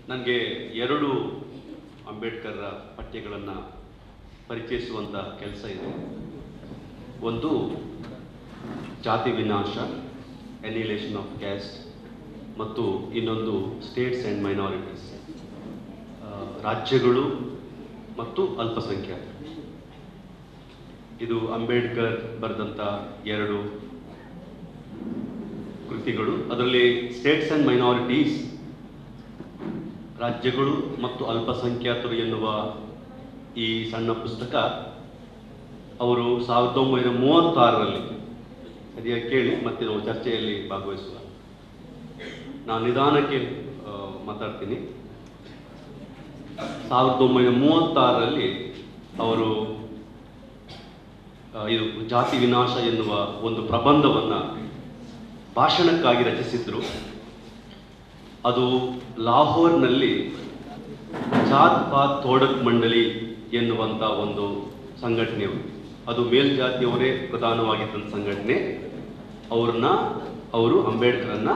ನನಗೆ ಎರಡು ಅಂಬೇಡ್ಕರ್ ಪಠ್ಯಗಳನ್ನು ಪರಿಚಯಿಸುವಂಥ ಕೆಲಸ ಇದೆ ಒಂದು ಜಾತಿ ವಿನಾಶ ಎನಿಲೇಷನ್ ಆಫ್ ಕ್ಯಾಸ್ಟ್ ಮತ್ತು ಇನ್ನೊಂದು ಸ್ಟೇಟ್ಸ್ ಆ್ಯಂಡ್ ಮೈನಾರಿಟೀಸ್ ರಾಜ್ಯಗಳು ಮತ್ತು ಅಲ್ಪಸಂಖ್ಯಾತರು ಇದು ಅಂಬೇಡ್ಕರ್ ಬರೆದಂಥ ಎರಡು ಕೃತಿಗಳು ಅದರಲ್ಲಿ ಸ್ಟೇಟ್ಸ್ ಆ್ಯಂಡ್ ಮೈನಾರಿಟೀಸ್ ರಾಜ್ಯಗಳು ಮತ್ತು ಅಲ್ಪಸಂಖ್ಯಾತರು ಎನ್ನುವ ಈ ಸಣ್ಣ ಪುಸ್ತಕ ಅವರು ಸಾವಿರದ ಒಂಬೈನೂರ ಮೂವತ್ತಾರರಲ್ಲಿ ಸರಿಯಾಗಿ ಕೇಳಿ ಮತ್ತೆ ನಾವು ಚರ್ಚೆಯಲ್ಲಿ ಭಾಗವಹಿಸುವ ನಾನು ನಿಧಾನಕ್ಕೆ ಆ, ಮಾತಾಡ್ತೀನಿ ಸಾವಿರದ ಒಂಬೈನೂರ ಮೂವತ್ತಾರರಲ್ಲಿ ಅವರು ಆ, ಇದು ಜಾತಿ ವಿನಾಶ ಎನ್ನುವ ಒಂದು ಪ್ರಬಂಧವನ್ನು ಭಾಷಣಕ್ಕಾಗಿ ರಚಿಸಿದ್ರು ಅದು ಲಾಹೋರ್ನಲ್ಲಿ ಜಾತ್ ಪಾತ್ ತೋಡಕ್ ಮಂಡಳಿ ಎನ್ನುವಂಥ ಒಂದು ಸಂಘಟನೆ ಅದು ಮೇಲ್ಜಾತಿಯವರೇ ಪ್ರಧಾನವಾಗಿದ್ದಂಥ ಸಂಘಟನೆ ಅವ್ರನ್ನ ಅವರು ಅಂಬೇಡ್ಕರನ್ನ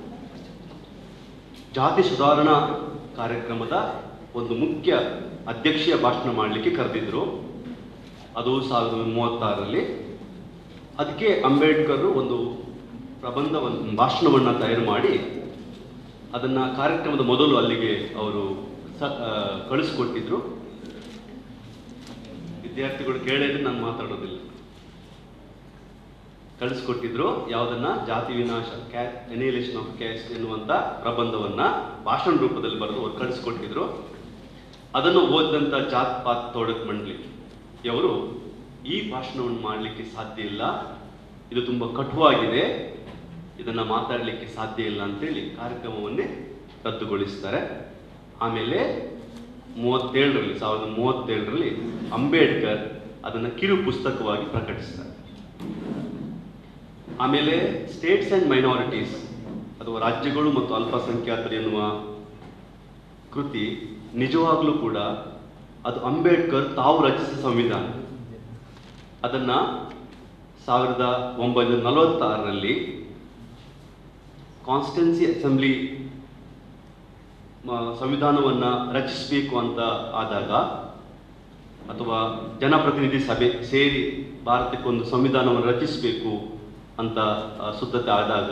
ಜಾತಿ ಸುಧಾರಣಾ ಕಾರ್ಯಕ್ರಮದ ಒಂದು ಮುಖ್ಯ ಅಧ್ಯಕ್ಷೀಯ ಭಾಷಣ ಮಾಡಲಿಕ್ಕೆ ಕರೆದಿದ್ರು ಅದು ಸಾವಿರದ ಒಂಬೈನೂರ ಮೂವತ್ತಾರರಲ್ಲಿ ಅದಕ್ಕೆ ಅಂಬೇಡ್ಕರ್ ಒಂದು ಪ್ರಬಂಧವನ್ನು ಭಾಷಣವನ್ನು ತಯಾರು ಮಾಡಿ ಅದನ್ನು ಕಾರ್ಯಕ್ರಮದ ಮೊದಲು ಅಲ್ಲಿಗೆ ಅವರು ಸ ಆ, ಕಳಿಸ್ಕೊಟ್ಟಿದ್ರು ವಿದ್ಯಾರ್ಥಿಗಳು ಕೇಳಿದ್ರೆ ನಾನು ಮಾತಾಡೋದಿಲ್ಲ ಕಳಿಸ್ಕೊಟ್ಟಿದ್ರು ಯಾವುದನ್ನ ಜಾತಿ ವಿನಾಶ ಕ್ಯಾ ಎನಿಲೇಷನ್ ಆಫ್ ಕ್ಯಾಸ್ಟ್ ಎನ್ನುವಂಥ ಪ್ರಬಂಧವನ್ನ ಭಾಷಣ ರೂಪದಲ್ಲಿ ಬರೆದು ಅವ್ರು ಕಳಿಸ್ಕೊಟ್ಟಿದ್ರು ಅದನ್ನು ಓದಿದಂಥ ಜಾತ್ ಪಾತ್ ತೋಡಕ್ ಮಂಡಳಿ ಅವರು ಈ ಭಾಷಣವನ್ನು ಮಾಡಲಿಕ್ಕೆ ಸಾಧ್ಯ ಇಲ್ಲ ಇದು ತುಂಬ ಕಟುವಾಗಿದೆ ಇದನ್ನ ಮಾತಾಡಲಿಕ್ಕೆ ಸಾಧ್ಯ ಇಲ್ಲ ಅಂತೇಳಿ ಕಾರ್ಯಕ್ರಮವನ್ನೇ ರದ್ದುಗೊಳಿಸ್ತಾರೆ ಆಮೇಲೆ ಮೂವತ್ತೇಳರಲ್ಲಿ ಸಾವಿರದ ಮೂವತ್ತೇಳರಲ್ಲಿ ಅಂಬೇಡ್ಕರ್ ಅದನ್ನು ಕಿರು ಪುಸ್ತಕವಾಗಿ ಪ್ರಕಟಿಸ್ತಾರೆ ಆಮೇಲೆ ಸ್ಟೇಟ್ಸ್ ಆ್ಯಂಡ್ ಮೈನಾರಿಟೀಸ್ ಅಥವಾ ರಾಜ್ಯಗಳು ಮತ್ತು ಅಲ್ಪಸಂಖ್ಯಾತರು ಎನ್ನುವ ಕೃತಿ ನಿಜವಾಗ್ಲೂ ಕೂಡ ಅದು ಅಂಬೇಡ್ಕರ್ ತಾವು ರಚಿಸಿದ ಸಂವಿಧಾನ ಅದನ್ನ ಸಾವಿರದ ಒಂಬೈನೂರ ನಲವತ್ತಾರರಲ್ಲಿ ಕಾನ್ಸ್ಟಿಟ್ಯೂನ್ಸಿ ಅಸೆಂಬ್ಲಿ ಸಂವಿಧಾನವನ್ನು ರಚಿಸಬೇಕು ಅಂತ ಆದಾಗ ಅಥವಾ ಜನಪ್ರತಿನಿಧಿ ಸಭೆ ಸೇರಿ ಭಾರತಕ್ಕೊಂದು ಸಂವಿಧಾನವನ್ನು ರಚಿಸಬೇಕು ಅಂತ ಆ, ಸಿದ್ಧತೆ ಆದಾಗ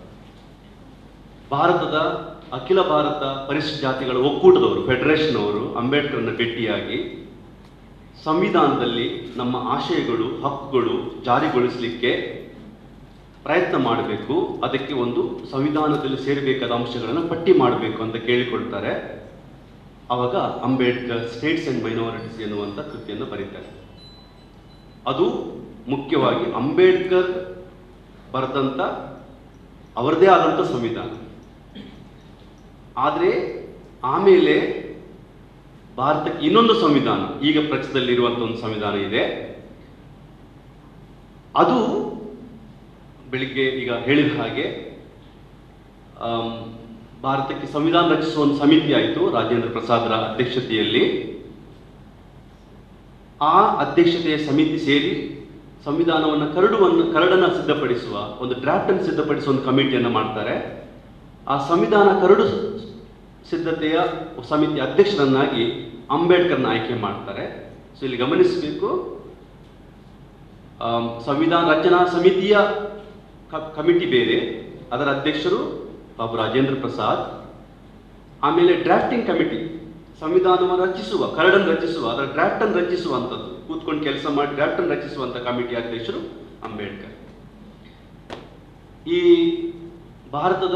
ಭಾರತದ ಅಖಿಲ ಭಾರತ ಪರಿಶಿಷ್ಟ ಜಾತಿಗಳ ಒಕ್ಕೂಟದವರು ಫೆಡರೇಷನ್ ಅವರು ಅಂಬೇಡ್ಕರ್ನ ಭೇಟಿಯಾಗಿ ಸಂವಿಧಾನದಲ್ಲಿ ನಮ್ಮ ಆಶಯಗಳು ಹಕ್ಕುಗಳು ಜಾರಿಗೊಳಿಸಲಿಕ್ಕೆ ಪ್ರಯತ್ನ ಮಾಡಬೇಕು ಅದಕ್ಕೆ ಒಂದು ಸಂವಿಧಾನದಲ್ಲಿ ಸೇರಬೇಕಾದ ಅಂಶಗಳನ್ನು ಪಟ್ಟಿ ಮಾಡಬೇಕು ಅಂತ ಕೇಳಿಕೊಳ್ತಾರೆ ಆವಾಗ ಅಂಬೇಡ್ಕರ್ ಸ್ಟೇಟ್ಸ್ ಅಂಡ್ ಮೈನಾರಿಟೀಸ್ ಎನ್ನುವಂಥ ಕೃತಿಯನ್ನು ಬರೀತಾರೆ ಅದು ಮುಖ್ಯವಾಗಿ ಅಂಬೇಡ್ಕರ್ ಬರೆದಂಥ ಅವರದೇ ಆದಂಥ ಸಂವಿಧಾನ ಆದರೆ ಆಮೇಲೆ ಭಾರತಕ್ಕೆ ಇನ್ನೊಂದು ಸಂವಿಧಾನ ಈಗ ಪ್ರಚಲಿರುವಂಥ ಒಂದು ಸಂವಿಧಾನ ಇದೆ ಅದು ಬೆಳಿಗ್ಗೆ ಈಗ ಹೇಳಿದ ಹಾಗೆ ಆಮ್, ಭಾರತಕ್ಕೆ ಸಂವಿಧಾನ ರಚಿಸುವ ಒಂದು ಸಮಿತಿ ಆಯಿತು ರಾಜೇಂದ್ರ ಪ್ರಸಾದರ ಅಧ್ಯಕ್ಷತೆಯಲ್ಲಿ ಆ ಅಧ್ಯಕ್ಷತೆಯ ಸಮಿತಿ ಸೇರಿ ಸಂವಿಧಾನವನ್ನು ಕರಡುವನ್ನು ಕರಡನ್ನು ಸಿದ್ಧಪಡಿಸುವ ಒಂದು ಡ್ರಾಫ್ಟ್ ಅನ್ನು ಸಿದ್ಧಪಡಿಸುವ ಒಂದು ಕಮಿಟಿಯನ್ನು ಮಾಡ್ತಾರೆ ಆ ಸಂವಿಧಾನ ಕರಡು ಸಿದ್ಧತೆಯ ಸಮಿತಿ ಅಧ್ಯಕ್ಷರನ್ನಾಗಿ ಅಂಬೇಡ್ಕರ್ನ ಆಯ್ಕೆ ಮಾಡ್ತಾರೆ ಸೊ ಇಲ್ಲಿ ಗಮನಿಸಬೇಕು ಆಮ್, ಸಂವಿಧಾನ ರಚನಾ ಸಮಿತಿಯ ಕ- ಕಮಿಟಿ ಬೇರೆ ಅದರ ಅಧ್ಯಕ್ಷರು ಬಾಬು ರಾಜೇಂದ್ರ ಪ್ರಸಾದ್ ಆಮೇಲೆ ಡ್ರಾಫ್ಟಿಂಗ್ ಕಮಿಟಿ ಸಂವಿಧಾನವನ್ನು ರಚಿಸುವ ಕರಡನ್ನು ರಚಿಸುವ ಅದರ ಡ್ರಾಫ್ಟ್ ಅನ್ನು ರಚಿಸುವಂಥದ್ದು ಕೂತ್ಕೊಂಡು ಕೆಲಸ ಮಾಡಿ ಡ್ರಾಫ್ಟ್ ಅನ್ನು ರಚಿಸುವಂಥ ಕಮಿಟಿ ಅಧ್ಯಕ್ಷರು ಅಂಬೇಡ್ಕರ್ ಈ ಭಾರತದ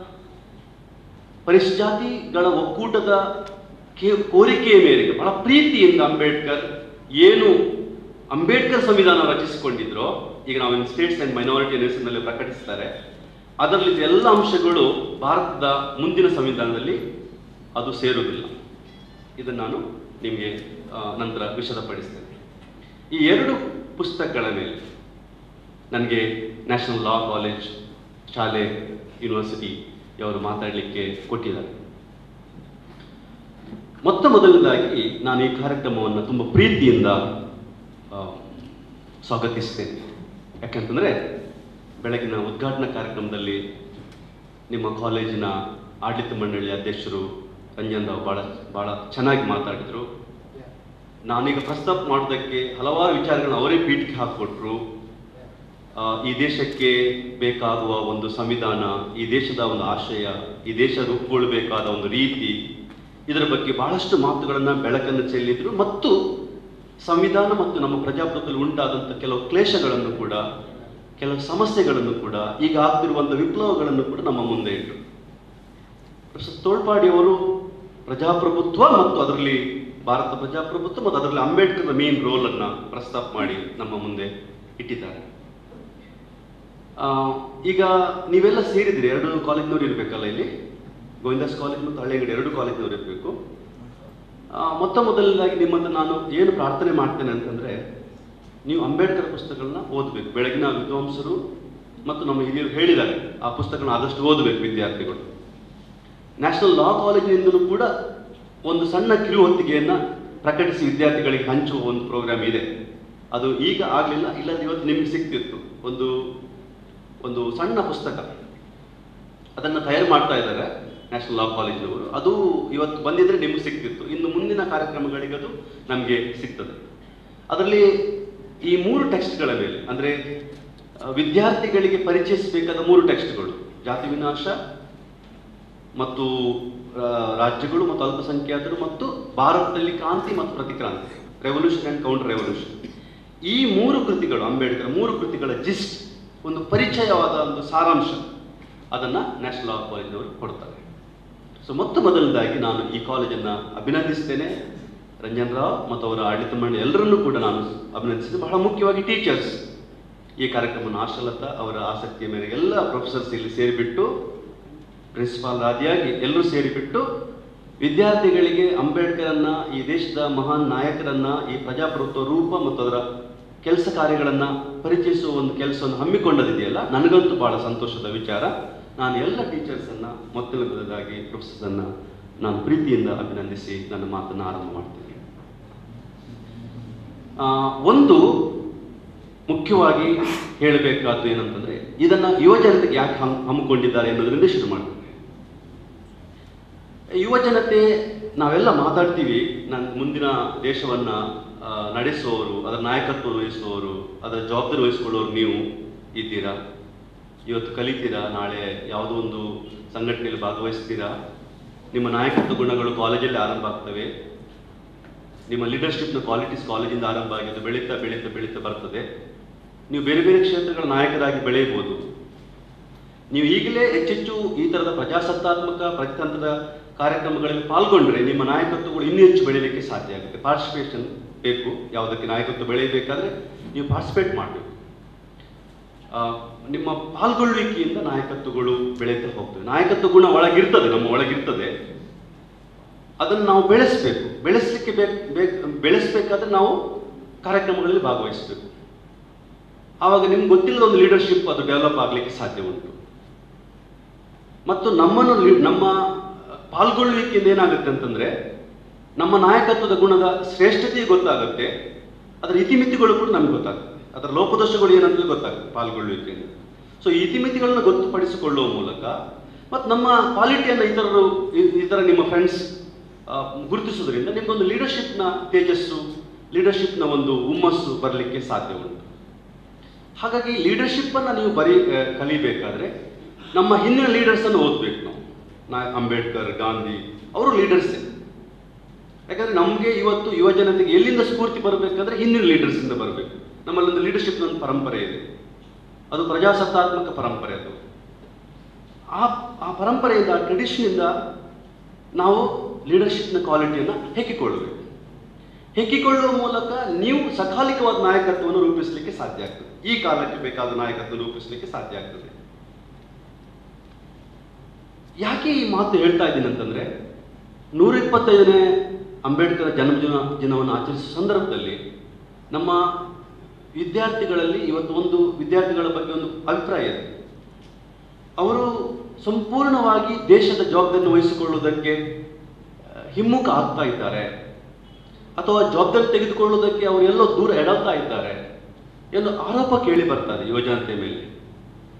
ಪರಿಶಿಷ್ಟಾತಿಗಳ ಒಕ್ಕೂಟದ ಕೇ- ಕೋರಿಕೆಯ ಮೇರೆಗೆ ಬಹಳ ಪ್ರೀತಿಯಿಂದ ಅಂಬೇಡ್ಕರ್ ಏನು ಅಂಬೇಡ್ಕರ್ ಸಂವಿಧಾನ ರಚಿಸಿಕೊಂಡಿದ್ರೋ ಈಗ ನಾವು ಸ್ಟೇಟ್ಸ್ ಅಂಡ್ ಮೈನಾರಿಟಿ ಹೆಸರಿನಲ್ಲಿ ಪ್ರಕಟಿಸ್ತಾರೆ ಅದರಲ್ಲಿ ಎಲ್ಲ ಅಂಶಗಳು ಭಾರತದ ಮುಂದಿನ ಸಂವಿಧಾನದಲ್ಲಿ ಅದು ಸೇರುವುದಿಲ್ಲ ಇದನ್ನು ನಾನು ನಿಮಗೆ ಆ, ನಂತರ ವಿಶದಪಡಿಸ್ತೇನೆ ಈ ಎರಡು ಪುಸ್ತಕಗಳ ಮೇಲೆ ನನಗೆ ನ್ಯಾಷನಲ್ ಲಾ ಕಾಲೇಜ್ ಶಾಲೆ ಯೂನಿವರ್ಸಿಟಿ ಅವರು ಮಾತಾಡಲಿಕ್ಕೆ ಕೊಟ್ಟಿದ್ದಾರೆ ಮೊತ್ತ ಮೊದಲನೇದಾಗಿ ನಾನು ಈ ಕಾರ್ಯಕ್ರಮವನ್ನು ತುಂಬ ಪ್ರೀತಿಯಿಂದ ಆ, ಸ್ವಾಗತಿಸ್ತೇನೆ ಯಾಕಂತಂದರೆ ಬೆಳಗಿನ ಉದ್ಘಾಟನಾ ಕಾರ್ಯಕ್ರಮದಲ್ಲಿ ನಿಮ್ಮ ಕಾಲೇಜಿನ ಆಡಳಿತ ಮಂಡಳಿ ಅಧ್ಯಕ್ಷರು ರಂಜನ್ ರಾವ್ ಭಾಳ ಭಾಳ ಚೆನ್ನಾಗಿ ಮಾತಾಡಿದರು ನಾನೀಗ ಪ್ರಸ್ತಾಪ ಮಾಡೋದಕ್ಕೆ ಹಲವಾರು ವಿಚಾರಗಳನ್ನ ಅವರೇ ಪೀಠಕ್ಕೆ ಹಾಕಿಕೊಟ್ರು ಆ, ಈ ದೇಶಕ್ಕೆ ಬೇಕಾಗುವ ಒಂದು ಸಂವಿಧಾನ ಈ ದೇಶದ ಒಂದು ಆಶಯ ಈ ದೇಶ ರೂಪುಗೊಳ್ಳಬೇಕಾದ ಒಂದು ರೀತಿ ಇದರ ಬಗ್ಗೆ ಬಹಳಷ್ಟು ಮಾತುಗಳನ್ನು ಬೆಳಕನ್ನು ಚೆಲ್ಲಿದ್ರು ಮತ್ತು ಸಂವಿಧಾನ ಮತ್ತು ನಮ್ಮ ಪ್ರಜಾಪ್ರಭುತ್ವದಲ್ಲಿ ಉಂಟಾದಂಥ ಕೆಲವು ಕ್ಲೇಶಗಳನ್ನು ಕೂಡ ಕೆಲವು ಸಮಸ್ಯೆಗಳನ್ನು ಕೂಡ ಈಗ ಆಗ್ತಿರುವಂಥ ವಿಪ್ಲವಗಳನ್ನು ಕೂಡ ನಮ್ಮ ಮುಂದೆ ಇಟ್ಟರು ಪ್ರೊಫೆಸರ್ ತೋಳ್ಪಾಡಿ ಅವರು ಪ್ರಜಾಪ್ರಭುತ್ವ ಮತ್ತು ಅದರಲ್ಲಿ ಭಾರತ ಪ್ರಜಾಪ್ರಭುತ್ವ ಮತ್ತು ಅದರಲ್ಲಿ ಅಂಬೇಡ್ಕರ್ ಮೇನ್ ರೋಲ್ ಅನ್ನ ಪ್ರಸ್ತಾಪ ಮಾಡಿ ನಮ್ಮ ಮುಂದೆ ಇಟ್ಟಿದ್ದಾರೆ ಆ, ಈಗ ನೀವೆಲ್ಲ ಸೇರಿದ್ರಿ ಎರಡು ಕಾಲೇಜ್ನವ್ರು ಇರಬೇಕಲ್ಲ ಇಲ್ಲಿ ಗೋವಿಂದಾಸ್ ಕಾಲೇಜ್ ಮತ್ತು ಹಳ್ಳಿಗಡೆ ಎರಡು ಕಾಲೇಜ್ನವ್ರು ಇರಬೇಕು ಮೊತ್ತ ಮೊದಲನೇದಾಗಿ ನಿಮ್ಮನ್ನು ನಾನು ಏನು ಪ್ರಾರ್ಥನೆ ಮಾಡ್ತೇನೆ ಅಂತಂದ್ರೆ ನೀವು ಅಂಬೇಡ್ಕರ್ ಪುಸ್ತಕಗಳನ್ನ ಓದಬೇಕು ಬೆಳಗಿನ ವಿದ್ವಾಂಸರು ಮತ್ತು ನಮ್ಮ ಹಿರಿಯರು ಹೇಳಿದ್ದಾರೆ ಆ ಪುಸ್ತಕಗಳನ್ನ ಆದಷ್ಟು ಓದಬೇಕು ವಿದ್ಯಾರ್ಥಿಗಳು ನ್ಯಾಷನಲ್ ಲಾ ಕಾಲೇಜಿನಿಂದಲೂ ಕೂಡ ಒಂದು ಸಣ್ಣ ಕಿರು ಹೊತ್ತಿಗೆಯನ್ನ ಪ್ರಕಟಿಸಿ ವಿದ್ಯಾರ್ಥಿಗಳಿಗೆ ಹಂಚುವ ಒಂದು ಪ್ರೋಗ್ರಾಮ್ ಇದೆ ಅದು ಈಗ ಆಗಲಿಲ್ಲ ಇಲ್ಲದ್ರೆ ಇವತ್ತು ನಿಮಗೆ ಸಿಗ್ತಿತ್ತು ಒಂದು ಒಂದು ಸಣ್ಣ ಪುಸ್ತಕ ಅದನ್ನು ತಯಾರು ಮಾಡ್ತಾ ಇದ್ದಾರೆ ನ್ಯಾಷನಲ್ ಲಾ ಕಾಲೇಜಿನವರು ಅದು ಇವತ್ತು ಬಂದಿದ್ರೆ ನಿಮ್ಗೆ ಸಿಗ್ತಿತ್ತು ಇನ್ನು ಮುಂದಿನ ಕಾರ್ಯಕ್ರಮಗಳಿಗೆ ಅದು ನಮಗೆ ಸಿಗ್ತದೆ ಅದರಲ್ಲಿ ಈ ಮೂರು ಟೆಕ್ಸ್ಟ್ಗಳ ಮೇಲೆ ಅಂದರೆ ಆ, ವಿದ್ಯಾರ್ಥಿಗಳಿಗೆ ಪರಿಚಯಿಸಬೇಕಾದ ಮೂರು ಟೆಕ್ಸ್ಟ್ಗಳು ಜಾತಿ ವಿನಾಶ ಮತ್ತು ಆ, ರಾಜ್ಯಗಳು ಮತ್ತು ಅಲ್ಪಸಂಖ್ಯಾತರು ಮತ್ತು ಭಾರತದಲ್ಲಿ ಕ್ರಾಂತಿ ಮತ್ತು ಪ್ರತಿಕ್ರಾಂತಿ ರೆವಲ್ಯೂಷನ್ ಅಂಡ್ ಕೌಂಟರ್ ರೆವಲ್ಯೂಷನ್ ಈ ಮೂರು ಕೃತಿಗಳು ಅಂಬೇಡ್ಕರ್ ಮೂರು ಕೃತಿಗಳ ಜಿಸ್ಟ್ ಒಂದು ಪರಿಚಯವಾದ ಒಂದು ಸಾರಾಂಶ ಅದನ್ನ ನ್ಯಾಷನಲ್ ಲಾ ಕಾಲೇಜಿನವರು ಕೊಡ್ತಾರೆ ಸೊ ಮೊತ್ತ ಮೊದಲನೇದಾಗಿ ನಾನು ಈ ಕಾಲೇಜನ್ನು ಅಭಿನಂದಿಸ್ತೇನೆ ರಂಜನ್ ರಾವ್ ಮತ್ತು ಅವರ ಆಡಳಿತ ಮಂಡಳಿ ಎಲ್ಲರನ್ನೂ ಕೂಡ ನಾನು ಅಭಿನಂದಿಸಿದೆ ಬಹಳ ಮುಖ್ಯವಾಗಿ ಟೀಚರ್ಸ್ ಈ ಕಾರ್ಯಕ್ರಮವನ್ನು ಆಶಾಲತಾ ಅವರ ಆಸಕ್ತಿಯ ಮೇರೆಗೆ ಎಲ್ಲ ಪ್ರೊಫೆಸರ್ಸ್ ಇಲ್ಲಿ ಸೇರಿಬಿಟ್ಟು ಪ್ರಿನ್ಸಿಪಾಲ್ ಆದಿಯಾಗಿ ಎಲ್ಲರೂ ಸೇರಿಬಿಟ್ಟು ವಿದ್ಯಾರ್ಥಿಗಳಿಗೆ ಅಂಬೇಡ್ಕರನ್ನ ಈ ದೇಶದ ಮಹಾನ್ ನಾಯಕರನ್ನ ಈ ಪ್ರಜಾಪ್ರಭುತ್ವ ರೂಪ ಮತ್ತು ಅದರ ಕೆಲಸ ಕಾರ್ಯಗಳನ್ನ ಪರಿಚಯಿಸುವ ಒಂದು ಕೆಲಸವನ್ನು ಹಮ್ಮಿಕೊಂಡದಿದೆಯಲ್ಲ ನನಗಂತೂ ಬಹಳ ಸಂತೋಷದ ವಿಚಾರ ನಾನು ಎಲ್ಲ ಟೀಚರ್ಸ್ ಅನ್ನ ಮೊದಲನೇದಾಗಿ ಪ್ರೊಫೆಸರ್ಸ್ ಅನ್ನ ನಾನು ಪ್ರೀತಿಯಿಂದ ಅಭಿನಂದಿಸಿ ನನ್ನ ಮಾತನ್ನು ಆರಂಭ ಮಾಡ್ತೀನಿ ಆ, ಒಂದು ಮುಖ್ಯವಾಗಿ ಹೇಳಬೇಕಾದ್ದು ಏನಂತಂದ್ರೆ ಇದನ್ನ ಯುವಜನತೆಗೆ ಯಾಕೆ ಹಮ್ ಹಮ್ಮಿಕೊಂಡಿದ್ದಾರೆ ಅನ್ನೋದ್ರಿಂದ ಶುರು ಮಾಡ್ತೀನಿ ಯುವ ಜನತೆ ನಾವೆಲ್ಲ ಮಾತಾಡ್ತೀವಿ ನನ್ನ ಮುಂದಿನ ದೇಶವನ್ನ ಆ, ನಡೆಸುವವರು ಅದರ ನಾಯಕತ್ವ ವಹಿಸುವವರು ಅದರ ಜವಾಬ್ದಾರಿ ವಹಿಸಿಕೊಳ್ಳೋರು ನೀವು ಇದ್ದೀರಾ ಇವತ್ತು ಕಲಿತೀರಾ ನಾಳೆ ಯಾವುದೋ ಒಂದು ಸಂಘಟನೆಯಲ್ಲಿ ಭಾಗವಹಿಸ್ತೀರಾ ನಿಮ್ಮ ನಾಯಕತ್ವ ಗುಣಗಳು ಕಾಲೇಜಲ್ಲಿ ಆರಂಭ ಆಗ್ತವೆ ನಿಮ್ಮ ಲೀಡರ್ಶಿಪ್ನ ಕ್ವಾಲಿಟೀಸ್ ಕಾಲೇಜಿಂದ ಆರಂಭ ಆಗಿದ್ದು ಬೆಳೀತಾ ಬೆಳೀತಾ ಬೆಳೀತಾ ಬರ್ತದೆ ನೀವು ಬೇರೆ ಬೇರೆ ಕ್ಷೇತ್ರಗಳ ನಾಯಕರಾಗಿ ಬೆಳೆಯಬಹುದು ನೀವು ಈಗಲೇ ಹೆಚ್ಚೆಚ್ಚು ಈ ಥರದ ಪ್ರಜಾಸತ್ತಾತ್ಮಕ ಪ್ರಜಾತಂತ್ರದ ಕಾರ್ಯಕ್ರಮಗಳಲ್ಲಿ ಪಾಲ್ಗೊಂಡ್ರೆ ನಿಮ್ಮ ನಾಯಕತ್ವಗಳು ಇನ್ನೂ ಹೆಚ್ಚು ಬೆಳೀಲಿಕ್ಕೆ ಸಾಧ್ಯ ಆಗುತ್ತೆ ಪಾರ್ಟಿಸಿಪೇಷನ್ ಬೇಕು ಯಾವುದಕ್ಕೆ ನಾಯಕತ್ವ ಬೆಳೆಯಬೇಕಾದ್ರೆ ನೀವು ಪಾರ್ಟಿಸಿಪೇಟ್ ಮಾಡಬೇಕು ಆ, ನಿಮ್ಮ ಪಾಲ್ಗೊಳ್ಳುವಿಕೆಯಿಂದ ನಾಯಕತ್ವಗಳು ಬೆಳೀತಾ ಹೋಗ್ತವೆ ನಾಯಕತ್ವ ಗುಣ ಒಳಗಿರ್ತದೆ ನಮ್ಮ ಒಳಗಿರ್ತದೆ ಅದನ್ನು ನಾವು ಬೆಳೆಸಬೇಕು ಬೆಳೆಸಲಿಕ್ಕೆ ಬೇಕು ಬೇಕು ಬೆಳೆಸಬೇಕಾದ್ರೆ ನಾವು ಕಾರ್ಯಕ್ರಮಗಳಲ್ಲಿ ಭಾಗವಹಿಸಬೇಕು ಆವಾಗ ನಿಮ್ಗೆ ಗೊತ್ತಿಲ್ಲದ ಒಂದು ಲೀಡರ್ಶಿಪ್ ಅದು ಡೆವಲಪ್ ಆಗಲಿಕ್ಕೆ ಸಾಧ್ಯ ಉಂಟು ಮತ್ತು ನಮ್ಮನ್ನು ಲೀ- ನಮ್ಮ ಪಾಲ್ಗೊಳ್ಳುವಿಕೆಯಿಂದ ಏನಾಗುತ್ತೆ ಅಂತಂದ್ರೆ ನಮ್ಮ ನಾಯಕತ್ವದ ಗುಣದ ಶ್ರೇಷ್ಠತೆ ಗೊತ್ತಾಗುತ್ತೆ ಅದರ ಇತಿಮಿತಿಗಳು ಕೂಡ ನಮ್ಗೆ ಗೊತ್ತಾಗುತ್ತೆ ಅದರ ಲೋಪದೋಷಗಳು ಏನಂತ ಗೊತ್ತಾಗುತ್ತೆ ಪಾಲ್ಗೊಳ್ಳುವಿಕೆಯಿಂದ ಸೊ ಈ ಇತಿಮಿತಿಗಳನ್ನು ಗೊತ್ತುಪಡಿಸಿಕೊಳ್ಳುವ ಮೂಲಕ ಮತ್ತು ನಮ್ಮ ಕ್ವಾಲಿಟಿಯನ್ನು ಇತರರು ಇ- ಇತರ ನಿಮ್ಮ ಫ್ರೆಂಡ್ಸ್ ಗುರುತಿಸೋದ್ರಿಂದ ನಿಮ್ಗೊಂದು ಲೀಡರ್ಶಿಪ್ನ ತೇಜಸ್ಸು ಲೀಡರ್ಶಿಪ್ನ ಒಂದು ಹುಮ್ಮಸ್ಸು ಬರಲಿಕ್ಕೆ ಸಾಧ್ಯ ಉಂಟು ಹಾಗಾಗಿ ಲೀಡರ್ಶಿಪ್ ಅನ್ನ ನೀವು ಬರೀ ಆ, ಕಲಿಬೇಕಾದ್ರೆ ನಮ್ಮ ಹಿಂದಿನ ಲೀಡರ್ಸ್ ಅನ್ನು ಓದ್ಬೇಕು ನಾವು ನಾ ಅಂಬೇಡ್ಕರ್ ಗಾಂಧಿ ಅವರು ಲೀಡರ್ಸ್ ಯಾಕಂದ್ರೆ ನಮಗೆ ಇವತ್ತು ಯುವ ಜನತೆಗೆ ಎಲ್ಲಿಂದ ಸ್ಫೂರ್ತಿ ಬರಬೇಕಾದ್ರೆ ಹಿಂದಿನ ಲೀಡರ್ಸ್ ಇಂದ ಬರಬೇಕು ನಮ್ಮಲ್ಲೊಂದು ಲೀಡರ್ಶಿಪ್ ಒಂದು ಪರಂಪರೆ ಇದೆ ಅದು ಪ್ರಜಾಸತ್ತಾತ್ಮಕ ಪರಂಪರೆ ಅದು ಆ ಆ ಪರಂಪರೆಯಿಂದ ಆ ಟ್ರೆಡಿಷನಿಂದ ನಾವು ಲೀಡರ್ಶಿಪ್ನ ಕ್ವಾಲಿಟಿಯನ್ನು ಹೆಕ್ಕಿಕೊಳ್ಳಬೇಕು ಹೆಕ್ಕಿಕೊಳ್ಳುವ ಮೂಲಕ ನೀವು ಸಕಾಲಿಕವಾದ ನಾಯಕತ್ವವನ್ನು ರೂಪಿಸಲಿಕ್ಕೆ ಸಾಧ್ಯ ಆಗ್ತದೆ ಈ ಕಾಲಕ್ಕೆ ಬೇಕಾದ ನಾಯಕತ್ವ ರೂಪಿಸಲಿಕ್ಕೆ ಸಾಧ್ಯ ಆಗ್ತದೆ ಯಾಕೆ ಈ ಮಾತು ಹೇಳ್ತಾ ಇದ್ದೀನಿ ಅಂತಂದ್ರೆ ನೂರ ಇಪ್ಪತ್ತೈದನೇ ಅಂಬೇಡ್ಕರ್ ಜನ್ಮದಿನ ದಿನವನ್ನು ಆಚರಿಸುವ ಸಂದರ್ಭದಲ್ಲಿ ನಮ್ಮ ವಿದ್ಯಾರ್ಥಿಗಳಲ್ಲಿ ಇವತ್ತು ಒಂದು ವಿದ್ಯಾರ್ಥಿಗಳ ಬಗ್ಗೆ ಒಂದು ಅಭಿಪ್ರಾಯ ಇದೆ ಅವರು ಸಂಪೂರ್ಣವಾಗಿ ದೇಶದ ಜವಾಬ್ದಾರಿಯನ್ನು ವಹಿಸಿಕೊಳ್ಳುವುದಕ್ಕೆ ಆ, ಹಿಮ್ಮುಖ ಆಗ್ತಾ ಇದ್ದಾರೆ ಅಥವಾ ಜವಾಬ್ದಾರಿ ತೆಗೆದುಕೊಳ್ಳುವುದಕ್ಕೆ ಅವರು ಎಲ್ಲೋ ದೂರ ಎಡವ್ತಾ ಇದ್ದಾರೆ ಎಂದು ಆರೋಪ ಕೇಳಿ ಬರ್ತದೆ ಯುವಜನತೆ ಮೇಲೆ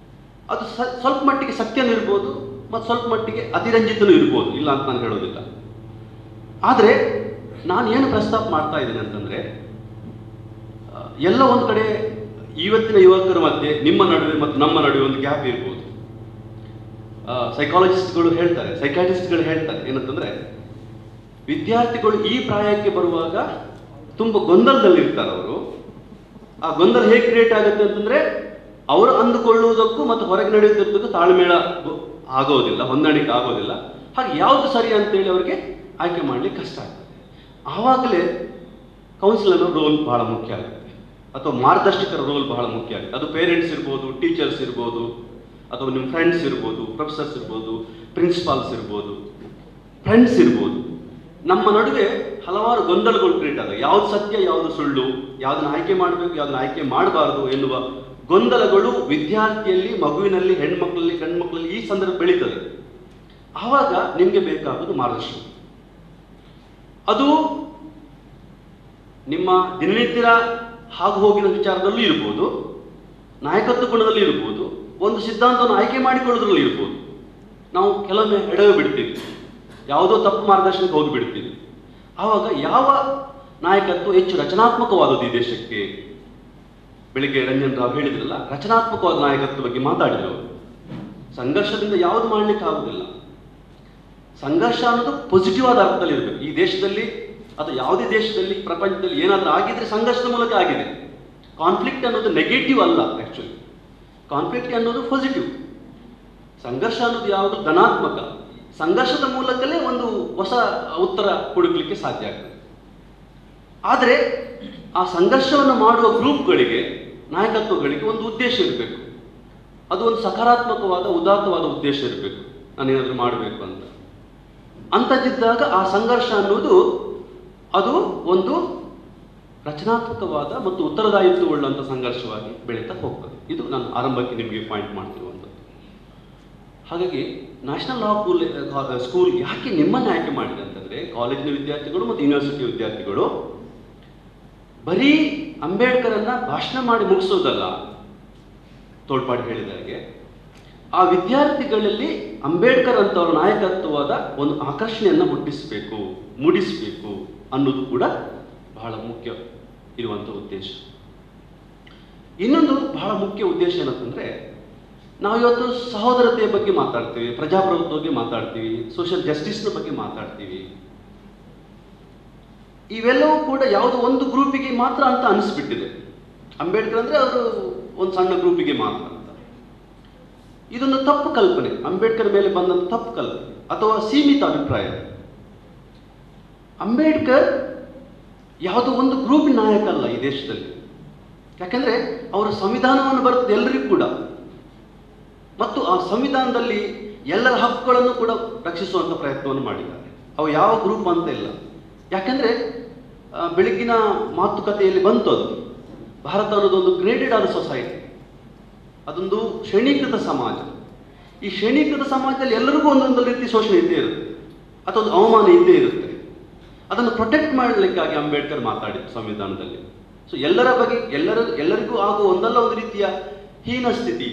ಅದು ಸ- ಸ್ವಲ್ಪ ಮಟ್ಟಿಗೆ ಸತ್ಯನೂ ಇರ್ಬೋದು ಮತ್ತು ಸ್ವಲ್ಪ ಮಟ್ಟಿಗೆ ಅತಿರಂಜಿತನೂ ಇರ್ಬೋದು ಇಲ್ಲ ಅಂತ ನಾನು ಹೇಳೋದಿಲ್ಲ ಆದರೆ ನಾನು ಏನು ಪ್ರಸ್ತಾಪ ಮಾಡ್ತಾ ಇದ್ದೇನೆ ಅಂತಂದ್ರೆ ಆ, ಎಲ್ಲ ಒಂದು ಕಡೆ ಇವತ್ತಿನ ಯುವಕರ ಮಧ್ಯೆ ನಿಮ್ಮ ನಡುವೆ ಮತ್ತು ನಮ್ಮ ನಡುವೆ ಒಂದು ಗ್ಯಾಪ್ ಇರ್ಬೋದು ಸೈಕಾಲಜಿಸ್ಟ್ಗಳು ಹೇಳ್ತಾರೆ ಸೈಕಾಟಿಸ್ಟ್ಗಳು ಹೇಳ್ತಾರೆ ಏನಂತಂದ್ರೆ ವಿದ್ಯಾರ್ಥಿಗಳು ಈ ಪ್ರಾಯಕ್ಕೆ ಬರುವಾಗ ತುಂಬ ಗೊಂದಲದಲ್ಲಿರ್ತಾರೆ ಅವರು ಆ ಗೊಂದಲ ಹೇಗೆ ಕ್ರಿಯೇಟ್ ಆಗುತ್ತೆ ಅಂತಂದ್ರೆ ಅವರು ಅಂದುಕೊಳ್ಳುವುದಕ್ಕೂ ಮತ್ತು ಹೊರಗೆ ನಡೆಯುತ್ತಿದ್ದಕ್ಕೂ ತಾಳ್ಮೇಳ ಗೊ- ಆಗೋದಿಲ್ಲ ಹೊಂದಾಣಿಕೆ ಆಗೋದಿಲ್ಲ ಹಾಗೆ ಯಾವುದು ಸರಿ ಅಂತೇಳಿ ಅವರಿಗೆ ಆಯ್ಕೆ ಮಾಡಲಿಕ್ಕೆ ಕಷ್ಟ ಆಗ್ತದೆ ಆವಾಗಲೇ ಕೌನ್ಸಿಲರ್ ರೋಲ್ ಬಹಳ ಮುಖ್ಯ ಆಗುತ್ತೆ ಅಥವಾ ಮಾರ್ಗದರ್ಶಕರ ರೋಲ್ ಬಹಳ ಮುಖ್ಯ ಆಗುತ್ತೆ ಅದು ಪೇರೆಂಟ್ಸ್ ಇರ್ಬೋದು ಟೀಚರ್ಸ್ ಇರ್ಬೋದು ಅಥವಾ ನಿಮ್ಮ ಫ್ರೆಂಡ್ಸ್ ಇರ್ಬೋದು ಪ್ರೊಫೆಸರ್ಸ್ ಇರ್ಬೋದು ಪ್ರಿನ್ಸಿಪಾಲ್ಸ್ ಇರ್ಬೋದು ಫ್ರೆಂಡ್ಸ್ ಇರ್ಬೋದು ನಮ್ಮ ನಡುವೆ ಹಲವಾರು ಗೊಂದಲಗಳು ಕ್ರಿಯೇಟ್ ಆಗ ಯಾವ್ದು ಸತ್ಯ ಯಾವುದು ಸುಳ್ಳು ಯಾವ್ದನ್ನ ಆಯ್ಕೆ ಮಾಡಬೇಕು ಯಾವ್ದನ್ನ ಆಯ್ಕೆ ಮಾಡಬಾರದು ಎನ್ನುವ ಗೊಂದಲಗಳು ವಿದ್ಯಾರ್ಥಿಯಲ್ಲಿ ಮಗುವಿನಲ್ಲಿ ಹೆಣ್ಮಕ್ಳಲ್ಲಿ ಗಂಡ್ಮಕ್ಳಲ್ಲಿ ಈ ಸಂದರ್ಭ ಬೆಳೀತದೆ ಆವಾಗ ನಿಮಗೆ ಬೇಕಾಗುವುದು ಮಾರ್ಗದರ್ಶನ ಅದು ನಿಮ್ಮ ದಿನನಿತ್ಯದ ಹಾಗು ಹೋಗಿನ ವಿಚಾರದಲ್ಲೂ ಇರ್ಬೋದು ನಾಯಕತ್ವ ಗುಣದಲ್ಲಿ ಇರ್ಬೋದು ಒಂದು ಸಿದ್ಧಾಂತವನ್ನು ಆಯ್ಕೆ ಮಾಡಿಕೊಳ್ಳೋದ್ರಲ್ಲಿ ಇರ್ಬೋದು ನಾವು ಕೆಲವೊಮ್ಮೆ ಎಡವೆ ಬಿಡ್ತೀವಿ ಯಾವುದೋ ತಪ್ಪು ಮಾರ್ಗದರ್ಶನಕ್ಕೆ ಹೋಗಿ ಬಿಡ್ತೀವಿ ಆವಾಗ ಯಾವ ನಾಯಕತ್ವ ಹೆಚ್ಚು ರಚನಾತ್ಮಕವಾದದ್ದು ಈ ದೇಶಕ್ಕೆ ಬೆಳಿಗ್ಗೆ ರಂಜನ್ ರಾವ್ ಹೇಳಿದ್ರಲ್ಲ ರಚನಾತ್ಮಕವಾದ ನಾಯಕತ್ವ ಬಗ್ಗೆ ಮಾತಾಡಿದ್ರು ಅವರು ಸಂಘರ್ಷದಿಂದ ಯಾವುದು ಮಾಡ್ಲಿಕ್ಕೆ ಆಗುದಿಲ್ಲ ಸಂಘರ್ಷ ಅನ್ನೋದು ಪಾಸಿಟಿವ್ ಆದ ಅರ್ಥದಲ್ಲಿ ಇರಬೇಕು ಈ ದೇಶದಲ್ಲಿ ಅಥವಾ ಯಾವುದೇ ದೇಶದಲ್ಲಿ ಪ್ರಪಂಚದಲ್ಲಿ ಏನಾದರೂ ಆಗಿದ್ರೆ ಸಂಘರ್ಷದ ಮೂಲಕ ಆಗಿದೆ ಕಾನ್ಫ್ಲಿಕ್ಟ್ ಅನ್ನೋದು ನೆಗೆಟಿವ್ ಅಲ್ಲ ಆಕ್ಚುಲಿ ಕಾನ್ಫ್ಲಿಕ್ಟ್ ಅನ್ನೋದು ಪಾಸಿಟಿವ್ ಸಂಘರ್ಷ ಅನ್ನೋದು ಯಾವುದು ಧನಾತ್ಮಕ ಸಂಘರ್ಷದ ಮೂಲಕಲೇ ಒಂದು ಹೊಸ ಉತ್ತರ ಹುಡುಕ್ಲಿಕ್ಕೆ ಸಾಧ್ಯ ಆಗ್ತದೆ ಆದರೆ ಆ ಸಂಘರ್ಷವನ್ನು ಮಾಡುವ ಗ್ರೂಪ್ಗಳಿಗೆ ನಾಯಕತ್ವಗಳಿಗೆ ಒಂದು ಉದ್ದೇಶ ಇರಬೇಕು ಅದು ಒಂದು ಸಕಾರಾತ್ಮಕವಾದ ಉದಾತ್ತವಾದ ಉದ್ದೇಶ ಇರಬೇಕು ನಾನೇನಾದರೂ ಮಾಡಬೇಕು ಅಂತ ಅಂಥದ್ದಿದ್ದಾಗ ಆ ಸಂಘರ್ಷ ಅನ್ನೋದು ಅದು ಒಂದು ರಚನಾತ್ಮಕವಾದ ಮತ್ತು ಉತ್ತರದಾಯಿತ್ವವುಳ್ಳಂಥ ಸಂಘರ್ಷವಾಗಿ ಬೆಳೀತಾ ಹೋಗ್ತದೆ ಇದು ನಾನು ಆರಂಭಕ್ಕೆ ನಿಮಗೆ ಪಾಯಿಂಟ್ ಮಾಡ್ತಿರುವಂಥದ್ದು ಹಾಗಾಗಿ ನ್ಯಾಷನಲ್ ಲಾ ಸ್ಕೂಲ್ ಸ್ಕೂಲ್ ಯಾಕೆ ನಿಮ್ಮನ್ನು ಆಯ್ಕೆ ಮಾಡಿದೆ ಅಂತಂದ್ರೆ ಕಾಲೇಜಿನ ವಿದ್ಯಾರ್ಥಿಗಳು ಮತ್ತು ಯೂನಿವರ್ಸಿಟಿ ವಿದ್ಯಾರ್ಥಿಗಳು ಬರೀ ಅಂಬೇಡ್ಕರನ್ನ ಭಾಷಣ ಮಾಡಿ ಮುಗಿಸೋದಲ್ಲ ತೋಳ್ಪಾಡಿ ಹೇಳಿದ ಹಾಗೆ ಆ ವಿದ್ಯಾರ್ಥಿಗಳಲ್ಲಿ ಅಂಬೇಡ್ಕರ್ ಅಂತವರ ನಾಯಕತ್ವವಾದ ಒಂದು ಆಕರ್ಷಣೆಯನ್ನು ಹುಟ್ಟಿಸಬೇಕು ಮೂಡಿಸಬೇಕು ಅನ್ನೋದು ಕೂಡ ಬಹಳ ಮುಖ್ಯ ಇರುವಂಥ ಉದ್ದೇಶ ಇನ್ನೊಂದು ಬಹಳ ಮುಖ್ಯ ಉದ್ದೇಶ ಏನಂತಂದ್ರೆ ನಾವು ಇವತ್ತು ಸಹೋದರತೆಯ ಬಗ್ಗೆ ಮಾತಾಡ್ತೀವಿ ಪ್ರಜಾಪ್ರಭುತ್ವ ಬಗ್ಗೆ ಮಾತಾಡ್ತೀವಿ ಸೋಷಿಯಲ್ ಜಸ್ಟಿಸ್ನ ಬಗ್ಗೆ ಮಾತಾಡ್ತೀವಿ ಇವೆಲ್ಲವೂ ಕೂಡ ಯಾವುದೋ ಒಂದು ಗ್ರೂಪಿಗೆ ಮಾತ್ರ ಅಂತ ಅನಿಸ್ಬಿಟ್ಟಿದೆ ಅಂಬೇಡ್ಕರ್ ಅಂದ್ರೆ ಅವರು ಒಂದು ಸಣ್ಣ ಗ್ರೂಪಿಗೆ ಮಾತ್ರ ಅಂತ ಇದೊಂದು ತಪ್ಪು ಕಲ್ಪನೆ ಅಂಬೇಡ್ಕರ್ ಮೇಲೆ ಬಂದಂತ ತಪ್ಪು ಕಲ್ಪನೆ ಅಥವಾ ಸೀಮಿತ ಅಭಿಪ್ರಾಯ ಅಂಬೇಡ್ಕರ್ ಯಾವುದೋ ಒಂದು ಗ್ರೂಪಿನ ನಾಯಕ ಅಲ್ಲ ಈ ದೇಶದಲ್ಲಿ ಯಾಕಂದ್ರೆ ಅವರು ಸಂವಿಧಾನವನ್ನು ಬರೆದ ಎಲ್ಲರಿಗೂ ಕೂಡ ಮತ್ತು ಆ ಸಂವಿಧಾನದಲ್ಲಿ ಎಲ್ಲರ ಹಕ್ಕುಗಳನ್ನು ಕೂಡ ರಕ್ಷಿಸುವಂತ ಪ್ರಯತ್ನವನ್ನು ಮಾಡಿದ್ದಾರೆ ಅವು ಯಾವ ಗ್ರೂಪ್ ಅಂತ ಇಲ್ಲ ಯಾಕಂದ್ರೆ ಆ, ಬೆಳಗ್ಗಿನ ಮಾತುಕತೆಯಲ್ಲಿ ಬಂತು ಅದು ಭಾರತ ಅನ್ನೋದೊಂದು ಗ್ರೇಡೆಡ್ ಆದ ಸೊಸೈಟಿ ಅದೊಂದು ಶ್ರೇಣೀಕೃತ ಸಮಾಜ ಈ ಶ್ರೇಣೀಕೃತ ಸಮಾಜದಲ್ಲಿ ಎಲ್ಲರಿಗೂ ಒಂದೊಂದು ರೀತಿ ಶೋಷಣೆ ಇದ್ದೇ ಇರುತ್ತೆ ಅಥವಾ ಒಂದು ಅವಮಾನ ಇದ್ದೇ ಇರುತ್ತೆ ಅದನ್ನು ಪ್ರೊಟೆಕ್ಟ್ ಮಾಡಲಿಕ್ಕಾಗಿ ಅಂಬೇಡ್ಕರ್ ಮಾತಾಡಿದ್ರು ಸಂವಿಧಾನದಲ್ಲಿ ಸೊ ಎಲ್ಲರ ಬಗ್ಗೆ ಎಲ್ಲರ ಎಲ್ಲರಿಗೂ ಆಗುವ ಒಂದಲ್ಲ ಒಂದು ರೀತಿಯ ಹೀನ ಸ್ಥಿತಿ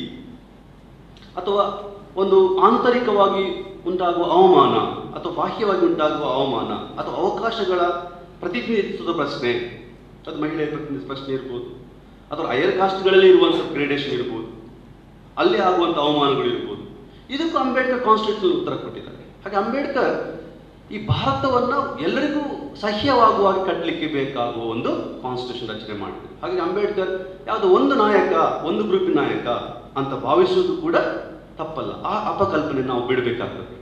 ಅಥವಾ ಒಂದು ಆಂತರಿಕವಾಗಿ ಉಂಟಾಗುವ ಅವಮಾನ ಅಥವಾ ಬಾಹ್ಯವಾಗಿ ಉಂಟಾಗುವ ಅವಮಾನ ಅಥವಾ ಅವಕಾಶಗಳ ಪ್ರತಿನಿಧಿತ್ವದ ಪ್ರಶ್ನೆ ಅದು ಮಹಿಳೆಯ ಪ್ರತಿನಿಧಿಸುವ ಪ್ರಶ್ನೆ ಇರ್ಬೋದು ಅಥವಾ ಹೈಯರ್ ಕಾಸ್ಟ್ಗಳಲ್ಲಿ ಇರುವಂಥ ಗ್ರೇಡೇಷನ್ ಇರ್ಬೋದು ಅಲ್ಲಿ ಆಗುವಂಥ ಅವಮಾನಗಳು ಇರ್ಬೋದು ಇದಕ್ಕೂ ಅಂಬೇಡ್ಕರ್ ಕಾನ್ಸ್ಟಿಟ್ಯೂಷನ್ ಉತ್ತರ ಕೊಟ್ಟಿದ್ದಾರೆ ಹಾಗೆ ಅಂಬೇಡ್ಕರ್ ಈ ಭಾರತವನ್ನು ಎಲ್ಲರಿಗೂ ಸಹ್ಯವಾಗುವಾಗಿ ಕಟ್ಟಲಿಕ್ಕೆ ಬೇಕಾಗುವ ಒಂದು ಕಾನ್ಸ್ಟಿಟ್ಯೂಷನ್ ರಚನೆ ಮಾಡಿದ್ರು ಹಾಗೆ ಅಂಬೇಡ್ಕರ್ ಯಾವುದೋ ಒಂದು ನಾಯಕ ಒಂದು ಗ್ರೂಪಿನ ನಾಯಕ ಅಂತ ಭಾವಿಸುವುದು ಕೂಡ ತಪ್ಪಲ್ಲ ಆ ಅಪಕಲ್ಪನೆ ನಾವು ಬಿಡಬೇಕಾಗ್ತದೆ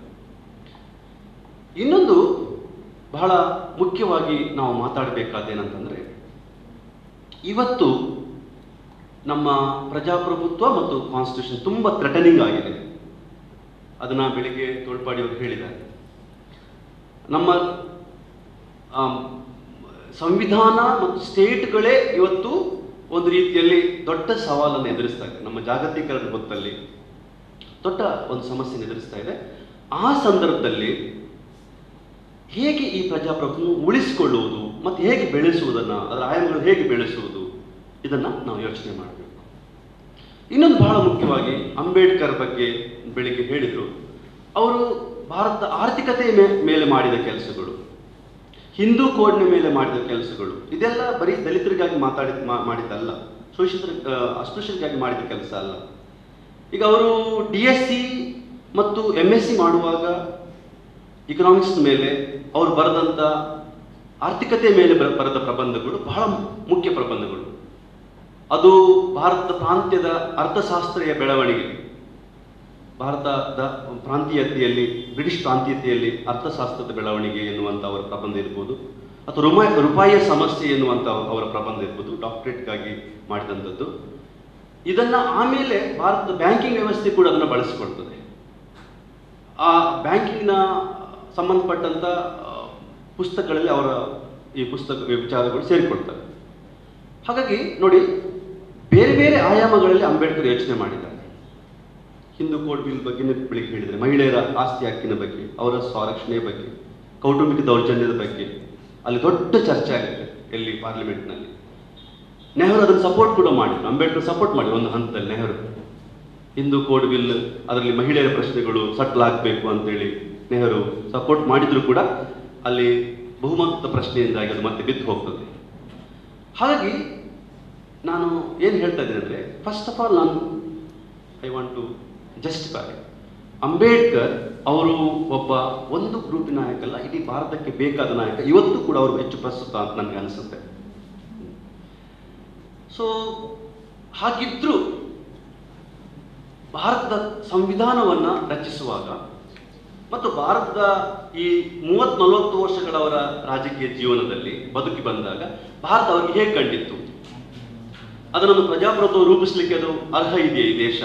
ಇನ್ನೊಂದು ಬಹಳ ಮುಖ್ಯವಾಗಿ ನಾವು ಮಾತಾಡಬೇಕಾದೇನಂತಂದ್ರೆ ಇವತ್ತು ನಮ್ಮ ಪ್ರಜಾಪ್ರಭುತ್ವ ಮತ್ತು ಕಾನ್ಸ್ಟಿಟ್ಯೂಷನ್ ತುಂಬ ಥ್ರೆಟನಿಂಗ್ ಆಗಿದೆ ಅದನ್ನ ಬೆಳಿಗ್ಗೆ ತೋಳ್ಪಾಡಿಯವರು ಹೇಳಿದ್ದಾರೆ ನಮ್ಮ ಆಮ್, ಸಂವಿಧಾನ ಮತ್ತು ಸ್ಟೇಟ್ಗಳೇ ಇವತ್ತು ಒಂದು ರೀತಿಯಲ್ಲಿ ದೊಡ್ಡ ಸವಾಲನ್ನು ಎದುರಿಸ್ತಾ ಇದೆ ನಮ್ಮ ಜಾಗತೀಕರಣ ಹೊತ್ತಲ್ಲಿ ದೊಡ್ಡ ಒಂದು ಸಮಸ್ಯೆಯನ್ನು ಎದುರಿಸ್ತಾ ಇದೆ ಆ ಸಂದರ್ಭದಲ್ಲಿ ಹೇಗೆ ಈ ಪ್ರಜಾಪ್ರಭುತ್ವ ಉಳಿಸಿಕೊಳ್ಳುವುದು ಮತ್ತು ಹೇಗೆ ಬೆಳೆಸುವುದನ್ನು ಅದರ ಆಯಾಮಗಳು ಹೇಗೆ ಬೆಳೆಸುವುದು ಇದನ್ನ ನಾವು ಯೋಚನೆ ಮಾಡಬೇಕು ಇನ್ನೊಂದು ಬಹಳ ಮುಖ್ಯವಾಗಿ ಅಂಬೇಡ್ಕರ್ ಬಗ್ಗೆ ಬೆಳಿಗ್ಗೆ ಹೇಳಿದರು ಅವರು ಭಾರತದ ಆರ್ಥಿಕತೆಯ ಮೇ- ಮೇಲೆ ಮಾಡಿದ ಕೆಲಸಗಳು ಹಿಂದೂ ಕೋಡ್ನ ಮೇಲೆ ಮಾಡಿದ ಕೆಲಸಗಳು ಇದೆಲ್ಲ ಬರೀ ದಲಿತರಿಗಾಗಿ ಮಾತಾಡಿ ಮಾ- ಮಾಡಿದ್ದಲ್ಲ ಶೋಷಿತರ ಆ, ಅಸ್ಪೃಶ್ಯರಿಗಾಗಿ ಮಾಡಿದ ಕೆಲಸ ಅಲ್ಲ ಈಗ ಅವರು ಡಿ ಎಸ್ ಸಿ ಮತ್ತು ಎಮ್ ಎಸ್ ಸಿ ಮಾಡುವಾಗ ಇಕನಾಮಿಕ್ಸ್ ಮೇಲೆ ಅವರು ಬರೆದಂಥ ಆರ್ಥಿಕತೆ ಮೇಲೆ ಬರ- ಬರೆದ ಪ್ರಬಂಧಗಳು ಬಹಳ ಮುಖ್ಯ ಪ್ರಬಂಧಗಳು ಅದು ಭಾರತದ ಪ್ರಾಂತ್ಯದ ಅರ್ಥಶಾಸ್ತ್ರೀಯ ಬೆಳವಣಿಗೆ ಭಾರತದ ಪ್ರಾಂತೀಯತೆಯಲ್ಲಿ ಬ್ರಿಟಿಷ್ ಪ್ರಾಂತೀಯತೆಯಲ್ಲಿ ಅರ್ಥಶಾಸ್ತ್ರದ ಬೆಳವಣಿಗೆ ಎನ್ನುವಂಥ ಅವರ ಪ್ರಬಂಧ ಇರ್ಬೋದು ಅಥವಾ ರುಮಾಯ್ ರೂಪಾಯಿಯ ಸಮಸ್ಯೆ ಎನ್ನುವಂಥ ಅವರ ಪ್ರಬಂಧ ಇರ್ಬೋದು ಡಾಕ್ಟರೇಟ್ಗಾಗಿ ಮಾಡಿದಂಥದ್ದು ಇದನ್ನ ಆಮೇಲೆ ಭಾರತದ ಬ್ಯಾಂಕಿಂಗ್ ವ್ಯವಸ್ಥೆ ಕೂಡ ಅದನ್ನು ಬಳಸಿಕೊಳ್ತದೆ ಆ ಬ್ಯಾಂಕಿಂಗ್ನ ಸಂಬಂಧಪಟ್ಟಂಥ ಆ, ಪುಸ್ತಕಗಳಲ್ಲಿ ಅವರ ಈ ಪುಸ್ತಕ ವಿಚಾರಗಳು ಸೇರಿಕೊಳ್ತವೆ ಹಾಗಾಗಿ ನೋಡಿ ಬೇರೆ ಬೇರೆ ಆಯಾಮಗಳಲ್ಲಿ ಅಂಬೇಡ್ಕರ್ ಯೋಚನೆ ಮಾಡಿದ್ದಾರೆ ಹಿಂದೂ ಕೋಡ್ ಬಿಲ್ ಬಗ್ಗೆ ನೀವು ಬೆಳಿಗ್ಗೆ ಹೇಳಿದರೆ ಮಹಿಳೆಯರ ಆಸ್ತಿ ಹಕ್ಕಿನ ಬಗ್ಗೆ ಅವರ ಸ್ವರಕ್ಷಣೆಯ ಬಗ್ಗೆ ಕೌಟುಂಬಿಕ ದೌರ್ಜನ್ಯದ ಬಗ್ಗೆ ಅಲ್ಲಿ ದೊಡ್ಡ ಚರ್ಚೆ ಆಗುತ್ತೆ ಎಲ್ಲಿ ಪಾರ್ಲಿಮೆಂಟ್ನಲ್ಲಿ ನೆಹರು ಅದನ್ನು ಸಪೋರ್ಟ್ ಕೂಡ ಮಾಡಿದ್ರು ಅಂಬೇಡ್ಕರ್ ಸಪೋರ್ಟ್ ಮಾಡಿ ಒಂದು ಹಂತದಲ್ಲಿ ನೆಹರು ಹಿಂದೂ ಕೋಡ್ ಬಿಲ್ ಅದರಲ್ಲಿ ಮಹಿಳೆಯರ ಪ್ರಶ್ನೆಗಳು ಸಟ್ಲ್ ಆಗಬೇಕು ಅಂತೇಳಿ ನೆಹರು ಸಪೋರ್ಟ್ ಮಾಡಿದ್ರು ಕೂಡ ಅಲ್ಲಿ ಬಹುಮತದ ಪ್ರಶ್ನೆಯಿಂದಾಗಿ ಅದು ಮತ್ತೆ ಬಿದ್ದು ಹೋಗ್ತದೆ ಹಾಗಾಗಿ ನಾನು ಏನು ಹೇಳ್ತಾ ಇದ್ದೀನಿ ಅಂದರೆ ಫಸ್ಟ್ ಆಫ್ ಆಲ್ ನಾನು I want to justify Ambedkar ಅವರು ಒಬ್ಬ ಒಂದು ಗ್ರೂಪಿನ ನಾಯಕ ಅಲ್ಲ ಇಡೀ ಭಾರತಕ್ಕೆ ಬೇಕಾದ ನಾಯಕ ಇವತ್ತು ಕೂಡ ಅವರು ಹೆಚ್ಚು ಪ್ರಸ್ತುತ ಅಂತ ನನಗೆ ಅನಿಸುತ್ತೆ ಸೊ ಹಾಗಿದ್ರು ಭಾರತದ ಸಂವಿಧಾನವನ್ನ ರಚಿಸುವಾಗ ಮತ್ತು ಭಾರತದ ಈ ಮೂವತ್ ನಲವತ್ತು ವರ್ಷಗಳ ಅವರ ರಾಜಕೀಯ ಜೀವನದಲ್ಲಿ ಬದುಕಿ ಬಂದಾಗ ಭಾರತ ಅವರಿಗೆ ಹೇಗೆ ಕಂಡಿತ್ತು ಅದನ್ನು ಪ್ರಜಾಪ್ರಭುತ್ವ ರೂಪಿಸಲಿಕ್ಕೆ ಅದು ಅರ್ಹ ಇದೆಯೇ ಈ ದೇಶ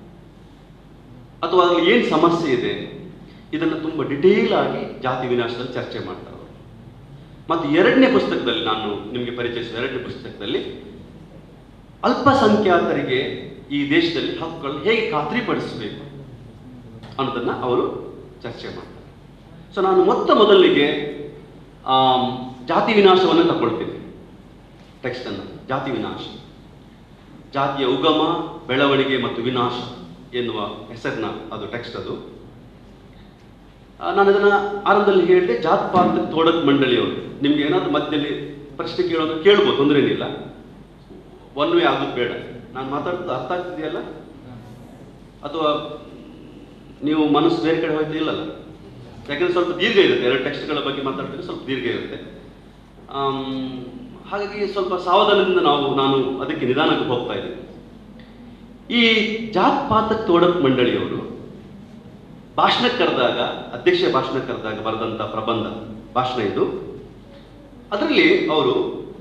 ಅಥವಾ ಅದರಲ್ಲಿ ಏನು ಸಮಸ್ಯೆ ಇದೆ ಇದನ್ನು ತುಂಬ ಡಿಟೇಲ್ ಆಗಿ ಜಾತಿ ವಿನಾಶದಲ್ಲಿ ಚರ್ಚೆ ಮಾಡ್ತಾರೆ ಅವರು ಮತ್ತು ಎರಡನೇ ಪುಸ್ತಕದಲ್ಲಿ ನಾನು ನಿಮಗೆ ಪರಿಚಯಿಸಿದ ಎರಡನೇ ಪುಸ್ತಕದಲ್ಲಿ ಅಲ್ಪಸಂಖ್ಯಾತರಿಗೆ ಈ ದೇಶದಲ್ಲಿ ಹಕ್ಕುಗಳನ್ನು ಹೇಗೆ ಖಾತ್ರಿಪಡಿಸಬೇಕು ಅನ್ನೋದನ್ನ ಅವರು ಚರ್ಚೆ ಮಾಡ್ತಾರೆ ಸೊ ನಾನು ಮೊತ್ತ ಮೊದಲಿಗೆ ಆಮ್, ಜಾತಿ ವಿನಾಶವನ್ನು ತಗೊಳ್ತೀನಿ ಟೆಕ್ಸ್ಟನ್ನು ಜಾತಿ ವಿನಾಶ ಜಾತಿಯ ಉಗಮ ಬೆಳವಣಿಗೆ ಮತ್ತು ವಿನಾಶ ಎನ್ನುವ ಹೆಸರಿನ ಅದು ಟೆಕ್ಸ್ಟ್ ಅದು ಆ, ನಾನು ಅದನ್ನ ಆರಂಭದಲ್ಲಿ ಹೇಳಿದೆ ಜಾತ್ ಪಾತ್ ತೋಡಕ್ ಮಂಡಳಿಯವರು ನಿಮ್ಗೆ ಏನಾದ್ರು ಮಧ್ಯದಲ್ಲಿ ಪ್ರಶ್ನೆ ಕೇಳೋದು ಕೇಳ್ಬೋದು ತೊಂದರೆ ಏನಿಲ್ಲ ಒನ್ ವೇ ಆಗೋದು ಬೇಡ ನಾನು ಮಾತಾಡೋದು ಅರ್ಥ ಆಗ್ತಿದೆಯಲ್ಲ ಅಥವಾ ನೀವು ಮನಸ್ಸು ಬೇರೆ ಕಡೆ ಹೋಯ್ತಾ ಇಲ್ಲಲ್ಲ ಯಾಕಂದ್ರೆ ಸ್ವಲ್ಪ ದೀರ್ಘ ಇರುತ್ತೆ ಎರಡು ಟೆಕ್ಸ್ಟ್ಗಳ ಬಗ್ಗೆ ಮಾತಾಡ್ತಿದ್ರೆ ಸ್ವಲ್ಪ ದೀರ್ಘ ಇರುತ್ತೆ ಆಮ್, ಹಾಗಾಗಿ ಸ್ವಲ್ಪ ಸಾವಧಾನದಿಂದ ನಾವು ನಾನು ಅದಕ್ಕೆ ನಿಧಾನಕ್ಕೆ ಹೋಗ್ತಾ ಇದ್ದೀನಿ ಈ ಜಾತ್ ಪಾತಕ್ ತೋಡಕ್ ಮಂಡಳಿಯವರು ಭಾಷಣಕ್ಕೆ ಕರೆದಾಗ ಅಧ್ಯಕ್ಷ ಭಾಷಣಕ್ಕೆ ಕರೆದಾಗ ಬರೆದಂತ ಪ್ರಬಂಧ ಭಾಷಣ ಇದು ಅದರಲ್ಲಿ ಅವರು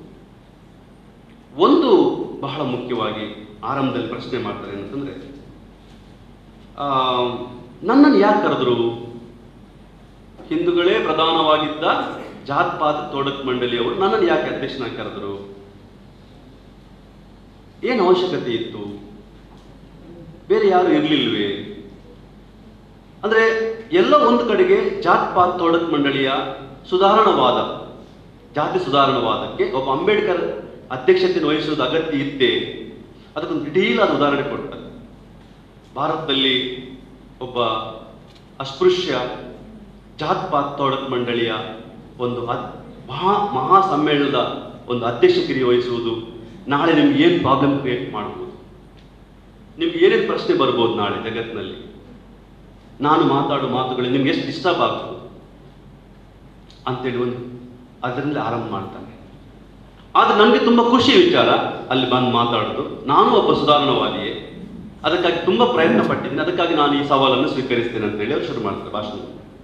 ಒಂದು ಬಹಳ ಮುಖ್ಯವಾಗಿ ಆರಂಭದಲ್ಲಿ ಪ್ರಶ್ನೆ ಮಾಡ್ತಾರೆ ಅಂತಂದ್ರೆ ಆ, ನನ್ನನ್ನು ಯಾಕೆ ಕರೆದ್ರು ಹಿಂದೂಗಳೇ ಪ್ರಧಾನವಾಗಿದ್ದ ಜಾತ್ ಪಾತ್ ತೋಡಕ್ ಮಂಡಳಿಯವರು ನನ್ನನ್ನು ಯಾಕೆ ಅಧ್ಯಕ್ಷನಾಗಿ ಕರೆದ್ರು ಏನು ಅವಶ್ಯಕತೆ ಇತ್ತು ಬೇರೆ ಯಾರು ಇರ್ಲಿಲ್ವೇ ಅಂದ್ರೆ ಎಲ್ಲ ಒಂದು ಕಡೆಗೆ ಜಾತ್ ಪಾತ್ ತೋಡಕ್ ಮಂಡಳಿಯ ಸುಧಾರಣವಾದ ಜಾತಿ ಸುಧಾರಣವಾದಕ್ಕೆ ಒಬ್ಬ ಅಂಬೇಡ್ಕರ್ ಅಧ್ಯಕ್ಷತೆಯನ್ನು ವಹಿಸುವುದು ಅಗತ್ಯ ಇದ್ದೇ ಅದಕ್ಕೊಂದು ಡಿಟೇಲ್ ಆದ ಉದಾಹರಣೆ ಕೊಡ್ತಾರೆ ಭಾರತದಲ್ಲಿ ಒಬ್ಬ ಅಸ್ಪೃಶ್ಯ ಜಾತ್ ಪಾತ್ ತೋಡಕ್ ಮಂಡಳಿಯ ಒಂದು ಅದ್- ಮಹಾ ಮಹಾ ಸಮ್ಮೇಳನದ ಒಂದು ಅಧ್ಯಕ್ಷಗಿರಿ ವಹಿಸುವುದು ನಾಳೆ ನಿಮ್ಗೆ ಏನು ಪ್ರಾಬ್ಲಮ್ ಕ್ರಿಯೇಟ್ ಮಾಡ್ಬೋದು ನಿಮ್ಗೆ ಏನೇನು ಪ್ರಶ್ನೆ ಬರ್ಬೋದು ನಾಳೆ ಜಗತ್ತಿನಲ್ಲಿ ನಾನು ಮಾತಾಡೋ ಮಾತುಗಳು ನಿಮ್ಗೆ ಎಷ್ಟು ಡಿಸ್ಟರ್ಬ್ ಆಗ್ಬೋದು ಅಂತೇಳಿ ಒಂದು ಅದರಿಂದ ಆರಂಭ ಮಾಡ್ತಾನೆ ಆದ್ರೆ ನನಗೆ ತುಂಬಾ ಖುಷಿ ವಿಚಾರ ಅಲ್ಲಿ ಬಂದು ಮಾತಾಡೋದು ನಾನು ಒಬ್ಬ ಸುಧಾರಣವಾದಿಯೇ ಅದಕ್ಕಾಗಿ ತುಂಬಾ ಪ್ರಯತ್ನ ಪಟ್ಟಿದ್ದೀನಿ ಅದಕ್ಕಾಗಿ ನಾನು ಈ ಸವಾಲನ್ನು ಸ್ವೀಕರಿಸ್ತೇನೆ ಅಂತ ಹೇಳಿ ಅವ್ರು ಶುರು ಮಾಡ್ತಾರೆ ಭಾಷಣ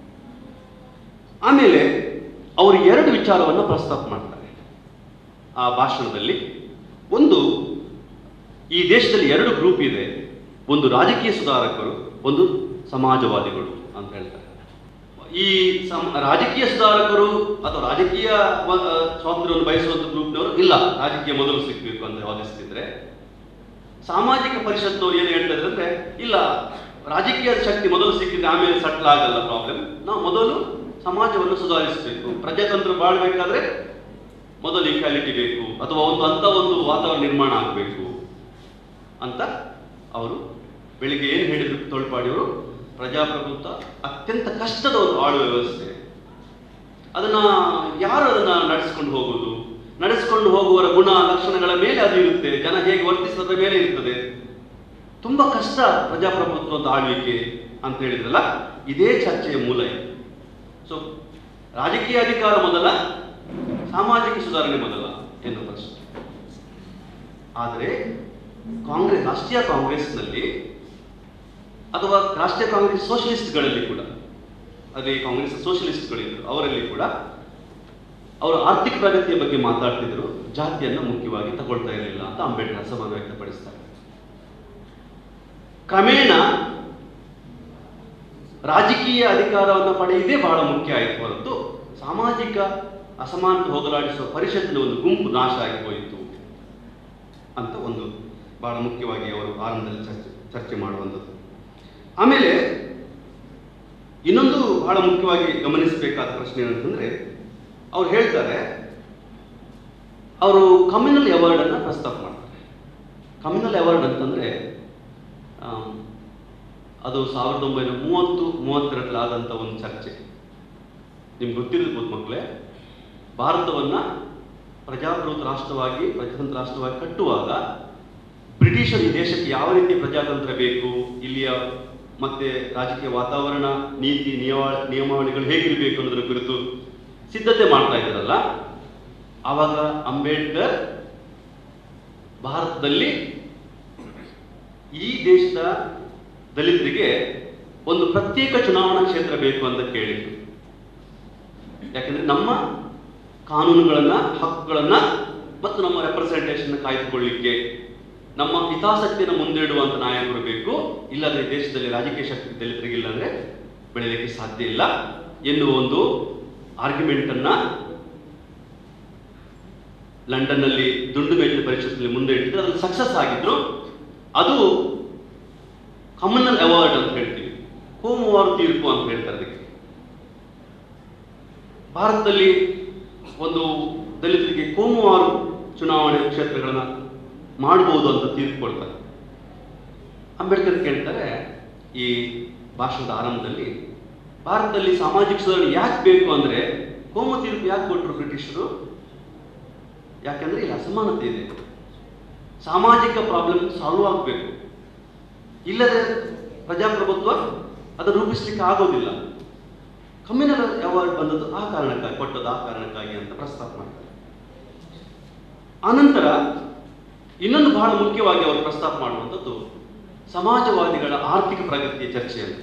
ಆಮೇಲೆ ಅವರು ಎರಡು ವಿಚಾರವನ್ನು ಪ್ರಸ್ತಾಪ ಮಾಡ್ತಾರೆ ಆ ಭಾಷಣದಲ್ಲಿ ಒಂದು ಈ ದೇಶದಲ್ಲಿ ಎರಡು ಗ್ರೂಪ್ ಇದೆ ಒಂದು ರಾಜಕೀಯ ಸುಧಾರಕರು ಒಂದು ಸಮಾಜವಾದಿಗಳು ಅಂತ ಹೇಳ್ತಾರೆ ಈ ಸಮ ರಾಜಕೀಯ ಸುಧಾರಕರು ಅಥವಾ ರಾಜಕೀಯ ವ- ಆ, ಸ್ವಾತಂತ್ರ್ಯವನ್ನು ಬಯಸುವಂತ ಗ್ರೂಪ್ನವರು ಇಲ್ಲ ರಾಜಕೀಯ ಮೊದಲು ಸಿಗ್ಬೇಕು ಅಂತ ವಾದಿಸ್ತಿದ್ರೆ ಸಾಮಾಜಿಕ ಪರಿಷತ್ನವ್ರು ಏನು ಹೇಳ್ತಾ ಇದ್ದಾರೆ ಅಂದ್ರೆ ಇಲ್ಲ ರಾಜಕೀಯ ಶಕ್ತಿ ಮೊದಲು ಸಿಕ್ಕಿದ್ರೆ ಆಮೇಲೆ ಸಟ್ಲ್ ಆಗಲ್ಲ ಪ್ರಾಬ್ಲಮ್ ನಾವು ಮೊದಲು ಸಮಾಜವನ್ನು ಸುಧಾರಿಸಬೇಕು ಪ್ರಜಾತಂತ್ರ ಬಾಳ್ಬೇಕಾದ್ರೆ ಮೊದಲು ಈಕ್ವಾಲಿಟಿ ಬೇಕು ಅಥವಾ ಒಂದು ಅಂತ ಒಂದು ವಾತಾವರಣ ನಿರ್ಮಾಣ ಆಗಬೇಕು ಅಂತ ಅವರು ಬೆಳಿಗ್ಗೆ ಏನು ಹೇಳಿದ್ರು ತೊಳ್ಪಾಡಿಯವರು ಪ್ರಜಾಪ್ರಭುತ್ವ ಅತ್ಯಂತ ಕಷ್ಟದ ಒಂದು ಆಳುವ ವ್ಯವಸ್ಥೆ ಅದನ್ನ ಯಾರು ಅದನ್ನ ನಡೆಸ್ಕೊಂಡು ಹೋಗುದು ನಡೆಸ್ಕೊಂಡು ಹೋಗುವವರ ಗುಣ ಲಕ್ಷಣಗಳ ಮೇಲೆ ಅದು ಇರುತ್ತೆ ಜನ ಹೇಗೆ ವರ್ತಿಸೋದ್ರ ಮೇಲೆ ಇರ್ತದೆ ತುಂಬಾ ಕಷ್ಟ ಪ್ರಜಾಪ್ರಭುತ್ವದ ಆಳ್ವಿಕೆ ಅಂತ ಹೇಳಿದ್ರಲ್ಲ ಇದೇ ಚರ್ಚೆಯ ಮೂಲ ಇದು ಸೊ ರಾಜಕೀಯ ಅಧಿಕಾರ ಮೊದಲ ಸಾಮಾಜಿಕ ಸುಧಾರಣೆ ಮೊದಲ ಎನ್ನುವ ಪ್ರಶ್ನೆ ಆದರೆ ಕಾಂಗ್ರೆಸ್ ರಾಷ್ಟ್ರೀಯ ಕಾಂಗ್ರೆಸ್ನಲ್ಲಿ ಅಥವಾ ರಾಷ್ಟ್ರೀಯ ಕಾಂಗ್ರೆಸ್ ಸೋಷಲಿಸ್ಟ್ಗಳಲ್ಲಿ ಕೂಡ ಅದೇ ಕಾಂಗ್ರೆಸ್ ಸೋಷಲಿಸ್ಟ್ಗಳಿದ್ರು ಅವರಲ್ಲಿ ಕೂಡ ಅವರು ಆರ್ಥಿಕ ಪ್ರಗತಿಯ ಬಗ್ಗೆ ಮಾತಾಡ್ತಿದ್ರು ಜಾತಿಯನ್ನು ಮುಖ್ಯವಾಗಿ ತಗೊಳ್ತಾ ಇರಲಿಲ್ಲ ಅಂತ ಅಂಬೇಡ್ಕರ್ ಅಸಮಾನ ವ್ಯಕ್ತಪಡಿಸ್ತಾರೆ ಕ್ರಮೇಣ ರಾಜಕೀಯ ಅಧಿಕಾರವನ್ನು ಪಡೆಯುವುದೇ ಬಹಳ ಮುಖ್ಯ ಆಯಿತು ಹೊರತು ಸಾಮಾಜಿಕ ಅಸಮಾನತೆ ಹೋಗಲಾಡಿಸುವ ಪರಿಷತ್ತಿನ ಒಂದು ಗುಂಪು ನಾಶ ಆಗಿ ಹೋಯಿತು ಅಂತ ಒಂದು ಬಹಳ ಮುಖ್ಯವಾಗಿ ಅವರು ಆರಂಭದಲ್ಲಿ ಚರ್ಚೆ ಚರ್ಚೆ ಮಾಡುವಂಥದ್ದು ಆಮೇಲೆ ಇನ್ನೊಂದು ಬಹಳ ಮುಖ್ಯವಾಗಿ ಗಮನಿಸಬೇಕಾದ ಪ್ರಶ್ನೆ ಏನಂತಂದ್ರೆ ಅವ್ರು ಹೇಳ್ತಾರೆ ಅವರು ಕಮ್ಯುನಲ್ ಅವಾರ್ಡ್ ಅನ್ನ ಪ್ರಸ್ತಾಪ ಮಾಡ್ತಾರೆ ಕಮ್ಯುನಲ್ ಅವಾರ್ಡ್ ಅಂತಂದ್ರೆ ಆಮ್, ಅದು ಸಾವಿರದ ಒಂಬೈನೂರ ಮೂವತ್ತು ಮೂವತ್ತೆರಡರಲ್ಲಿ ಆದಂಥ ಒಂದು ಚರ್ಚೆ ನಿಮ್ಗೆ ಗೊತ್ತಿರ್ಬೋದು ಮಕ್ಕಳೇ ಭಾರತವನ್ನ ಪ್ರಜಾಪ್ರಭುತ್ವ ರಾಷ್ಟ್ರವಾಗಿ ಪ್ರಜಾತಂತ್ರ ರಾಷ್ಟ್ರವಾಗಿ ಕಟ್ಟುವಾಗ ಬ್ರಿಟಿಷರು ಈ ದೇಶಕ್ಕೆ ಯಾವ ರೀತಿಯ ಪ್ರಜಾತಂತ್ರ ಬೇಕು ಇಲ್ಲಿಯ ಮತ್ತೆ ರಾಜಕೀಯ ವಾತಾವರಣ ನೀತಿ ನಿಯಮ ನಿಯಮಾವಳಿಗಳು ಹೇಗಿರಬೇಕು ಅನ್ನೋದರ ಕುರಿತು ಸಿದ್ಧತೆ ಮಾಡ್ತಾ ಇದ್ದಾರಲ್ಲ ಆವಾಗ ಅಂಬೇಡ್ಕರ್ ಭಾರತದಲ್ಲಿ ಈ ದೇಶದ ದಲಿತರಿಗೆ ಒಂದು ಪ್ರತ್ಯೇಕ ಚುನಾವಣಾ ಕ್ಷೇತ್ರ ಬೇಕು ಅಂತ ಕೇಳಿದ್ರು ಯಾಕಂದ್ರೆ ನಮ್ಮ ಕಾನೂನುಗಳನ್ನ ಹಕ್ಕುಗಳನ್ನ ಮತ್ತು ನಮ್ಮ ರೆಪ್ರೆಸೆಂಟೇಷನ್ ಕಾಯ್ದುಕೊಳ್ಳಿಕ್ಕೆ ನಮ್ಮ ಹಿತಾಸಕ್ತಿಯನ್ನು ಮುಂದಿಡುವಂತ ನಾಯಕರು ಬೇಕು ಇಲ್ಲದ್ರೆ ಈ ದೇಶದಲ್ಲಿ ರಾಜಕೀಯ ಶಕ್ತಿ ದಲಿತರಿಗಿಲ್ಲ ಅಂದ್ರೆ ಬೆಳೆಯಲಿಕ್ಕೆ ಸಾಧ್ಯ ಇಲ್ಲ ಎನ್ನುವ ಒಂದು ಆರ್ಗ್ಯುಮೆಂಟ್ ಅನ್ನ ಲಂಡನ್ ನಲ್ಲಿ ದುಂಡು ಮೇಜಿನ ಪರಿಷತ್ನಲ್ಲಿ ಮುಂದೆ ಇಟ್ಟಿದ್ರು ಅದ್ರಲ್ಲಿ ಸಕ್ಸಸ್ ಆಗಿದ್ರು ಅದು ಕಮನಲ್ ಅವಾರ್ಡ್ ಅಂತ ಹೇಳ್ತೀವಿ ಕೋಮುವಾರು ತೀರ್ಪು ಅಂತ ಹೇಳ್ತಾರೆ ಅದಕ್ಕೆ ಭಾರತದಲ್ಲಿ ಒಂದು ದಲಿತರಿಗೆ ಕೋಮುವಾರು ಚುನಾವಣೆ ಕ್ಷೇತ್ರಗಳನ್ನ ಮಾಡಬಹುದು ಅಂತ ತೀರ್ಪು ಕೊಡ್ತಾರೆ ಅಂಬೇಡ್ಕರ್ ಕೇಳ್ತಾರೆ ಈ ಭಾಷಣದ ಆರಂಭದಲ್ಲಿ ಭಾರತದಲ್ಲಿ ಸಾಮಾಜಿಕ ಸುಧಾರಣೆ ಯಾಕೆ ಬೇಕು ಅಂದ್ರೆ ಕೋಮು ತೀರ್ಪು ಯಾಕೆ ಕೊಟ್ಟರು ಬ್ರಿಟಿಷರು ಯಾಕಂದ್ರೆ ಇಲ್ಲಿ ಅಸಮಾನತೆ ಇದೆ ಸಾಮಾಜಿಕ ಪ್ರಾಬ್ಲಮ್ ಸಾಲ್ವ್ ಆಗಬೇಕು ಇಲ್ಲದೆ ಪ್ರಜಾಪ್ರಭುತ್ವ ಅದನ್ನು ರೂಪಿಸ್ಲಿಕ್ಕೆ ಆಗೋದಿಲ್ಲ ಕಮ್ಯುನಲ್ ಅವಾರ್ಡ್ ಬಂದದ್ದು ಆ ಕಾರಣಕ್ಕಾಗಿ ಕೊಟ್ಟದ್ದು ಆ ಕಾರಣಕ್ಕಾಗಿ ಅಂತ ಪ್ರಸ್ತಾಪ ಮಾಡ್ತಾರೆ ಆನಂತರ ಇನ್ನೊಂದು ಬಹಳ ಮುಖ್ಯವಾಗಿ ಅವರು ಪ್ರಸ್ತಾಪ ಮಾಡುವಂಥದ್ದು ಸಮಾಜವಾದಿಗಳ ಆರ್ಥಿಕ ಪ್ರಗತಿಯ ಚರ್ಚೆಯನ್ನು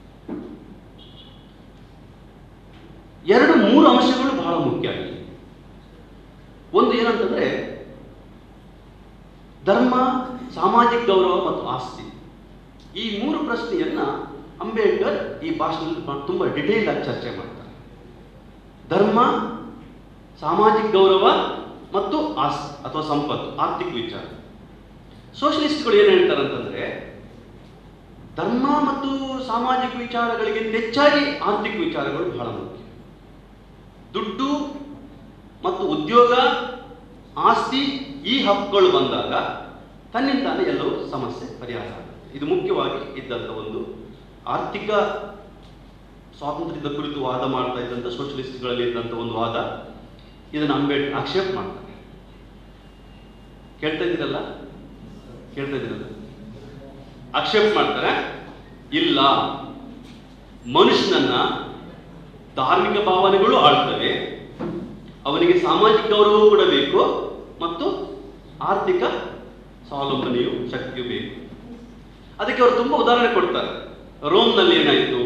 ಎರಡು ಮೂರು ಅಂಶಗಳು ಬಹಳ ಮುಖ್ಯ ಆಗಿದೆ ಒಂದು ಏನಂತಂದ್ರೆ ಧರ್ಮ ಸಾಮಾಜಿಕ ಗೌರವ ಮತ್ತು ಆಸ್ತಿ ಈ ಮೂರು ಪ್ರಶ್ನೆಯನ್ನ ಅಂಬೇಡ್ಕರ್ ಈ ಭಾಷಣದಲ್ಲಿ ಬ- ತುಂಬಾ ಡಿಟೇಲ್ ಆಗಿ ಚರ್ಚೆ ಮಾಡ್ತಾರೆ ಧರ್ಮ ಸಾಮಾಜಿಕ ಗೌರವ ಮತ್ತು ಆಸ್ತಿ ಅಥವಾ ಸಂಪತ್ತು ಆರ್ಥಿಕ ವಿಚಾರ ಸೋಷಲಿಸ್ಟ್ಗಳು ಏನು ಹೇಳ್ತಾರೆ ಅಂತಂದ್ರೆ ಧರ್ಮ ಮತ್ತು ಸಾಮಾಜಿಕ ವಿಚಾರಗಳಿಗಿಂತ ಹೆಚ್ಚಾಗಿ ಆರ್ಥಿಕ ವಿಚಾರಗಳು ಬಹಳ ಮುಖ್ಯ ದುಡ್ಡು ಮತ್ತು ಉದ್ಯೋಗ ಆಸ್ತಿ ಈ ಹಕ್ಕುಗಳು ಬಂದಾಗ ತನ್ನಿಂದಾನೇ ಎಲ್ಲವೂ ಸಮಸ್ಯೆ ಪರಿಹಾರ ಆಗುತ್ತೆ ಇದು ಮುಖ್ಯವಾಗಿ ಇದ್ದಂಥ ಒಂದು ಆರ್ಥಿಕ ಸ್ವಾತಂತ್ರ್ಯದ ಕುರಿತು ವಾದ ಮಾಡ್ತಾ ಇದ್ದಂಥ ಸೋಷಲಿಸ್ಟ್ಗಳಲ್ಲಿ ಇದ್ದಂಥ ಒಂದು ವಾದ ಇದನ್ನು ಅಂಬೇಡ್ಕರ್ ಆಕ್ಷೇಪ ಮಾಡ್ತಾರೆ ಕೇಳ್ತಾ ಇದ್ದೀರಲ್ಲ ಕೇಳ್ತಾ ಇದ್ದೀರಲ್ಲ ಆಕ್ಷೇಪ ಮಾಡ್ತಾರೆ ಇಲ್ಲ ಮನುಷ್ಯನನ್ನ ಧಾರ್ಮಿಕ ಭಾವನೆಗಳು ಆಳ್ತವೆ ಅವನಿಗೆ ಸಾಮಾಜಿಕ ಗೌರವವೂ ಕೂಡ ಬೇಕು ಮತ್ತು ಆರ್ಥಿಕ ಸ್ವಾವಲಂಬನೆಯು ಶಕ್ತಿಯೂ ಬೇಕು ಅದಕ್ಕೆ ಅವರು ತುಂಬಾ ಉದಾಹರಣೆ ಕೊಡ್ತಾರೆ ರೋಮ್ನಲ್ಲಿ ಏನಾಯಿತು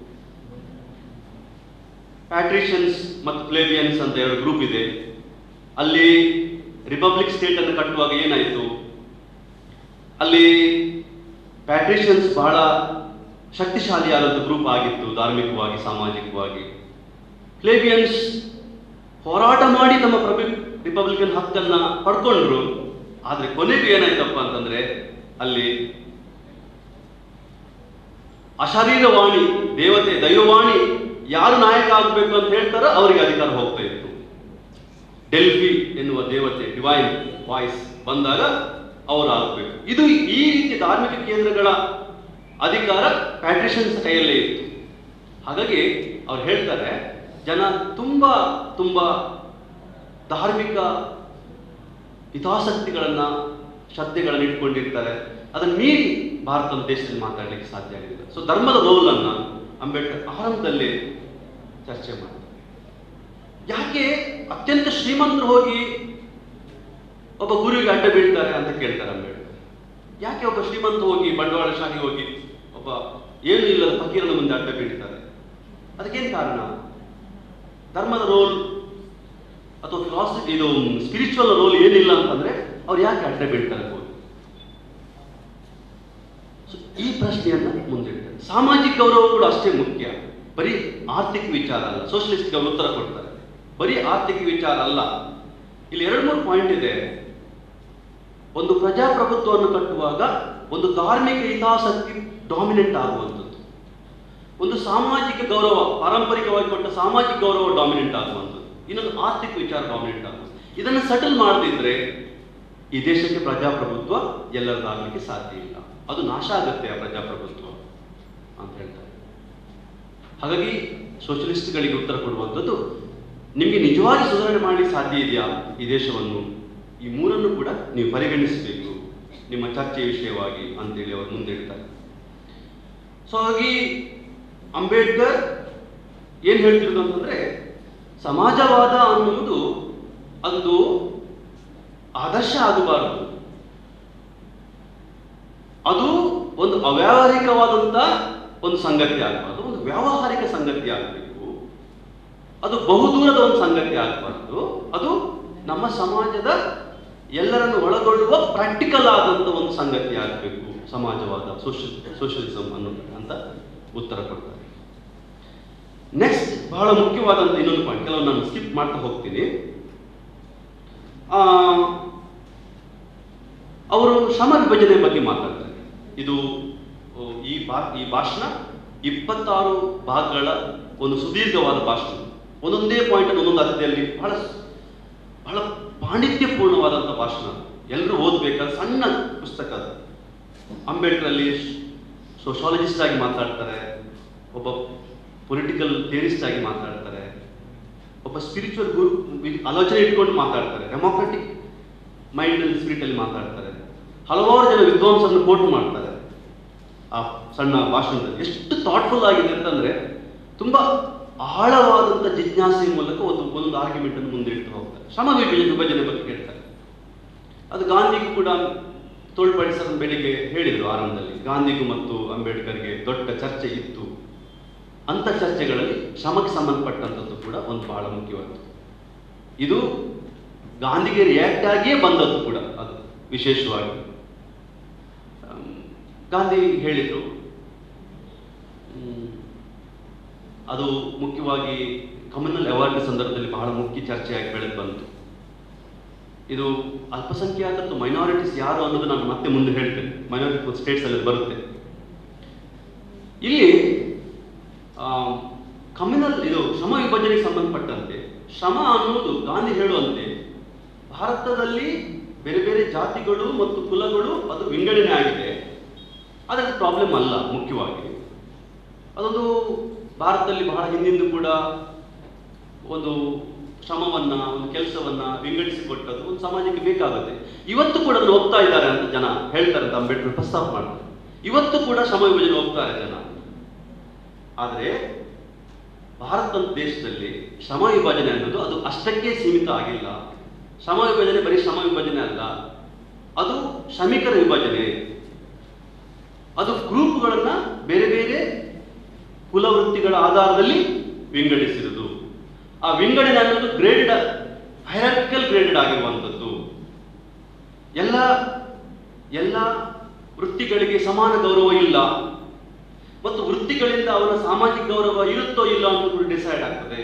ಪ್ಯಾಟ್ರಿಷಿಯನ್ಸ್ ಮತ್ತು ಪ್ಲೇಬಿಯನ್ಸ್ ಅಂತ ಎರಡು ಗ್ರೂಪ್ ಇದೆ ಅಲ್ಲಿ ರಿಪಬ್ಲಿಕ್ ಸ್ಟೇಟ್ ಅನ್ನು ಕಟ್ಟುವಾಗ ಏನಾಯಿತು ಅಲ್ಲಿ ಪ್ಯಾಟ್ರಿಷಿಯನ್ಸ್ ಬಹಳ ಶಕ್ತಿಶಾಲಿಯಾದಂಥ ಗ್ರೂಪ್ ಆಗಿತ್ತು ಧಾರ್ಮಿಕವಾಗಿ ಸಾಮಾಜಿಕವಾಗಿ ಪ್ಲೇಬಿಯನ್ಸ್ ಹೋರಾಟ ಮಾಡಿ ತಮ್ಮ ಪ್ರಬಿ ರಿಪಬ್ಲಿಕನ್ ಹಕ್ಕನ್ನ ಪಡ್ಕೊಂಡ್ರು ಆದ್ರೆ ಕೊನೆಗೆ ಏನಾಯ್ತಪ್ಪ ಅಂತಂದ್ರೆ ಅಲ್ಲಿ ಅಶರೀರವಾಣಿ ದೇವತೆ ದೈವವಾಣಿ ಯಾರು ನಾಯಕ ಆಗಬೇಕು ಅಂತ ಹೇಳ್ತಾರೋ ಅವರಿಗೆ ಅಧಿಕಾರ ಹೋಗ್ತಾ ಇತ್ತು ಡೆಲ್ಫಿ ಎನ್ನುವ ದೇವತೆ ಡಿವೈನ್ ವಾಯ್ಸ್ ಬಂದಾಗ ಅವರು ಆಗಬೇಕು ಇದು ಈ ರೀತಿ ಧಾರ್ಮಿಕ ಕೇಂದ್ರಗಳ ಅಧಿಕಾರ ಪ್ಯಾಟ್ರಿಷನ್ಸ್ ಕೈಯಲ್ಲೇ ಇತ್ತು ಹಾಗಾಗಿ ಅವ್ರು ಹೇಳ್ತಾರೆ ಜನ ತುಂಬ ತುಂಬ ಧಾರ್ಮಿಕ ಹಿತಾಸಕ್ತಿಗಳನ್ನ ಶ್ರದ್ಧೆಗಳನ್ನು ಇಟ್ಕೊಂಡಿರ್ತಾರೆ ಅದನ್ನು ಮೀರಿ ಭಾರತ ದೇಶದಲ್ಲಿ ಮಾತಾಡಲಿಕ್ಕೆ ಸಾಧ್ಯ ಆಗಿದೆ ಸೊ ಧರ್ಮದ ರೋಲ್ ಅನ್ನ ಅಂಬೇಡ್ಕರ್ ಆರಂಭದಲ್ಲೇ ಚರ್ಚೆ ಮಾಡ್ತಾರೆ ಯಾಕೆ ಅತ್ಯಂತ ಶ್ರೀಮಂತರು ಹೋಗಿ ಒಬ್ಬ ಗುರುವಿಗೆ ಅಡ್ಡ ಬೀಳ್ತಾರೆ ಅಂತ ಕೇಳ್ತಾರೆ ಅಂಬೇಡ್ಕರ್ ಯಾಕೆ ಒಬ್ಬ ಶ್ರೀಮಂತ ಹೋಗಿ ಬಂಡವಾಳಶಾಹಿ ಹೋಗಿ ಒಬ್ಬ ಏನು ಇಲ್ಲದ ಫಕೀರನ ಮುಂದೆ ಅಡ್ಡ ಬೀಳ್ತಾರೆ ಅದಕ್ಕೇನು ಕಾರಣ ಧರ್ಮದ ರೋಲ್ ಅಥವಾ ಫಿಲಾಸಫಿ ಇದು ಸ್ಪಿರಿಚುವಲ್ ರೋಲ್ ಏನಿಲ್ಲ ಅಂತಂದ್ರೆ ಅವ್ರು ಯಾಕೆ ಅಡ್ಡ ಬೀಳ್ತಾರೆ ಹೋಗಿ So, ಈ ಪ್ರಶ್ನೆಯನ್ನ ಮುಂದಿಡ್ತಾರೆ ಸಾಮಾಜಿಕ ಗೌರವ ಕೂಡ ಅಷ್ಟೇ ಮುಖ್ಯ ಬರೀ ಆರ್ಥಿಕ ವಿಚಾರ ಅಲ್ಲ ಸೋಷಲಿಸ್ಟ್ ಅವರು ಉತ್ತರ ಕೊಡ್ತಾರೆ ಬರೀ ಆರ್ಥಿಕ ವಿಚಾರ ಅಲ್ಲ ಇಲ್ಲಿ ಎರಡು ಮೂರು ಪಾಯಿಂಟ್ ಇದೆ ಒಂದು ಪ್ರಜಾಪ್ರಭುತ್ವವನ್ನು ಕಟ್ಟುವಾಗ ಒಂದು ಧಾರ್ಮಿಕ ಹಿತಾಸಕ್ತಿ ಡಾಮಿನೆಂಟ್ ಆಗುವಂಥದ್ದು ಒಂದು ಸಾಮಾಜಿಕ ಗೌರವ ಪಾರಂಪರಿಕವಾಗಿ ಕೊಟ್ಟ ಸಾಮಾಜಿಕ ಗೌರವ ಡಾಮಿನೆಂಟ್ ಆಗುವಂಥದ್ದು ಇನ್ನೊಂದು ಆರ್ಥಿಕ ವಿಚಾರ ಡಾಮಿನೆಂಟ್ ಆಗುವುದು ಇದನ್ನು ಸೆಟಲ್ ಮಾಡದಿದ್ರೆ ಈ ದೇಶಕ್ಕೆ ಪ್ರಜಾಪ್ರಭುತ್ವ ಎಲ್ಲರದಾಗಲಿಕ್ಕೆ ಸಾಧ್ಯ ಇಲ್ಲ ಅದು ನಾಶ ಆಗುತ್ತೆ ಆ ಪ್ರಜಾಪ್ರಭುತ್ವ ಅಂತ ಹೇಳ್ತಾರೆ ಹಾಗಾಗಿ ಸೋಷಲಿಸ್ಟ್ಗಳಿಗೆ ಉತ್ತರ ಕೊಡುವಂಥದ್ದು ನಿಮಗೆ ನಿಜವಾಗಿ ಸುಧಾರಣೆ ಮಾಡಲಿಕ್ಕೆ ಸಾಧ್ಯ ಇದೆಯಾ ಈ ದೇಶವನ್ನು ಈ ಮೂರನ್ನು ಕೂಡ ನೀವು ಪರಿಗಣಿಸಬೇಕು ನಿಮ್ಮ ಚರ್ಚೆಯ ವಿಷಯವಾಗಿ ಅಂತೇಳಿ ಅವರು ಮುಂದಿಡ್ತಾರೆ ಸೊ ಹಾಗಾಗಿ ಅಂಬೇಡ್ಕರ್ ಏನ್ ಹೇಳ್ತಿರೋದು ಅಂತಂದ್ರೆ ಸಮಾಜವಾದ ಅನ್ನುವುದು ಒಂದು ಆದರ್ಶ ಆಗಬಾರದು ಅದು ಒಂದು ಅವ್ಯಾವಹಾರಿಕವಾದಂತ ಒಂದು ಸಂಗತಿ ಆಗಬಾರ್ದು ಒಂದು ವ್ಯಾವಹಾರಿಕ ಸಂಗತಿ ಆಗಬೇಕು ಅದು ಬಹುದೂರದ ಒಂದು ಸಂಗತಿ ಆಗಬಾರ್ದು ಅದು ನಮ್ಮ ಸಮಾಜದ ಎಲ್ಲರನ್ನು ಒಳಗೊಳ್ಳುವ ಪ್ರಾಕ್ಟಿಕಲ್ ಆದಂತ ಒಂದು ಸಂಗತಿ ಆಗಬೇಕು ಸಮಾಜವಾದ ಸೋಷಲ್ ಸೋಷಲಿಸಂ ಅನ್ನೋದು ಅಂತ ಉತ್ತರ ಕೊಡ್ತಾರೆ ನೆಕ್ಸ್ಟ್ ಬಹಳ ಮುಖ್ಯವಾದಂತ ಇನ್ನೊಂದು ಪಾಯಿಂಟ್ ಕೆಲವು ನಾನು ಸ್ಕಿಪ್ ಮಾಡ್ತಾ ಹೋಗ್ತೀನಿ ಆ, ಅವರು ಶ್ರಮ ವಿಭಜನೆ ಬಗ್ಗೆ ಮಾತಾಡ್ತಾರೆ ಇದು ಓ, ಈ ಬಾ ಈ ಭಾಷಣ ಇಪ್ಪತ್ತಾರು ಭಾಗಗಳ ಒಂದು ಸುದೀರ್ಘವಾದ ಭಾಷಣ ಒಂದೊಂದೇ ಪಾಯಿಂಟ್ ಒಂದೊಂದು ಅರ್ಥದಲ್ಲಿ ಬಹಳ ಬಹಳ ಪಾಂಡಿತ್ಯಪೂರ್ಣವಾದಂಥ ಭಾಷಣ ಎಲ್ಲರೂ ಓದಬೇಕಾದ ಸಣ್ಣ ಪುಸ್ತಕ ಅದು ಅಂಬೇಡ್ಕರ್ ಅಲ್ಲಿ ಸೋಶಾಲಜಿಸ್ಟ್ ಆಗಿ ಮಾತಾಡ್ತಾರೆ ಒಬ್ಬ ಪೊಲಿಟಿಕಲ್ ಥಿಯರಿಸ್ಟ್ ಆಗಿ ಮಾತಾಡ್ತಾರೆ ಒಬ್ಬ ಸ್ಪಿರಿಚುವಲ್ ಗುರು ಆಲೋಚನೆ ಇಟ್ಕೊಂಡು ಮಾತಾಡ್ತಾರೆ ಡೆಮೋಕ್ರೆಟಿಕ್ ಮೈಂಡ್ ಅಲ್ಲಿ ಸ್ಪಿರಿಟ್ ಅಲ್ಲಿ ಮಾತಾಡ್ತಾರೆ ಹಲವಾರು ಜನ ವಿದ್ವಾಂಸರನ್ನು ಕೋಟ್ ಮಾಡ್ತಾರೆ ಆ ಸಣ್ಣ ಭಾಷಣದಲ್ಲಿ ಎಷ್ಟು ಥಾಟ್ಫುಲ್ ಆಗಿದೆ ಅಂತಂದ್ರೆ ತುಂಬಾ ಆಳವಾದಂಥ ಜಿಜ್ಞಾಸೆ ಮೂಲಕ ಒಂದು ಒಂದೊಂದು ಆರ್ಗ್ಯುಮೆಂಟ್ ಅನ್ನು ಮುಂದಿಡ್ತಾ ಹೋಗ್ತಾರೆ ಶ್ರಮ ವಿಭಜನೆ ವಿಭಜನೆ ಬಗ್ಗೆ ಹೇಳ್ತಾರೆ ಅದು ಗಾಂಧಿಗೂ ಕೂಡ ತೋಳ್ಪಡಿಸಲು ಬೆಳಿಗ್ಗೆ ಹೇಳಿದರು ಆರಂಭದಲ್ಲಿ ಗಾಂಧಿಗೂ ಮತ್ತು ಅಂಬೇಡ್ಕರ್ಗೆ ದೊಡ್ಡ ಚರ್ಚೆ ಇತ್ತು ಅಂತ ಚರ್ಚೆಗಳಲ್ಲಿ ಶ್ರಮಕ್ಕೆ ಸಂಬಂಧಪಟ್ಟಂಥದ್ದು ಕೂಡ ಒಂದು ಬಹಳ ಮುಖ್ಯವಾದ್ದು ಇದು ಗಾಂಧಿಗೆ ರಿಯಾಕ್ಟ್ ಆಗಿಯೇ ಬಂದದ್ದು ಕೂಡ ಅದು ವಿಶೇಷವಾಗಿ ಆಮ್, ಗಾಂಧಿ ಹೇಳಿದರು ಹ್ಮ್, ಅದು ಮುಖ್ಯವಾಗಿ ಕಮ್ಯುನಲ್ ಅವಾರ್ಡ್ ಸಂದರ್ಭದಲ್ಲಿ ಬಹಳ ಮುಖ್ಯ ಚರ್ಚೆಯಾಗಿ ಬೆಳೆದು ಬಂತು ಇದು ಅಲ್ಪಸಂಖ್ಯಾತ ಮತ್ತು ಮೈನಾರಿಟೀಸ್ ಯಾರು ಅನ್ನೋದು ನಾನು ಮತ್ತೆ ಮುಂದೆ ಹೇಳ್ತೇನೆ ಮೈನಾರಿಟಿ ಸ್ಟೇಟ್ಸ್ ಅಲ್ಲಿ ಬರುತ್ತೆ ಇಲ್ಲಿ ಕಮ್ಯುನಲ್ ಇದು ಶ್ರಮ ವಿಭಜನೆಗೆ ಸಂಬಂಧಪಟ್ಟಂತೆ ಶ್ರಮ ಅನ್ನುವುದು ಗಾಂಧಿ ಹೇಳುವಂತೆ ಭಾರತದಲ್ಲಿ ಬೇರೆ ಬೇರೆ ಜಾತಿಗಳು ಮತ್ತು ಕುಲಗಳು ಅದು ವಿಂಗಡಣೆ ಆಗಿದೆ ಅದಕ್ಕೆ ಪ್ರಾಬ್ಲಮ್ ಅಲ್ಲ ಮುಖ್ಯವಾಗಿ ಅದೊಂದು ಭಾರತದಲ್ಲಿ ಬಹಳ ಹಿಂದಿಂದು ಕೂಡ ಒಂದು ಶ್ರಮವನ್ನ ಒಂದು ಕೆಲಸವನ್ನ ವಿಂಗಡಿಸಿಕೊಟ್ಟದ್ದು ಒಂದು ಸಮಾಜಕ್ಕೆ ಬೇಕಾಗುತ್ತೆ ಇವತ್ತು ಕೂಡ ಅದನ್ನು ಹೋಗ್ತಾ ಇದ್ದಾರೆ ಅಂತ ಜನ ಹೇಳ್ತಾರೆ ಅಂತ ಅಂಬೇಡ್ಕರ್ ಪ್ರಸ್ತಾಪ ಮಾಡ್ತಾರೆ ಇವತ್ತು ಕೂಡ ಶ್ರಮ ವಿಭಜನೆ ಹೋಗ್ತಾರೆ ಜನ ಆದರೆ ಭಾರತ ದೇಶದಲ್ಲಿ ಶ್ರಮ ವಿಭಜನೆ ಅನ್ನೋದು ಅದು ಅಷ್ಟಕ್ಕೆ ಸೀಮಿತ ಆಗಿಲ್ಲ ಶ್ರಮ ವಿಭಜನೆ ಬರೀ ಶ್ರಮ ವಿಭಜನೆ ಅಲ್ಲ ಅದು ಶ್ರಮಿಕರ ವಿಭಜನೆ ಅದು ಗ್ರೂಪ್ಗಳನ್ನ ಬೇರೆ ಬೇರೆ ಕುಲವೃತ್ತಿಗಳ ಆಧಾರದಲ್ಲಿ ವಿಂಗಡಿಸಿರುವುದು ಆ ವಿಂಗಡಣೆ ಅನ್ನೋದು ಗ್ರೇಡೆಡ್ ಹೈರಾರ್ಕಿಕಲ್ ಗ್ರೇಡೆಡ್ ಆಗಿರುವಂಥದ್ದು ಎಲ್ಲ ಎಲ್ಲ ವೃತ್ತಿಗಳಿಗೆ ಸಮಾನ ಗೌರವ ಇಲ್ಲ ಮತ್ತು ವೃತ್ತಿಗಳಿಂದ ಅವರ ಸಾಮಾಜಿಕ ಗೌರವ ಇರುತ್ತೋ ಇಲ್ಲ ಅಂತ ಕೂಡ ಡಿಸೈಡ್ ಆಗ್ತದೆ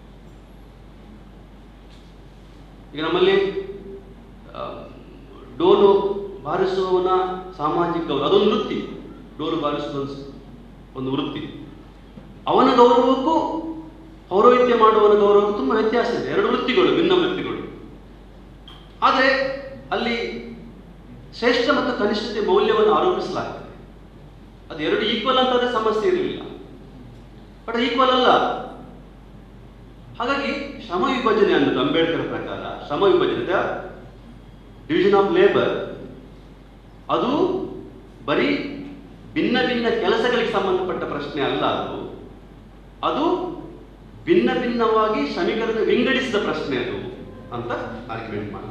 ಈಗ ನಮ್ಮಲ್ಲಿ ಆ, ಡೋಲು ಬಾರಿಸುವವನ ಸಾಮಾಜಿಕ ಗೌರವ ಅದೊಂದು ವೃತ್ತಿ ಡೋಲು ಬಾರಿಸುವ ಒಂದು ವೃತ್ತಿ ಅವನ ಗೌರವಕ್ಕೂ ಪೌರೋಹಿತ್ಯ ಮಾಡುವವನ ಗೌರವಕ್ಕೂ ತುಂಬ ವ್ಯತ್ಯಾಸ ಇದೆ ಎರಡು ವೃತ್ತಿಗಳು ಭಿನ್ನ ವೃತ್ತಿಗಳು ಆದರೆ ಅಲ್ಲಿ ಶ್ರೇಷ್ಠ ಮತ್ತು ಕನಿಷ್ಠತೆ ಮೌಲ್ಯವನ್ನು ಆರೋಪಿಸಲಾಗ್ತದೆ ಅದು ಎರಡು ಈಕ್ವಲ್ ಅಂತಂದ್ರೆ ಸಮಸ್ಯೆ ಇರಲಿಲ್ಲ ಬಟ್ ಈಕ್ವಲ್ ಅಲ್ಲ ಹಾಗಾಗಿ ಶ್ರಮ ವಿಭಜನೆ ಅನ್ನೋದು ಅಂಬೇಡ್ಕರ್ ಪ್ರಕಾರ ಶ್ರಮ ವಿಭಜನೆ ಡಿವಿಷನ್ ಆಫ್ ಲೇಬರ್ ಅದು ಬರೀ ಭಿನ್ನ ಭಿನ್ನ ಕೆಲಸಗಳಿಗೆ ಸಂಬಂಧಪಟ್ಟ ಪ್ರಶ್ನೆ ಅಲ್ಲ ಅದು ಅದು ಭಿನ್ನ ಭಿನ್ನವಾಗಿ ಶ್ರಮಿಕರನ್ನು ವಿಂಗಡಿಸಿದ ಪ್ರಶ್ನೆ ಅದು ಅಂತ ಆರ್ಗ್ಯುಮೆಂಟ್ ಮಾಡ್ತಾರೆ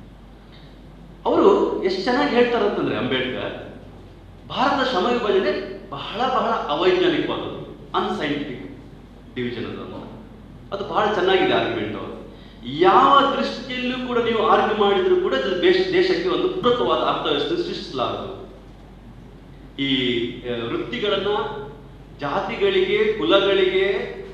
ಅವರು ಎಷ್ಟು ಚೆನ್ನಾಗಿ ಹೇಳ್ತಾರೆ ಅಂತಂದ್ರೆ ಅಂಬೇಡ್ಕರ್ ಭಾರತದ ಶ್ರಮ ವಿಭಜನೆ ಬಹಳ ಬಹಳ ಅವೈಜ್ಞಾನಿಕವಾದದ್ದು ಅನ್ಸೈಂಟಿಫಿಕ್ ಡಿವಿಷನ್ ಅದು ಅಂತ. ಅದು ಬಹಳ ಚೆನ್ನಾಗಿದೆ ಆರ್ಗ್ಯುಮೆಂಟ್ ಅವರು ಯಾವ ದೃಷ್ಟಿಯಲ್ಲೂ ಕೂಡ ನೀವು ಆರ್ಗ್ಯೂ ಮಾಡಿದ್ರು ಕೂಡ ಇದು ದೇಶ ದೇಶಕ್ಕೆ ಒಂದು ಪೂರಕವಾದ ಅರ್ಥವ್ಯವಸ್ಥೆ ಸೃಷ್ಟಿಸಲಾರದು ಈ ಆ, ವೃತ್ತಿಗಳನ್ನ ಜಾತಿಗಳಿಗೆ ಕುಲಗಳಿಗೆ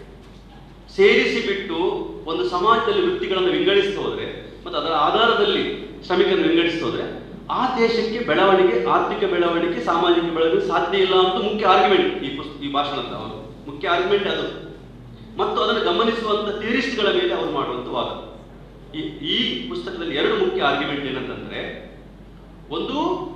ಸೇರಿಸಿ ಬಿಟ್ಟು ಒಂದು ಸಮಾಜದಲ್ಲಿ ವೃತ್ತಿಗಳನ್ನು ವಿಂಗಡಿಸ್ತಾ ಹೋದ್ರೆ ಮತ್ತು ಅದರ ಆಧಾರದಲ್ಲಿ ಶ್ರಮಿಕರನ್ನು ವಿಂಗಡಿಸ್ತಾ ಹೋದ್ರೆ ಆ ದೇಶಕ್ಕೆ ಬೆಳವಣಿಗೆ ಆರ್ಥಿಕ ಬೆಳವಣಿಗೆ ಸಾಮಾಜಿಕ ಬೆಳವಣಿಗೆ ಸಾಧ್ಯ ಇಲ್ಲ ಅಂತ ಮುಖ್ಯ ಆರ್ಗ್ಯುಮೆಂಟ್ ಈ ಪುಸ್ ಈ ಭಾಷಣದ ಅವರು ಮುಖ್ಯ ಆರ್ಗ್ಯುಮೆಂಟ್ ಅದು ಮತ್ತು ಅದನ್ನು ಗಮನಿಸುವಂತ ಥಿಯರಿಸ್ಟ್ಗಳ ಮೇಲೆ ಅವರು ಮಾಡುವಂತ ವಾದ ಈ ಈ ಪುಸ್ತಕದಲ್ಲಿ ಎರಡು ಮುಖ್ಯ ಆರ್ಗ್ಯುಮೆಂಟ್ ಏನಂತಂದ್ರೆ ಒಂದು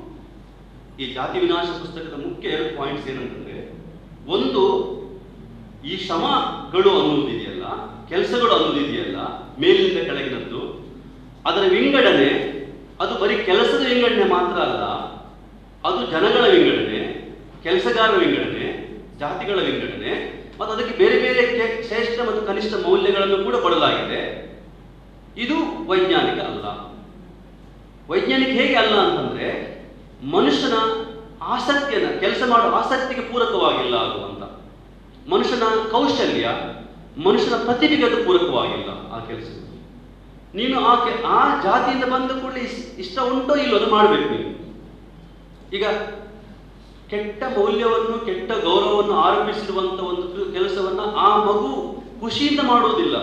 ಈ ಜಾತಿ ವಿನಾಶ ಪುಸ್ತಕದ ಮುಖ್ಯ ಎರಡು ಪಾಯಿಂಟ್ಸ್ ಏನಂತಂದ್ರೆ ಒಂದು ಈ ಶ್ರಮಗಳು ಅನ್ನುವುದಿದೆಯಲ್ಲ ಕೆಲಸಗಳು ಅನ್ನೋದಿದೆಯಲ್ಲ ಮೇಲಿನಿಂದ ಕೆಳಗಿನದ್ದು ಅದರ ವಿಂಗಡಣೆ ಅದು ಬರೀ ಕೆಲಸದ ವಿಂಗಡಣೆ ಮಾತ್ರ ಅಲ್ಲ ಅದು ಜನಗಳ ವಿಂಗಡಣೆ ಕೆಲಸಗಾರರ ವಿಂಗಡಣೆ ಜಾತಿಗಳ ವಿಂಗಡಣೆ ಮತ್ತು ಅದಕ್ಕೆ ಬೇರೆ ಬೇರೆ ಕೆ- ಶ್ರೇಷ್ಠ ಮತ್ತು ಕನಿಷ್ಠ ಮೌಲ್ಯಗಳನ್ನು ಕೂಡ ಕೊಡಲಾಗಿದೆ ಇದು ವೈಜ್ಞಾನಿಕ ಅಲ್ಲ ವೈಜ್ಞಾನಿಕ ಹೇಗೆ ಅಲ್ಲ ಅಂತಂದ್ರೆ ಮನುಷ್ಯನ ಆಸಕ್ತಿಯನ್ನ ಕೆಲಸ ಮಾಡುವ ಆಸಕ್ತಿಗೆ ಪೂರಕವಾಗಿಲ್ಲ ಅದು ಅಂತ ಮನುಷ್ಯನ ಕೌಶಲ್ಯ ಮನುಷ್ಯನ ಪ್ರತಿಭೆಗೆ ಅದು ಪೂರಕವಾಗಿಲ್ಲ ಆ ಕೆಲಸ ನೀನು ಆ ಕೆ- ಆ ಜಾತಿಯಿಂದ ಬಂದ ಕೂಡಲೇ ಇಸ್- ಇಷ್ಟ ಉಂಟೋ ಇಲ್ಲೋ ಅದು ಮಾಡಬೇಕು ನೀನು ಈಗ ಕೆಟ್ಟ ಮೌಲ್ಯವನ್ನು ಕೆಟ್ಟ ಗೌರವವನ್ನು ಆರೋಪಿಸಿರುವಂತ ಒಂದು ಕೆ- ಕೆಲಸವನ್ನ ಆ ಮಗು ಖುಷಿಯಿಂದ ಮಾಡುವುದಿಲ್ಲ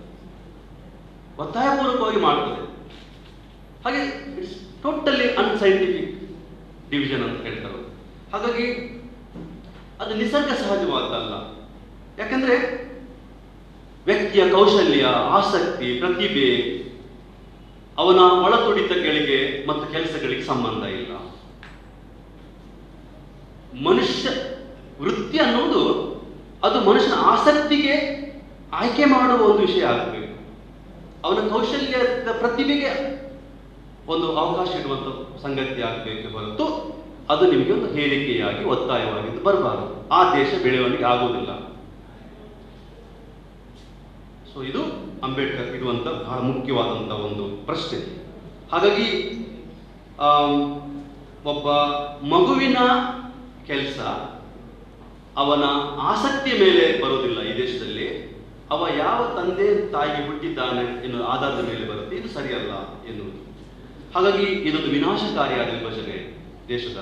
ಒತ್ತಾಯಪೂರ್ವಕವಾಗಿ ಮಾಡ್ತದೆ ಹಾಗೆ ಇಟ್ಸ್ ಟೋಟಲಿ ಅನ್ಸೈಂಟಿಫಿಕ್ ಡಿವಿಷನ್ ಅಂತ ಹೇಳ್ತಾರೆ ಅವ್ರು. ಹಾಗಾಗಿ ಅದು ನಿಸರ್ಗ ಸಹಜವಾದಲ್ಲ ಯಾಕಂದ್ರೆ ವ್ಯಕ್ತಿಯ ಕೌಶಲ್ಯ ಆಸಕ್ತಿ ಪ್ರತಿಭೆ ಅವನ ಒಳತುಡಿತಗಳಿಗೆ ಮತ್ತು ಕೆಲಸಗಳಿಗೆ ಸಂಬಂಧ ಇಲ್ಲ ಮನುಷ್ಯ ವೃತ್ತಿ ಅನ್ನುವುದು ಅದು ಮನುಷ್ಯನ ಆಸಕ್ತಿಗೆ ಆಯ್ಕೆ ಮಾಡುವ ಒಂದು ವಿಷಯ ಆಗಬೇಕು ಅವನ ಕೌಶಲ್ಯದ ಪ್ರತಿಭೆಗೆ ಒಂದು ಅವಕಾಶ ಇಡುವಂತ ಸಂಗತಿ ಆಗಬೇಕು ಹೊರತು ಅದು ನಿಮಗೆ ಒಂದು ಹೇಳಿಕೆಯಾಗಿ ಒತ್ತಾಯವಾಗಿ ಬರಬಾರದು ಆ ದೇಶ ಬೆಳವಣಿಗೆ ಆಗುವುದಿಲ್ಲ ಸೊ ಇದು ಅಂಬೇಡ್ಕರ್ ಇಡುವಂತ ಬಹಳ ಮುಖ್ಯವಾದಂತ ಒಂದು ಪ್ರಶ್ನೆ ಹಾಗಾಗಿ ಆಮ್, ಒಬ್ಬ ಮಗುವಿನ ಕೆಲಸ ಅವನ ಆಸಕ್ತಿಯ ಮೇಲೆ ಬರುವುದಿಲ್ಲ ಈ ದೇಶದಲ್ಲಿ ಅವ ಯಾವ ತಂದೆ ತಾಯಿಗೆ ಹುಟ್ಟಿದ್ದಾನೆ ಎನ್ನುವ ಆಧಾರದ ಮೇಲೆ ಬರುತ್ತೆ ಇದು ಸರಿಯಲ್ಲ ಎನ್ನುವುದು ಹಾಗಾಗಿ ಇದೊಂದು ವಿನಾಶಕಾರಿಯಾದ ವಿಭಜನೆ ದೇಶದ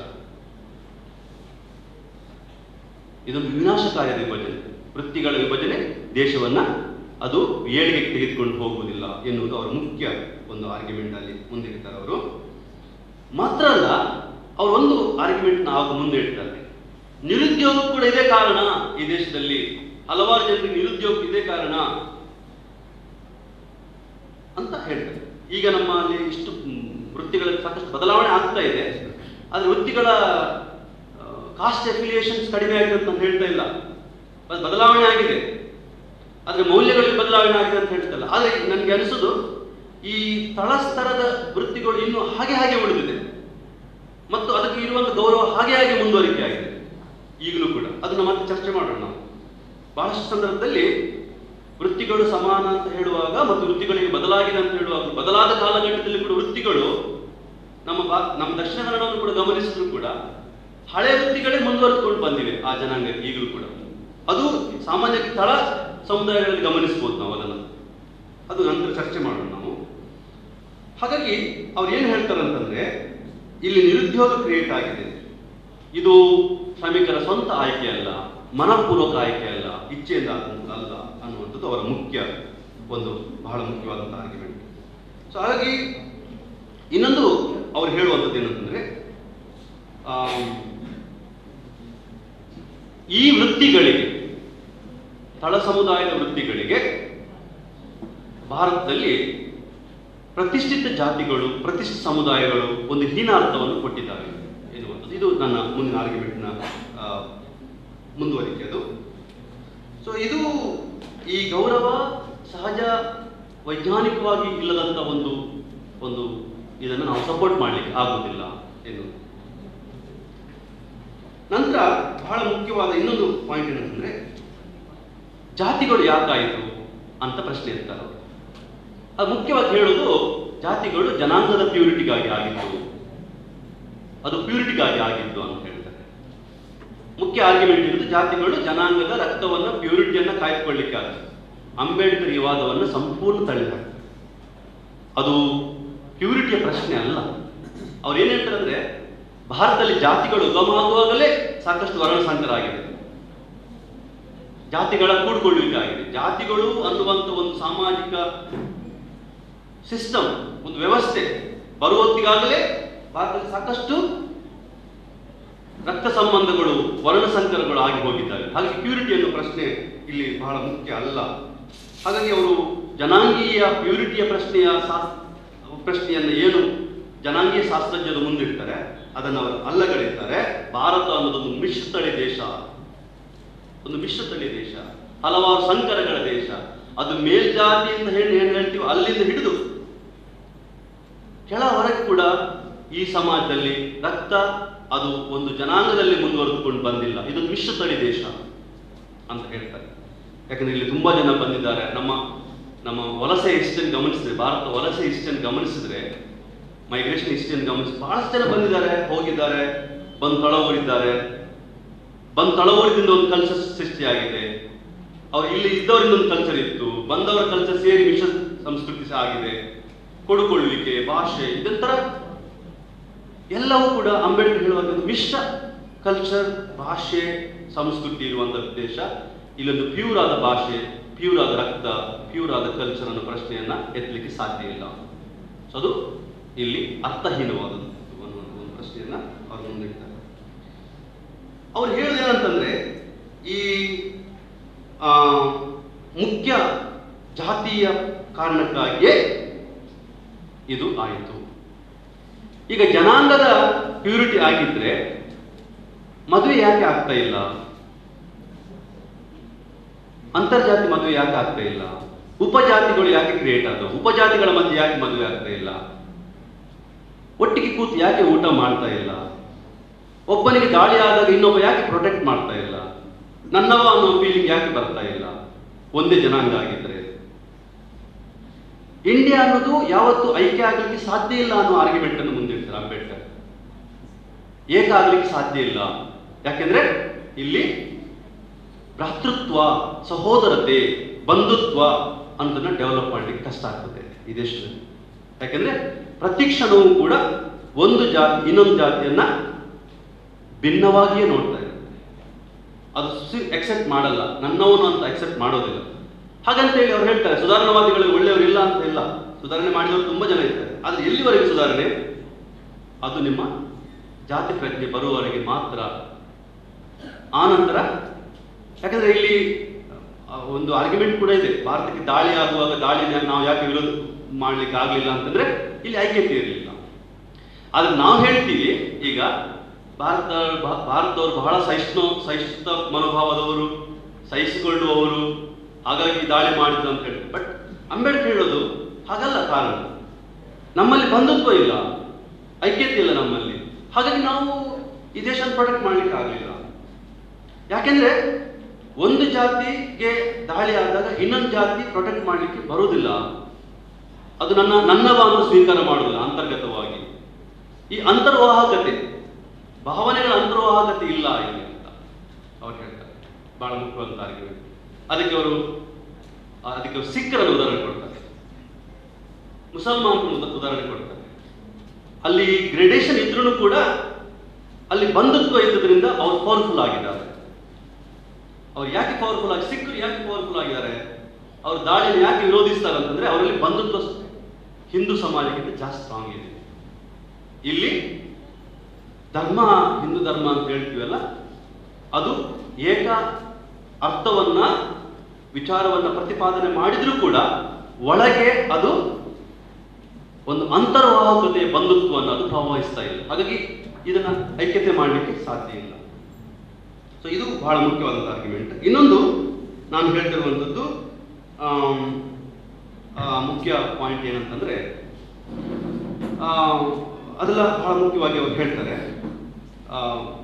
ಇದೊಂದು ವಿನಾಶಕಾರಿಯಾದ ವಿಭಜನೆ ವೃತ್ತಿಗಳ ವಿಭಜನೆ ದೇಶವನ್ನ ಅದು ಏಳಿಗೆಗೆ ತೆಗೆದುಕೊಂಡು ಹೋಗುವುದಿಲ್ಲ ಎನ್ನುವುದು ಅವರ ಮುಖ್ಯ ಒಂದು ಆರ್ಗ್ಯುಮೆಂಟ್ ಅಲ್ಲಿ ಮುಂದಿಡ್ತಾರೆ ಅವರು ಮಾತ್ರ ಅಲ್ಲ ಅವರು ಒಂದು ಆರ್ಗ್ಯುಮೆಂಟ್ ನಾವು ಮುಂದೆ ಇಡ್ತಾರೆ ನಿರುದ್ಯೋಗ ಕೂಡ ಇದೇ ಕಾರಣ ಈ ದೇಶದಲ್ಲಿ ಹಲವಾರು ಜನರಿಗೆ ನಿರುದ್ಯೋಗ ಇದೇ ಕಾರಣ ಅಂತ ಹೇಳ್ತಾರೆ ಈಗ ನಮ್ಮಲ್ಲಿ ಇಷ್ಟು ಮ್, ವೃತ್ತಿಗಳಲ್ಲಿ ಸಾಕಷ್ಟು ಬದಲಾವಣೆ ಆಗ್ತಾ ಇದೆ ಆದ್ರೆ ವೃತ್ತಿಗಳ ಕಾಸ್ಟ್ ಎಫಿಲಿಯೇಷನ್ಸ್ ಕಡಿಮೆ ಆಗಿದೆ ಅಂತ ನಾನು ಹೇಳ್ತಾ ಇಲ್ಲ ಅದು ಬದಲಾವಣೆ ಆಗಿದೆ ಆದ್ರೆ ಮೌಲ್ಯಗಳಲ್ಲಿ ಬದಲಾವಣೆ ಆಗಿದೆ ಅಂತ ಹೇಳ್ತಲ್ಲ ಆದ್ರೆ ನನಗೆ ಅನಿಸೋದು ಈ ತಳಸ್ತರದ ವೃತ್ತಿಗಳು ಇನ್ನೂ ಹಾಗೆ ಹಾಗೆ ಉಳಿದಿದೆ ಮತ್ತು ಅದಕ್ಕೆ ಇರುವಂತ ಗೌರವ ಹಾಗೆ ಹಾಗೆ ಮುಂದುವರಿಕೆ ಆಗಿದೆ ಈಗಲೂ ಕೂಡ ಅದನ್ನ ಮತ್ತೆ ಚರ್ಚೆ ಮಾಡೋಣ ನಾವು ಬಹಳಷ್ಟು ಸಂದರ್ಭದಲ್ಲಿ ವೃತ್ತಿಗಳು ಸಮಾನ ಅಂತ ಹೇಳುವಾಗ ಮತ್ತು ವೃತ್ತಿಗಳಿಗೆ ಬದಲಾಗಿದೆ ಅಂತ ಹೇಳುವಾಗ ಬದಲಾದ ಕಾಲಘಟ್ಟದಲ್ಲಿ ಕೂಡ ವೃತ್ತಿಗಳು ನಮ್ಮ ಬಾ ನಮ್ಮ ದಕ್ಷಿಣ ಕನ್ನಡವನ್ನು ಕೂಡ ಗಮನಿಸಿದ್ರು ಕೂಡ ಹಳೆ ವೃತ್ತಿಗಳೇ ಮುಂದುವರೆದುಕೊಂಡು ಬಂದಿವೆ ಆ ಜನಾಂಗ ಈಗಲೂ ಕೂಡ ಅದು ಸಾಮಾನ್ಯ ತಳ ಸಮುದಾಯಗಳಲ್ಲಿ ಗಮನಿಸಬಹುದು ನಾವು ಅದನ್ನು ಅದು ನಂತರ ಚರ್ಚೆ ಮಾಡೋಣ ನಾವು ಹಾಗಾಗಿ ಅವ್ರು ಏನು ಹೇಳ್ತಾರೆ ಅಂತಂದ್ರೆ ಇಲ್ಲಿ ನಿರುದ್ಯೋಗ ಕ್ರಿಯೇಟ್ ಆಗಿದೆ ಇದು ಶ್ರಮಿಕರ ಸ್ವಂತ ಆಯ್ಕೆ ಅಲ್ಲ ಮನಪೂರ್ವಕ ಆಯ್ಕೆ ಅಲ್ಲ ಇಚ್ಛೆಯಿಂದ ಆದಂತ ಅಲ್ಲ ಅನ್ನುವಂಥದ್ದು ಅವರ ಮುಖ್ಯ ಒಂದು ಬಹಳ ಮುಖ್ಯವಾದಂತಹ ಆರ್ಗ್ಯುಮೆಂಟ್ ಸೊ ಹಾಗಾಗಿ ಇನ್ನೊಂದು ಅವ್ರು ಹೇಳುವಂಥದ್ದು ಏನಂತಂದ್ರೆ ಆಮ್, ಈ ವೃತ್ತಿಗಳಿಗೆ ತಳ ಸಮುದಾಯದ ವೃತ್ತಿಗಳಿಗೆ ಭಾರತದಲ್ಲಿ ಪ್ರತಿಷ್ಠಿತ ಜಾತಿಗಳು ಪ್ರತಿಷ್ಠಿತ ಸಮುದಾಯಗಳು ಒಂದು ಹೀನಾರ್ಥವನ್ನು ಕೊಟ್ಟಿದ್ದಾವೆ ಎನ್ನುವಂಥದ್ದು ಇದು ನನ್ನ ಮುಂದಿನ ಆರ್ಗ್ಯುಮೆಂಟ್ನ ಮುಂದುವರಿಕೆ ಅದು ಸೊ ಇದು ಈ ಗೌರವ ಸಹ ಸಹಜ ವೈಜ್ಞಾನಿಕವಾಗಿ ಇಲ್ಲದಂತ ಒಂದು ಒಂದು ಇದನ್ನು ನಾವು ಸಪೋರ್ಟ್ ಮಾಡಲಿಕ್ಕೆ ಆಗುವುದಿಲ್ಲ ಎನ್ನುವುದು ನಂತರ ಬಹಳ ಮುಖ್ಯವಾದ ಇನ್ನೊಂದು ಪಾಯಿಂಟ್ ಏನಂತಂದ್ರೆ ಜಾತಿಗಳು ಯಾಕಾಯಿತು ಅಂತ ಪ್ರಶ್ನೆ ಇರ್ತಾರೆ ಅವರು ಅದು ಮುಖ್ಯವಾಗಿ ಹೇಳೋದು ಜಾತಿಗಳು ಜನಾಂಗದ ಪ್ಯೂರಿಟಿಗಾಗಿ ಆಗಿತ್ತು ಅದು ಪ್ಯೂರಿಟಿಗಾಗಿ ಆಗಿದ್ದು ಅಂತ ಹೇಳ್ತಾರೆ ಮುಖ್ಯ ಆರ್ಗ್ಯುಮೆಂಟ್ ಇರೋದು ಜಾತಿಗಳು ಜನಾಂಗದ ರಕ್ತವನ್ನ ಪ್ಯೂರಿಟಿಯನ್ನ ಕಾಯ್ದುಕೊಳ್ಳಿಕ್ಕೆ ಆಗುತ್ತೆ ಅಂಬೇಡ್ಕರ್ ಈ ವಾದವನ್ನು ಸಂಪೂರ್ಣ ತಳ್ಳಿದ್ದಾರೆ ಅದು ಪ್ಯೂರಿಟಿಯ ಪ್ರಶ್ನೆ ಅಲ್ಲ ಅವ್ರು ಏನ್ ಹೇಳ್ತಾರೆ ಅಂದ್ರೆ ಭಾರತದಲ್ಲಿ ಜಾತಿಗಳು ಉಗಮ ಆಗುವಾಗಲೇ ಸಾಕಷ್ಟು ವರ್ಣಸಂಕರ ಆಗಿದೆ ಜಾತಿಗಳ ಕೂಡ್ಕೊಳ್ಳುವಿಕೆ ಆಗಿದೆ ಜಾತಿಗಳು ಅನ್ನುವಂಥ ಒಂದು ಸಾಮಾಜಿಕ ಸಿಸ್ಟಮ್ ಒಂದು ವ್ಯವಸ್ಥೆ ಬರುವತ್ತಿಗಾಗಲೇ ಭಾರತದಲ್ಲಿ ಸಾಕಷ್ಟು ರಕ್ತ ಸಂಬಂಧಗಳು ವರ್ಣಸಂಕರಗಳು ಆಗಿ ಹೋಗಿದ್ದಾವೆ ಹಾಗಾಗಿ ಪ್ಯೂರಿಟಿ ಅನ್ನೋ ಪ್ರಶ್ನೆ ಇಲ್ಲಿ ಬಹಳ ಮುಖ್ಯ ಅಲ್ಲ ಹಾಗಾಗಿ ಅವರು ಜನಾಂಗೀಯ ಪ್ಯೂರಿಟಿಯ ಪ್ರಶ್ನೆಯ ಶಾಸ್ ಪ್ರಶ್ನೆಯನ್ನು ಏನು ಜನಾಂಗೀಯ ಶಾಸ್ತ್ರಜ್ಞರು ಮುಂದಿಡ್ತಾರೆ ಅದನ್ನು ಅವರು ಅಲ್ಲಗಡಿತಾರೆ ಭಾರತ ಅನ್ನೋದೊಂದು ಮಿಶ್ರತಳಿ ದೇಶ ಒಂದು ಮಿಶ್ರತಳಿ ದೇಶ ಹಲವಾರು ಸಂಕರಗಳ ದೇಶ ಅದು ಮೇಲ್ಜಾತಿ ಅಂತ ಹೇಳಿ ಏನು ಹೇಳ್ತೀವಿ ಅಲ್ಲಿಂದ ಹಿಡಿದು ಕೆಳವರೆಗೆ ಕೂಡ ಈ ಸಮಾಜದಲ್ಲಿ ರಕ್ತ ಅದು ಒಂದು ಜನಾಂಗದಲ್ಲಿ ಮುಂದುವರೆದುಕೊಂಡು ಬಂದಿಲ್ಲ ಇದು ಮಿಶ್ರತಳಿ ದೇಶ ಅಂತ ಹೇಳ್ತಾರೆ ಯಾಕಂದ್ರೆ ಇಲ್ಲಿ ತುಂಬಾ ಜನ ಬಂದಿದ್ದಾರೆ ನಮ್ಮ ನಮ್ಮ ವಲಸೆ ಹಿಸ್ಟನ್ ಗಮನಿಸಿದ್ರೆ ಭಾರತ ವಲಸೆ ಹಿಸ್ಟನ್ ಗಮನಿಸಿದ್ರೆ ಮೈಗ್ರೇಷನ್ ಹಿಸ್ಟನ್ ಗಮನಿಸಿ ಬಹಳಷ್ಟು ಜನ ಬಂದಿದ್ದಾರೆ ಹೋಗಿದ್ದಾರೆ ಬಂದು ತಳವೂರಿದ್ದಾರೆ ಬಂದು ತಳವೂರಿದಿಂದ ಒಂದು ಕಲ್ಚರ್ ಸೃಷ್ಟಿಯಾಗಿದೆ ಅವ್ರು ಇಲ್ಲಿ ಇದ್ದವರಿಂದ ಒಂದು ಕಲ್ಚರ್ ಇತ್ತು ಬಂದವರ ಕಲ್ಚರ್ ಸೇರಿ ಮಿಶ್ರ ಸಂಸ್ಕೃತಿ ಸಹ ಆಗಿದೆ ಕೊಡುಕೊಳ್ಳುವಿಕೆ ಭಾಷೆ ಇದೊಂಥರ ಎಲ್ಲವೂ ಕೂಡ ಅಂಬೇಡ್ಕರ್ ಹೇಳುವಾಗ ಒಂದು ಮಿಶ್ರ ಕಲ್ಚರ್ ಭಾಷೆ ಸಂಸ್ಕೃತಿ ಇರುವಂತಹ ದೇಶ ಇಲ್ಲೊಂದು ಪ್ಯೂರ್ ಆದ ಭಾಷೆ ಪ್ಯೂರ್ ಆದ ರಕ್ತ ಪ್ಯೂರ್ ಆದ ಕಲ್ಚರ್ ಅನ್ನೋ ಪ್ರಶ್ನೆಯನ್ನ ಎತ್ತಲಿಕ್ಕೆ ಸಾಧ್ಯ ಇಲ್ಲ ಸೊ ಅದು ಇಲ್ಲಿ ಅರ್ಥಹೀನವಾದಂಥ ಒಂದು ಒಂದು ಪ್ರಶ್ನೆಯನ್ನ ಅವರು ಮುಂದಿಡ್ತಾರೆ ಅವ್ರು ಹೇಳೋದೇನಂತಂದ್ರೆ ಈ ಆ, ಮುಖ್ಯ ಜಾತಿಯ ಕಾರಣಕ್ಕಾಗಿಯೇ ಇದು ಆಯಿತು ಈಗ ಜನಾಂಗದ ಪ್ಯೂರಿಟಿ ಆಗಿದ್ರೆ ಮದುವೆ ಯಾಕೆ ಆಗ್ತಾ ಇಲ್ಲ ಅಂತರ್ಜಾತಿ ಮದುವೆ ಯಾಕೆ ಆಗ್ತಾ ಇಲ್ಲ ಉಪಜಾತಿಗಳು ಯಾಕೆ ಕ್ರಿಯೇಟ್ ಆದವು ಉಪಜಾತಿಗಳ ಮಧ್ಯೆ ಯಾಕೆ ಮದುವೆ ಆಗ್ತಾ ಇಲ್ಲ ಒಟ್ಟಿಗೆ ಕೂತು ಯಾಕೆ ಊಟ ಮಾಡ್ತಾ ಇಲ್ಲ ಒಬ್ಬನಿಗೆ ದಾಳಿ ಆದಾಗ ಇನ್ನೊಬ್ಬ ಯಾಕೆ ಪ್ರೊಟೆಕ್ಟ್ ಮಾಡ್ತಾ ಇಲ್ಲ ನನ್ನವ ಅನ್ನೋ ಫೀಲಿಂಗ್ ಯಾಕೆ ಬರ್ತಾ ಇಲ್ಲ ಒಂದೇ ಜನಾಂಗ ಆಗಿದ್ರೆ ಇಂಡಿಯಾ ಅನ್ನೋದು ಯಾವತ್ತು ಐಕ್ಯ ಆಗಲಿಕ್ಕೆ ಸಾಧ್ಯ ಇಲ್ಲ ಅನ್ನೋ ಆರ್ಗ್ಯುಮೆಂಟ್ ಅನ್ನು ಮುಂದಿಡ್ತಾರೆ ಅಂಬೇಡ್ಕರ್ ಏಕ ಆಗ್ಲಿಕ್ಕೆ ಸಾಧ್ಯ ಇಲ್ಲ ಯಾಕೆಂದ್ರೆ ಇಲ್ಲಿ ಭ್ರಾತೃತ್ವ ಸಹೋದರತೆ ಬಂಧುತ್ವ ಅನ್ನೋದನ್ನ ಡೆವಲಪ್ ಮಾಡ್ಲಿಕ್ಕೆ ಕಷ್ಟ ಆಗ್ತದೆ ಈ ದೇಶದಲ್ಲಿ ಯಾಕೆಂದ್ರೆ ಪ್ರತಿ ಕ್ಷಣವೂ ಕೂಡ ಒಂದು ಜಾತಿ ಇನ್ನೊಂದು ಜಾತಿಯನ್ನ ಭಿನ್ನವಾಗಿಯೇ ನೋಡ್ತಾ ಇರುತ್ತೆ ಅದು ಎಕ್ಸೆಪ್ಟ್ ಮಾಡಲ್ಲ ನನ್ನವನು ಅಂತ ಎಕ್ಸೆಪ್ಟ್ ಮಾಡೋದಿಲ್ಲ ಹಾಗಂತೇಳಿ ಅವ್ರು ಹೇಳ್ತಾರೆ ಸುಧಾರಣವಾದಿಗಳು ಒಳ್ಳೆಯವರು ಇಲ್ಲ ಅಂತ ಇಲ್ಲ ಸುಧಾರಣೆ ಮಾಡಿದವರು ತುಂಬಾ ಜನ ಇರ್ತಾರೆ ಆದ್ರೆ ಎಲ್ಲಿವರೆಗೆ ಸುಧಾರಣೆ ಅದು ನಿಮ್ಮ ಜಾತಿ ಪ್ರಜ್ಞೆ ಬರುವವರೆಗೆ ಮಾತ್ರ ಆ ನಂತರ ಯಾಕಂದ್ರೆ ಇಲ್ಲಿ ಆ, ಒಂದು ಆರ್ಗ್ಯುಮೆಂಟ್ ಕೂಡ ಇದೆ ಭಾರತಕ್ಕೆ ದಾಳಿ ಆಗುವಾಗ ದಾಳಿ ನಾವು ಯಾಕೆ ವಿರೋಧ ಮಾಡ್ಲಿಕ್ಕೆ ಆಗ್ಲಿಲ್ಲ ಅಂತಂದ್ರೆ ಇಲ್ಲಿ ಐಕ್ಯತೆ ಇರಲಿಲ್ಲ ಆದ್ರೆ ನಾವು ಹೇಳ್ತೀವಿ ಈಗ ಭಾರತ ಭಾ- ಭಾರತದವರು ಬಹಳ ಸಹಿಷ್ಣು ಸಹಿಷ್ಣುತ ಮನೋಭಾವದವರು ಸಹಿಸಿಕೊಳ್ಳುವವರು ಹಾಗಾಗಿ ದಾಳಿ ಮಾಡಿದ್ರು ಅಂತ ಹೇಳಿ ಬಟ್ ಅಂಬೇಡ್ಕರ್ ಹೇಳೋದು ಹಾಗಲ್ಲ ಕಾರಣ ನಮ್ಮಲ್ಲಿ ಬಂಧುತ್ವ ಇಲ್ಲ ಐಕ್ಯತೆ ಇಲ್ಲ ನಮ್ಮಲ್ಲಿ ಹಾಗಾಗಿ ನಾವು ಈ ದೇಶ ಪ್ರೊಟೆಕ್ಟ್ ಮಾಡ್ಲಿಕ್ಕೆ ಆಗಲಿಲ್ಲ ಯಾಕೆಂದ್ರೆ ಒಂದು ಜಾತಿಗೆ ದಾಳಿ ಆದಾಗ ಇನ್ನೊಂದು ಜಾತಿ ಪ್ರೊಟೆಕ್ಟ್ ಮಾಡ್ಲಿಕ್ಕೆ ಬರುವುದಿಲ್ಲ ಅದು ನನ್ನ ನನ್ನವ ಅಂತ ಸ್ವೀಕಾರ ಮಾಡುವುದಿಲ್ಲ ಅಂತರ್ಗತವಾಗಿ ಈ ಅಂತರ್ವಾಹಕತೆ ಭಾವನೆಗಳ ಅಂತರ್ವಾಹಕತೆ ಇಲ್ಲ ಇಲ್ಲಿ ಅಂತ ಅವ್ರು ಹೇಳ್ತಾರೆ ಬಹಳ ಮುಖ್ಯವಾದ ಆರ್ಗ್ಯುಮೆಂಟ್ ಅದಕ್ಕೆ ಅವರು ಅದಕ್ಕೆ ಅವರು ಸಿಖ್ಖರನ್ನು ಉದಾಹರಣೆ ಕೊಡ್ತಾರೆ ಮುಸಲ್ಮಾನರು ಉದ- ಉದಾಹರಣೆ ಕೊಡ್ತಾರೆ ಅಲ್ಲಿ ಗ್ರೇಡೇಷನ್ ಇದ್ರೂ ಕೂಡ ಅಲ್ಲಿ ಬಂಧುತ್ವ ಇದ್ದದ್ರಿಂದ ಅವ್ರು ಪವರ್ಫುಲ್ ಆಗಿದ್ದಾರೆ ಅವ್ರು ಯಾಕೆ ಪವರ್ಫುಲ್ ಆಗಿ ಸಿಖ್ಖರು ಯಾಕೆ ಪವರ್ಫುಲ್ ಆಗಿದ್ದಾರೆ ಅವ್ರ ದಾಳಿಯನ್ನು ಯಾಕೆ ವಿರೋಧಿಸ್ತಾರೆ ಅಂತಂದ್ರೆ ಅವರಲ್ಲಿ ಬಂಧುತ್ವ ಹಿಂದೂ ಸಮಾಜಕ್ಕಿಂತ ಜಾಸ್ತಿ ಸ್ಟ್ರಾಂಗ್ ಇದೆ ಇಲ್ಲಿ ಧರ್ಮ ಹಿಂದೂ ಧರ್ಮ ಅಂತ ಹೇಳ್ತೀವಲ್ಲ ಅದು ಏಕ ಅರ್ಥವನ್ನ ವಿಚಾರವನ್ನ ಪ್ರತಿಪಾದನೆ ಮಾಡಿದ್ರೂ ಕೂಡ ಒಳಗೆ ಅದು ಒಂದು ಅಂತರ್ವಾಹಕತೆಯ ಬಂಧುತ್ವವನ್ನು ಅದು ಪ್ರವಹಿಸ್ತಾ ಇಲ್ಲ ಹಾಗಾಗಿ ಇದನ್ನ ಐಕ್ಯತೆ ಮಾಡಲಿಕ್ಕೆ ಸಾಧ್ಯ ಇಲ್ಲ ಸೊ ಇದು ಬಹಳ ಮುಖ್ಯವಾದಂಥ ಆರ್ಗ್ಯುಮೆಂಟ್ ಇನ್ನೊಂದು ನಾನು ಹೇಳ್ತಿರುವಂಥದ್ದು ಆಮ್, ಆ, ಮುಖ್ಯ ಪಾಯಿಂಟ್ ಏನಂತಂದ್ರೆ ಆ, ಅದೆಲ್ಲ ಬಹಳ ಮುಖ್ಯವಾಗಿ ಅವರು ಹೇಳ್ತಾರೆ ಆ,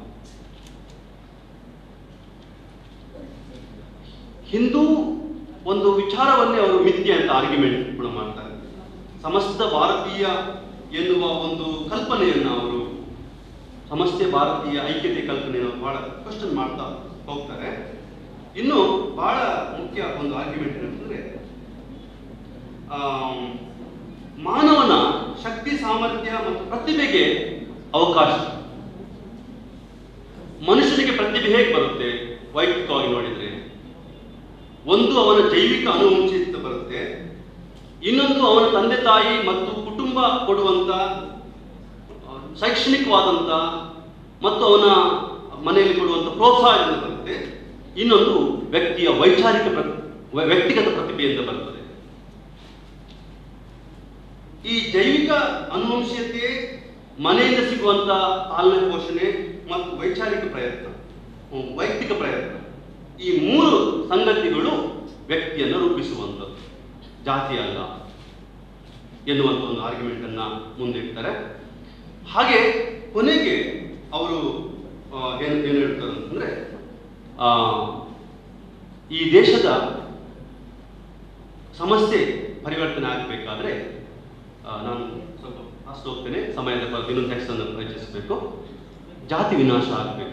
ಹಿಂದೂ ಒಂದು ವಿಚಾರವನ್ನೇ ಅವರು ಮಿಥ್ಯೆ ಅಂತ ಆರ್ಗ್ಯುಮೆಂಟ್ ಕೂಡ ಮಾಡ್ತಾರೆ ಸಮಸ್ತ ಭಾರತೀಯ ಎನ್ನುವ ಒಂದು ಕಲ್ಪನೆಯನ್ನು ಅವರು ಸಮಸ್ತ ಭಾರತೀಯ ಐಕ್ಯತೆ ಕಲ್ಪನೆಯನ್ನು ಬಹಳ ಕ್ವಶನ್ ಮಾಡ್ತಾ ಹೋಗ್ತಾರೆ ಇನ್ನು ಬಹಳ ಮುಖ್ಯ ಒಂದು ಆರ್ಗ್ಯುಮೆಂಟ್ ಏನಂತಂದ್ರೆ ಆಮ್, ಮಾನವನ ಶಕ್ತಿ ಸಾಮರ್ಥ್ಯ ಮತ್ತು ಪ್ರತಿಭೆಗೆ ಅವಕಾಶ ಮನುಷ್ಯನಿಗೆ ಪ್ರತಿಭೆ ಹೇಗೆ ಬರುತ್ತೆ ವೈಯಕ್ತಿಕವಾಗಿ ನೋಡಿದ್ರೆ ಒಂದು ಅವನ ಜೈವಿಕ ಅನುವಂಶಿತ ಬರುತ್ತೆ ಇನ್ನೊಂದು ಅವನ ತಂದೆ ತಾಯಿ ಮತ್ತು ಕುಟುಂಬ ಕೊಡುವಂತ ಆ, ಶೈಕ್ಷಣಿಕವಾದಂತ ಮತ್ತು ಅವನ ಮನೆಯಲ್ಲಿ ಕೊಡುವಂತ ಪ್ರೋತ್ಸಾಹದಿಂದ ಬರುತ್ತೆ ಇನ್ನೊಂದು ವ್ಯಕ್ತಿಯ ವೈಚಾರಿಕ ಪ್ರ- ವ್ಯ- ವ್ಯಕ್ತಿಗತ ಪ್ರತಿಭೆಯಿಂದ ಬರುತ್ತದೆ ಈ ಜೈವಿಕ ಅನುವಂಶೀಯತೆ ಮನೆಯಿಂದ ಸಿಗುವಂತ ಪಾಲನೆ ಪೋಷಣೆ ಮತ್ತು ವೈಚಾರಿಕ ಪ್ರಯತ್ನ ಹ್ಮ್, ವೈಯಕ್ತಿಕ ಪ್ರಯತ್ನ ಈ ಮೂರು ಸಂಗತಿಗಳು ವ್ಯಕ್ತಿಯನ್ನು ರೂಪಿಸುವಂಥದ್ದು ಜಾತಿ ಅಲ್ಲ ಎನ್ನುವಂಥ ಒಂದು ಆರ್ಗ್ಯುಮೆಂಟ್ ಅನ್ನ ಮುಂದಿಡ್ತಾರೆ ಹಾಗೆ ಕೊನೆಗೆ ಅವರು ಆ, ಏನು ಏನು ಹೇಳ್ತಾರೆ ಅಂತಂದ್ರೆ ಆ, ಈ ದೇಶದ ಸಮಸ್ಯೆ ಪರಿವರ್ತನೆ ಆಗಬೇಕಾದ್ರೆ ನಾನು ಸ್ವಲ್ಪ ಫಾಸ್ಟ್ ಹೋಗ್ತೇನೆ ಸಮಯದ ಕೊರತೆ ಇನ್ನೊಂದು ಟೆಕ್ಸ್ಟ್ ಅನ್ನು ಪರಿಚಯಿಸಬೇಕು ಜಾತಿ ವಿನಾಶ ಆಗಬೇಕು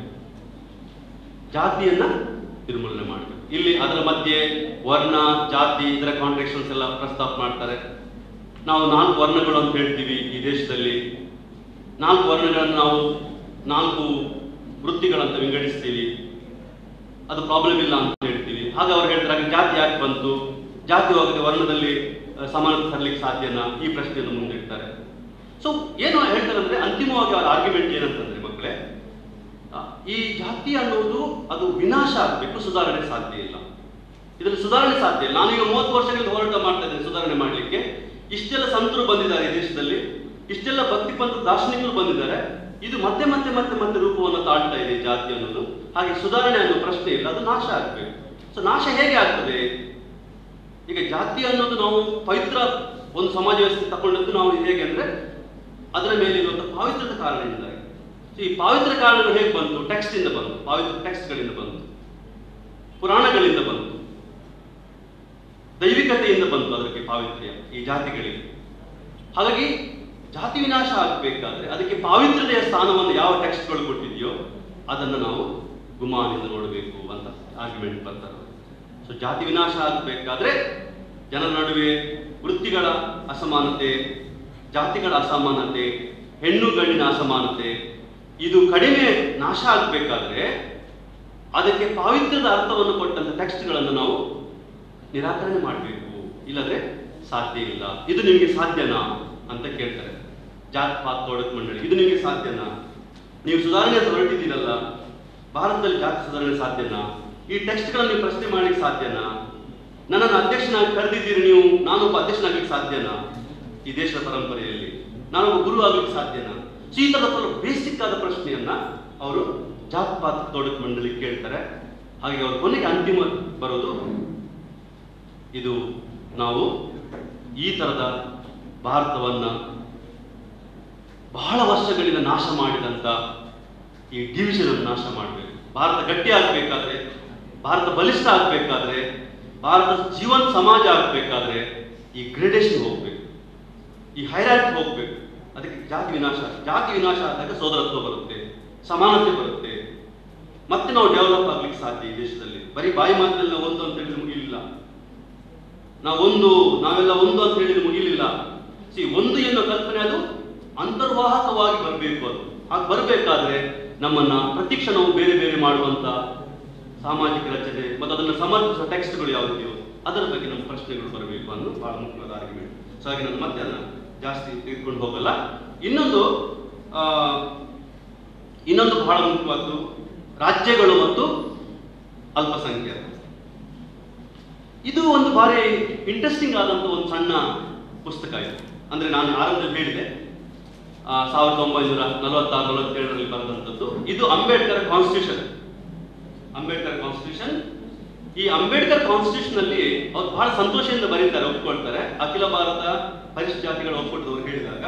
ಜಾತಿಯನ್ನ ನಿರ್ಮೂಲನೆ ಮಾಡಬೇಕು ಇಲ್ಲಿ ಅದರ ಮಧ್ಯೆ ವರ್ಣ ಜಾತಿ ಇದರ ಕಾಂಟ್ರಾಕ್ಷನ್ಸ್ ಎಲ್ಲ ಪ್ರಸ್ತಾಪ ಮಾಡ್ತಾರೆ ನಾವು ನಾಲ್ಕು ವರ್ಣಗಳು ಅಂತ ಹೇಳ್ತೀವಿ ಈ ದೇಶದಲ್ಲಿ ನಾಲ್ಕು ವರ್ಣಗಳನ್ನು ನಾವು ನಾಲ್ಕು ವೃತ್ತಿಗಳಂತ ವಿಂಗಡಿಸ್ತೀವಿ ಅದು ಪ್ರಾಬ್ಲಮ್ ಇಲ್ಲ ಅಂತ ಹೇಳ್ತೀವಿ ಹಾಗೆ ಅವ್ರು ಹೇಳ್ತಾರೆ ಹಾಗೆ ಜಾತಿ ಯಾಕೆ ಬಂತು ಜಾತಿ ಹೋಗದೆ ವರ್ಣದಲ್ಲಿ ಆ, ಸಮಾನತೆ ತರಲಿಕ್ಕೆ ಸಾಧ್ಯನಾ ಈ ಪ್ರಶ್ನೆಯನ್ನು ಮುಂದಿಡ್ತಾರೆ ಸೊ ಏನು ಹೇಳ್ತಾರೆ ಅಂದ್ರೆ ಅಂತಿಮವಾಗಿ ಅವ್ರ ಆರ್ಗ್ಯುಮೆಂಟ್ ಏನಂತಂದ್ರೆ ಮಕ್ಕಳೇ ಆ, ಈ ಜಾತಿ ಅನ್ನೋದು ಅದು ವಿನಾಶ ಆಗಬೇಕು ಸುಧಾರಣೆ ಸಾಧ್ಯ ಇಲ್ಲ ಇದರಲ್ಲಿ ಸುಧಾರಣೆ ಸಾಧ್ಯ ಇಲ್ಲ ನಾನೀಗ ಮೂವತ್ತು ವರ್ಷಗಳಿಂದ ಹೋರಾಟ ಮಾಡ್ತಾ ಇದ್ದೇನೆ ಸುಧಾರಣೆ ಮಾಡಲಿಕ್ಕೆ ಇಷ್ಟೆಲ್ಲ ಸಂತರು ಬಂದಿದ್ದಾರೆ ಈ ದೇಶದಲ್ಲಿ ಇಷ್ಟೆಲ್ಲ ಭಕ್ತಿ ಪಂಥ ದಾರ್ಶನಿಕರು ಬಂದಿದ್ದಾರೆ ಇದು ಮತ್ತೆ ಮತ್ತೆ ಮತ್ತೆ ಮತ್ತೆ ರೂಪವನ್ನು ತಾಳ್ತಾ ಇದೆ ಈ ಜಾತಿ ಅನ್ನೋದು ಹಾಗೆ ಸುಧಾರಣೆ ಅನ್ನೋ ಪ್ರಶ್ನೆ ಇಲ್ಲ ಅದು ನಾಶ ಆಗಬೇಕು ಸೊ ನಾಶ ಹೇಗೆ ಆಗ್ತದೆ ಈಗ ಜಾತಿ ಅನ್ನೋದು ನಾವು ಪವಿತ್ರ ಒಂದು ಸಮಾಜ ವ್ಯವಸ್ಥೆ ತಗೊಂಡದ್ದು ನಾವು ಹೇಗೆ ಅಂದ್ರೆ ಅದರ ಮೇಲೆ ಇರುವಂತ ಪಾವಿತ್ರದ ಕಾರಣದಿಂದಾಗಿ So, ಈ ಪಾವಿತ್ರ ಕಾರಣಗಳು ಹೇಗೆ ಬಂತು ಟೆಕ್ಸ್ಟ್ ಇಂದ ಬಂತು ಪಾವಿತ್ರ ಟೆಕ್ಸ್ಟ್ ಗಳಿಂದ ಬಂತು ಪುರಾಣಗಳಿಂದ ಬಂತು ದೈವಿಕತೆಯಿಂದ ಬಂತು ಅದಕ್ಕೆ ಪಾವಿತ್ರ್ಯ ಈ ಜಾತಿಗಳಿಗೆ ಹಾಗಾಗಿ ಜಾತಿ ವಿನಾಶ ಆಗಬೇಕಾದ್ರೆ ಅದಕ್ಕೆ ಪಾವಿತ್ರ್ಯತೆಯ ಸ್ಥಾನವನ್ನು ಯಾವ ಟೆಕ್ಸ್ಟ್ಗಳು ಕೊಟ್ಟಿದೆಯೋ ಅದನ್ನು ನಾವು ಗುಮಾನಿಂದ ನೋಡಬೇಕು ಅಂತ ಆರ್ಗ್ಯುಮೆಂಟ್ ಬರ್ತಾರೆ ಸೊ ಜಾತಿ ವಿನಾಶ ಆಗಬೇಕಾದ್ರೆ ಜನರ ನಡುವೆ ವೃತ್ತಿಗಳ ಅಸಮಾನತೆ ಜಾತಿಗಳ ಅಸಮಾನತೆ ಹೆಣ್ಣು ಗಂಡಿನ ಅಸಮಾನತೆ ಇದು ಕಡಿಮೆ ನಾಶ ಆಗಬೇಕಾದ್ರೆ ಅದಕ್ಕೆ ಪಾವಿತ್ರ್ಯದ ಅರ್ಥವನ್ನು ಕೊಟ್ಟಂತ ಟೆಕ್ಸ್ಟ್ಗಳನ್ನು ನಾವು ನಿರಾಕರಣೆ ಮಾಡಬೇಕು ಇಲ್ಲದ್ರೆ ಸಾಧ್ಯ ಇಲ್ಲ ಇದು ನಿಮಗೆ ಸಾಧ್ಯನಾ ಅಂತ ಕೇಳ್ತಾರೆ ಜಾತ್ ಪಾತ್ ತೊಡಕ್ ಮಂಡಳಿ ಇದು ನಿಮಗೆ ಸಾಧ್ಯನಾ ನೀವು ಸುಧಾರಣೆ ಅಂತ ಹೊರಟಿದ್ದೀರಲ್ಲ ಭಾರತದಲ್ಲಿ ಜಾತಿ ಸುಧಾರಣೆ ಸಾಧ್ಯನಾ ಈ ಟೆಕ್ಸ್ಟ್ಗಳನ್ನು ನೀವು ಪ್ರಶ್ನೆ ಮಾಡ್ಲಿಕ್ಕೆ ಸಾಧ್ಯನಾ ನನ್ನನ್ನು ಅಧ್ಯಕ್ಷನಾಗಿ ಕರೆದಿದ್ದೀರಿ ನೀವು ನಾನೊಬ್ಬ ಅಧ್ಯಕ್ಷನಾಗ್ಲಿಕ್ಕೆ ಸಾಧ್ಯನಾ ಈ ದೇಶದ ಪರಂಪರೆಯಲ್ಲಿ ನಾನೊಬ್ಬ ಗುರು ಆಗ್ಲಿಕ್ಕೆ ಸಾಧ್ಯನಾ ಸೊ ಈ ತರದ ಸ್ವಲ್ಪ ಬೇಸಿಕ್ ಆದ ಪ್ರಶ್ನೆಯನ್ನ ಅವರು ಜಾತ್ ಪಾತ್ ತೊಡಕ್ ಮಂಡಳಿ ಕೇಳ್ತಾರೆ ಹಾಗೆ ಅವ್ರ ಕೊನೆಗೆ ಅಂತಿಮ ಬರೋದು ಇದು ನಾವು ಈ ತರದ ಭಾರತವನ್ನ ಬಹಳ ವರ್ಷಗಳಿಂದ ನಾಶ ಮಾಡಿದಂತ ಈ ಡಿವಿಷನ್ ಅನ್ನು ನಾಶ ಮಾಡಬೇಕು ಭಾರತ ಗಟ್ಟಿ ಆಗ್ಬೇಕಾದ್ರೆ ಭಾರತ ಬಲಿಷ್ಠ ಆಗ್ಬೇಕಾದ್ರೆ ಭಾರತ ಜೀವನ ಸಮಾಜ ಆಗ್ಬೇಕಾದ್ರೆ ಈ ಗ್ರೇಡೇಷನ್ ಹೋಗ್ಬೇಕು ಈ ಹೈರಾಟ್ ಹೋಗ್ಬೇಕು ಅದಕ್ಕೆ ಜಾತಿ ವಿನಾಶ ಜಾತಿ ವಿನಾಶ ಆದಾಗ ಸೋದರತ್ವ ಬರುತ್ತೆ ಸಮಾನತೆ ಬರುತ್ತೆ ಮತ್ತೆ ನಾವು ಡೆವಲಪ್ ಆಗ್ಲಿಕ್ಕೆ ಸಾಧ್ಯ ಈ ದೇಶದಲ್ಲಿ ಬರೀ ಬಾಯಿ ಮಾತಿನಲ್ಲಿ ನಾವು ಒಂದು ಅಂತ ಹೇಳಿದ್ರೆ ಮುಗಿಲಿಲ್ಲ ನಾವು ಒಂದು ನಾವೆಲ್ಲ ಒಂದು ಅಂತ ಹೇಳಿದ್ರೆ ಮುಗಿಲಿಲ್ಲ ಸಿ ಒಂದು ಎನ್ನುವ ಕಲ್ಪನೆ ಅದು ಅಂತರ್ವಾಹಕವಾಗಿ ಬರಬೇಕು ಅದು ಹಾಗೆ ಬರಬೇಕಾದ್ರೆ ನಮ್ಮನ್ನ ಪ್ರತಿಕ್ಷಣವು ಬೇರೆ ಬೇರೆ ಮಾಡುವಂತ ಸಾಮಾಜಿಕ ರಚನೆ ಮತ್ತು ಅದನ್ನು ಸಮರ್ಥಿಸುವ ಟೆಕ್ಸ್ಟ್ಗಳು ಯಾವುದಿದೆಯೋ ಅದರ ಬಗ್ಗೆ ನಮ್ಮ ಪ್ರಶ್ನೆಗಳು ಬರಬೇಕು ಅನ್ನೋ ಬಹಳ ಮುಖ್ಯವಾದ ಆರ್ಗ್ಯುಮೆಂಟ್ ಸೊ ಹಾಗೆ ನಾನು ಮತ್ತೆ ಅದನ್ನ ಜಾಸ್ತಿ ತೆಗೆದುಕೊಂಡು ಹೋಗಲ್ಲ ಇನ್ನೊಂದು ಆ, ಇನ್ನೊಂದು ಬಹಳ ಮುಖ್ಯವಾದ್ದು ರಾಜ್ಯಗಳು ಮತ್ತು ಅಲ್ಪಸಂಖ್ಯಾತ ಇದು ಒಂದು ಬಾರಿ ಇಂಟ್ರೆಸ್ಟಿಂಗ್ ಆದಂತ ಒಂದು ಸಣ್ಣ ಪುಸ್ತಕ ಇದು ಅಂದ್ರೆ ನಾನು ಆರಂಭದಲ್ಲಿ ಹೇಳಿದೆ ಆ, ಸಾವಿರದ ಒಂಬೈನೂರ ನಲವತ್ತಾರು ನಲವತ್ತೇಳರಲ್ಲಿ ಬರೆದಂಥದ್ದು ಇದು ಅಂಬೇಡ್ಕರ್ ಕಾನ್ಸ್ಟಿಟ್ಯೂಷನ್ ಅಂಬೇಡ್ಕರ್ ಕಾನ್ಸ್ಟಿಟ್ಯೂಷನ್ ಈ ಅಂಬೇಡ್ಕರ್ ಕಾನ್ಸ್ಟಿಟ್ಯೂಷನ್ ಅಲ್ಲಿ ಅವ್ರು ಬಹಳ ಸಂತೋಷದಿಂದ ಬರೀತಾರೆ ಒಪ್ಕೊಳ್ತಾರೆ ಅಖಿಲ ಭಾರತ ಪರಿಶಿಷ್ಟ ಜಾತಿಗಳ ಒಕ್ಕೂಟದವರು ಹೇಳಿದಾಗ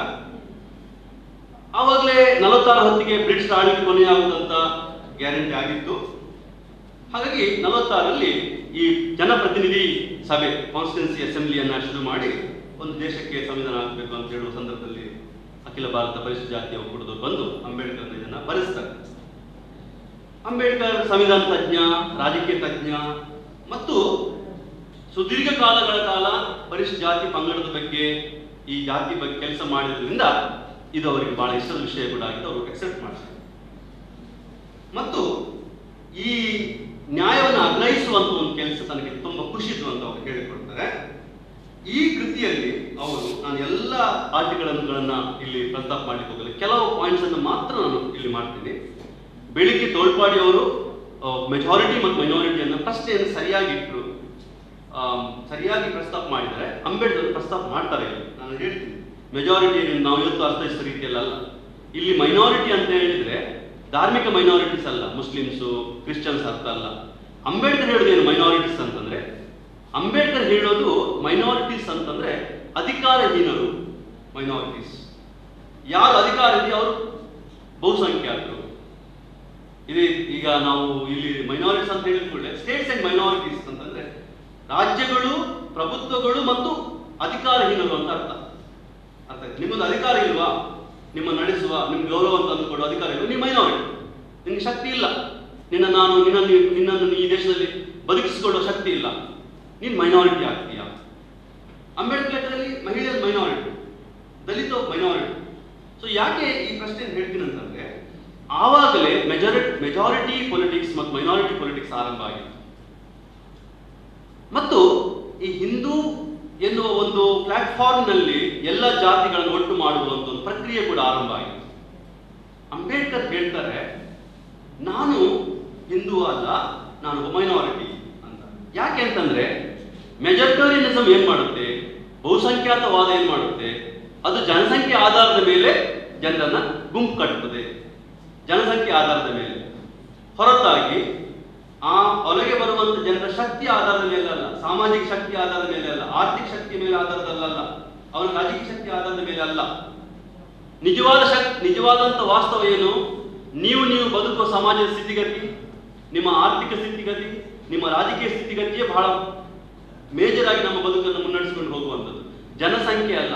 ಆವಾಗಲೇ ನಲವತ್ತಾರು ಹೊತ್ತಿಗೆ ಬ್ರಿಟಿಷ್ ಆಳ್ವಿಕೆ ಕೊನೆಯಾಗುವುದಂತ ಗ್ಯಾರಂಟಿ ಆಗಿತ್ತು ಹಾಗಾಗಿ ನಲವತ್ತಾರಲ್ಲಿ ಈ ಜನಪ್ರತಿನಿಧಿ ಸಭೆ ಕಾನ್ಸ್ಟಿಟ್ಯೂನ್ಸಿ ಅಸೆಂಬ್ಲಿಯನ್ನ ಶುರು ಮಾಡಿ ಒಂದು ದೇಶಕ್ಕೆ ಸಂವಿಧಾನ ಆಗಬೇಕು ಅಂತ ಹೇಳುವ ಸಂದರ್ಭದಲ್ಲಿ ಅಖಿಲ ಭಾರತ ಪರಿಶಿಷ್ಟ ಜಾತಿಯ ಒಕ್ಕೂಟದವರು ಬಂದು ಅಂಬೇಡ್ಕರ್ ಇದನ್ನ ಬರೆಸ್ತಾರೆ ಅಂಬೇಡ್ಕರ್ ಸಂವಿಧಾನ ತಜ್ಞ ರಾಜಕೀಯ ತಜ್ಞ ಮತ್ತು ಸುದೀರ್ಘ ಕಾಲಗಳ ಕಾಲ ಪರಿಶಿಷ್ಟ ಜಾತಿ ಪಂಗಡದ ಬಗ್ಗೆ ಈ ಜಾತಿ ಬಗ್ಗೆ ಕೆಲಸ ಮಾಡಿದ್ರಿಂದ ಇದು ಅವರಿಗೆ ಬಹಳ ಇಷ್ಟದ ವಿಷಯ ಕೂಡ ಆಗಿದ್ದು ಅವರು ಅಕ್ಸೆಪ್ಟ್ ಮಾಡ್ತಾರೆ ಮತ್ತು ಈ ನ್ಯಾಯವನ್ನು ಅಗ್ರಹಿಸುವಂತ ಒಂದು ಕೆಲಸ ತನಗೆ ತುಂಬಾ ಖುಷಿ ಇತ್ತು ಅಂತ ಅವರು ಹೇಳಿಕೊಡ್ತಾರೆ ಈ ಕೃತಿಯಲ್ಲಿ ಅವರು ನಾನು ಎಲ್ಲ ಆರ್ಟಿಗಳನ್ನ ಇಲ್ಲಿ ಪ್ರಸ್ತಾಪ ಮಾಡ್ಲಿಕ್ಕೆ ಹೋಗಲ್ಲ ಕೆಲವು ಪಾಯಿಂಟ್ಸ್ ಅನ್ನು ಮಾತ್ರ ನಾನು ಇಲ್ಲಿ ಮಾಡ್ತೀನಿ ಬೆಳಿಗ್ಗೆ ತೋಳ್ಪಾಡಿ ಅವರು ಮೆಜಾರಿಟಿ ಮತ್ತು ಮೈನಾರಿಟಿಯನ್ನು ಪ್ರಶ್ನೆಯನ್ನು ಸರಿಯಾಗಿ ಇಟ್ಟರು ಆಮ್, ಸರಿಯಾಗಿ ಪ್ರಸ್ತಾಪ ಮಾಡಿದರೆ ಅಂಬೇಡ್ಕರ್ ಪ್ರಸ್ತಾಪ ಮಾಡ್ತಾರೆ ಇಲ್ಲಿ ನಾನು ಹೇಳ್ತೀನಿ ಮೆಜಾರಿಟಿ ನಾವು ಇವತ್ತು ಅರ್ಥೈಸಿದ ರೀತಿಯಲ್ಲಿ ಅಲ್ಲ ಇಲ್ಲಿ ಮೈನಾರಿಟಿ ಅಂತ ಹೇಳಿದ್ರೆ ಧಾರ್ಮಿಕ ಮೈನಾರಿಟೀಸ್ ಅಲ್ಲ ಮುಸ್ಲಿಮ್ಸು ಕ್ರಿಶ್ಚಿಯನ್ಸ್ ಅರ್ಥ ಅಲ್ಲ ಅಂಬೇಡ್ಕರ್ ಹೇಳೋದು ಏನು ಮೈನಾರಿಟೀಸ್ ಅಂತಂದ್ರೆ ಅಂಬೇಡ್ಕರ್ ಹೇಳೋದು ಮೈನಾರಿಟೀಸ್ ಅಂತಂದ್ರೆ ಅಧಿಕಾರಹೀನರು ಮೈನಾರಿಟೀಸ್ ಯಾರು ಅಧಿಕಾರ ಇದೆಯೋ ಅವರು ಬಹುಸಂಖ್ಯಾತರು ಇದು ಈಗ ನಾವು ಇಲ್ಲಿ ಮೈನಾರಿಟೀಸ್ ಅಂತ ಹೇಳಿದ ಕೂಡಲೇ ಸ್ಟೇಟ್ಸ್ ಅಂಡ್ ಮೈನಾರಿಟೀಸ್ ಅಂತಂದ್ರೆ ರಾಜ್ಯಗಳು ಪ್ರಭುತ್ವಗಳು ಮತ್ತು ಅಧಿಕಾರಹೀನರು ಅಂತ ಅರ್ಥ ಅರ್ಥ ಆಯ್ತು ನಿಮ್ಮದು ಅಧಿಕಾರ ಇಲ್ವಾ ನಿಮ್ಮ ನಡೆಸುವ ನಿಮ್ಗೆ ಗೌರವ ಅಂತ ಅಂದುಕೊಡುವ ಅಧಿಕಾರ ಇಲ್ವಾ ನೀವು ಮೈನಾರಿಟಿ ನಿಮ್ಗೆ ಶಕ್ತಿ ಇಲ್ಲ ನಿನ್ನ ನಾನು ನಿನ್ನನ್ನು ನಿನ್ನನ್ನು ಈ ದೇಶದಲ್ಲಿ ಬದುಕಿಸಿಕೊಳ್ಳುವ ಶಕ್ತಿ ಇಲ್ಲ ನೀನು ಮೈನಾರಿಟಿ ಆಗ್ತೀಯಾ ಅಂಬೇಡ್ಕರ್ ಲೆಕ್ಕದಲ್ಲಿ ಮಹಿಳೆಯರು ಮೈನಾರಿಟಿ ದಲಿತ ಮೈನಾರಿಟಿ ಸೊ ಯಾಕೆ ಈ ಪ್ರಶ್ನೆ ಹೇಳ್ತೀನಿ ಅಂತಂದ್ರೆ ಆವಾಗಲೇ ಮೆಜಾರಿಟಿ ಮೆಜಾರಿಟಿ ಪೊಲಿಟಿಕ್ಸ್ ಮತ್ತು ಮೈನಾರಿಟಿ ಪೊಲಿಟಿಕ್ಸ್ ಆರಂಭ ಆಗಿತ್ತು ಮತ್ತು ಈ ಹಿಂದೂ ಎನ್ನುವ ಒಂದು ಪ್ಲಾಟ್ಫಾರ್ಮ್ ನಲ್ಲಿ ಎಲ್ಲ ಜಾತಿಗಳನ್ನು ಒಟ್ಟು ಮಾಡುವ ಒಂದು ಪ್ರಕ್ರಿಯೆ ಕೂಡ ಆರಂಭ ಆಯಿತು ಅಂಬೇಡ್ಕರ್ ಹೇಳ್ತಾರೆ ನಾನು ಹಿಂದೂ ಅಲ್ಲ ನಾನು ಮೈನಾರಿಟಿ ಅಂತ ಯಾಕೆ ಅಂತಂದ್ರೆ ಮೆಜಾರಿಟೋರಿಯನಿಸಮ್ ಏನ್ ಮಾಡುತ್ತೆ ಬಹುಸಂಖ್ಯಾತವಾದ ಏನ್ ಮಾಡುತ್ತೆ ಅದು ಜನಸಂಖ್ಯೆ ಆಧಾರದ ಮೇಲೆ ಜನರನ್ನ ಗುಂಪು ಕಟ್ಟುತ್ತದೆ ಜನಸಂಖ್ಯೆ ಆಧಾರದ ಮೇಲೆ ಹೊರತಾಗಿ ಆ ಒಳಗೆ ಬರುವಂತ ಜನರ ಶಕ್ತಿ ಆಧಾರದ ಮೇಲೆ ಅಲ್ಲ ಸಾಮಾಜಿಕ ಶಕ್ತಿ ಆಧಾರದ ಮೇಲೆ ಅಲ್ಲ ಆರ್ಥಿಕ ಶಕ್ತಿ ಮೇಲೆ ಆಧಾರದಲ್ಲ ಅವನ ರಾಜಕೀಯ ಶಕ್ತಿ ಆಧಾರದ ಮೇಲೆ ಅಲ್ಲ ನಿಜವಾದ ಶಕ್ತಿ ನಿಜವಾದಂತ ವಾಸ್ತವ ಏನು ನೀವು ನೀವು ಬದುಕುವ ಸಮಾಜದ ಸ್ಥಿತಿಗತಿ ನಿಮ್ಮ ಆರ್ಥಿಕ ಸ್ಥಿತಿಗತಿ ನಿಮ್ಮ ರಾಜಕೀಯ ಸ್ಥಿತಿಗತಿಯೇ ಬಹಳ ಮೇಜರ್ ಆಗಿ ನಮ್ಮ ಬದುಕನ್ನು ಮುನ್ನಡೆಸಿಕೊಂಡು ಹೋಗುವಂಥದ್ದು ಜನಸಂಖ್ಯೆ ಅಲ್ಲ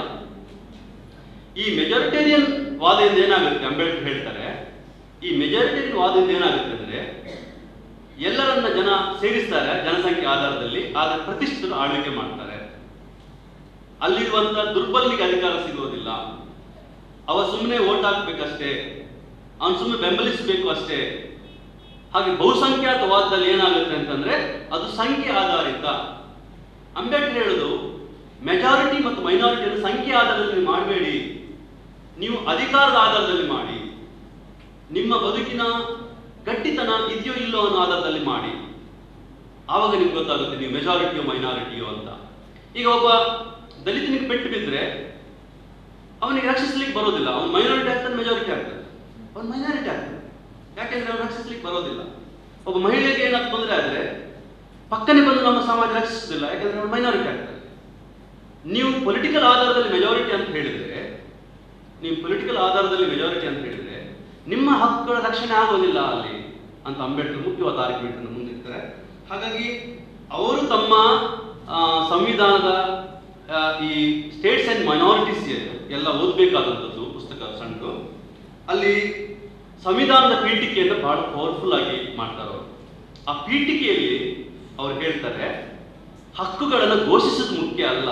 ಈ ಮೆಜಾರಿಟೇರಿಯನ್ ವಾದದಿಂದ ಏನಾಗುತ್ತೆ ಅಂಬೇಡ್ಕರ್ ಹೇಳ್ತಾರೆ ಈ ಮೆಜಾರಿಟೇರಿಯನ್ ವಾದದಿಂದ ಏನಾಗುತ್ತೆ ಅಂದ್ರೆ ಎಲ್ಲರನ್ನ ಜನ ಸೇರಿಸ್ತಾರೆ ಜನಸಂಖ್ಯೆ ಆಧಾರದಲ್ಲಿ ಆದ್ರೆ ಪ್ರತಿಷ್ಠಿತರು ಆಳ್ವಿಕೆ ಮಾಡ್ತಾರೆ ಅಲ್ಲಿರುವಂತ ದುರ್ಬಲಿಗೆ ಅಧಿಕಾರ ಸಿಗೋದಿಲ್ಲ ಅವ ಸುಮ್ಮನೆ ಓಟ್ ಹಾಕ್ಬೇಕಷ್ಟೇ ಅವನು ಸುಮ್ಮನೆ ಬೆಂಬಲಿಸಬೇಕು ಅಷ್ಟೇ ಹಾಗೆ ಬಹುಸಂಖ್ಯಾತವಾದದಲ್ಲಿ ಏನಾಗುತ್ತೆ ಅಂತಂದ್ರೆ ಅದು ಸಂಖ್ಯೆ ಆಧಾರಿತ ಅಂಬೇಡ್ಕರ್ ಹೇಳುದು ಮೆಜಾರಿಟಿ ಮತ್ತು ಮೈನಾರಿಟಿಯನ್ನು ಸಂಖ್ಯೆ ಆಧಾರದಲ್ಲಿ ಮಾಡಬೇಡಿ ನೀವು ಅಧಿಕಾರದ ಆಧಾರದಲ್ಲಿ ಮಾಡಿ ನಿಮ್ಮ ಬದುಕಿನ ಗಟ್ಟಿತನ ಇದೆಯೋ ಇಲ್ಲೋ ಅನ್ನೋ ಆಧಾರದಲ್ಲಿ ಮಾಡಿ ಆವಾಗ ನಿಮ್ಗೆ ಗೊತ್ತಾಗುತ್ತೆ ನೀವು ಮೆಜಾರಿಟಿಯೋ ಮೈನಾರಿಟಿಯೋ ಅಂತ ಈಗ ಒಬ್ಬ ದಲಿತನಿಗೆ ಪೆಟ್ಟು ಬಿದ್ದರೆ ಅವನಿಗೆ ರಕ್ಷಿಸ್ಲಿಕ್ಕೆ ಬರೋದಿಲ್ಲ ಅವನು ಮೈನಾರಿಟಿ ಆಗ್ತಾನೆ ಮೆಜಾರಿಟಿ ಆಗ್ತಾನೆ ಅವನು ಮೈನಾರಿಟಿ ಆಗ್ತಾನೆ ಯಾಕೆಂದ್ರೆ ಅವನು ರಕ್ಷಿಸ್ಲಿಕ್ಕೆ ಬರೋದಿಲ್ಲ ಒಬ್ಬ ಮಹಿಳೆಗೆ ಏನಾದ್ರು ತೊಂದರೆ ಆದ್ರೆ ಪಕ್ಕನೆ ಬಂದು ನಮ್ಮ ಸಮಾಜ ರಕ್ಷಿಸುವುದಿಲ್ಲ ಯಾಕಂದ್ರೆ ಅವನು ಮೈನಾರಿಟಿ ಆಗ್ತಾನೆ ನೀವು ಪೊಲಿಟಿಕಲ್ ಆಧಾರದಲ್ಲಿ ಮೆಜಾರಿಟಿ ಅಂತ ಹೇಳಿದ್ರೆ ನೀವು ಪೊಲಿಟಿಕಲ್ ಆಧಾರದಲ್ಲಿ ಮೆಜಾರಿಟಿ ಅಂತ ಹೇಳಿದ್ರೆ ನಿಮ್ಮ ಹಕ್ಕುಗಳ ರಕ್ಷಣೆ ಆಗೋದಿಲ್ಲ ಅಲ್ಲಿ ಅಂತ ಅಂಬೇಡ್ಕರ್ ಮುಖ್ಯವಾದ ಆರ್ಗ್ಯುಮೆಂಟ್ ಅನ್ನು ಮುಂದಿಡ್ತಾರೆ ಹಾಗಾಗಿ ಅವರು ತಮ್ಮ ಆ, ಸಂವಿಧಾನದ ಆ, ಈ ಸ್ಟೇಟ್ಸ್ ಅಂಡ್ ಮೈನಾರಿಟೀಸ್ ಎಲ್ಲ ಓದಬೇಕಾದಂಥದ್ದು ಪುಸ್ತಕ ಸಣ್ಣದು ಅಲ್ಲಿ ಸಂವಿಧಾನದ ಪೀಠಿಕೆಯನ್ನು ಬಹಳ ಪವರ್ಫುಲ್ ಆಗಿ ಮಾಡ್ತಾರೆ ಅವರು ಆ ಪೀಠಿಕೆಯಲ್ಲಿ ಅವ್ರು ಹೇಳ್ತಾರೆ ಹಕ್ಕುಗಳನ್ನು ಘೋಷಿಸೋದು ಮುಖ್ಯ ಅಲ್ಲ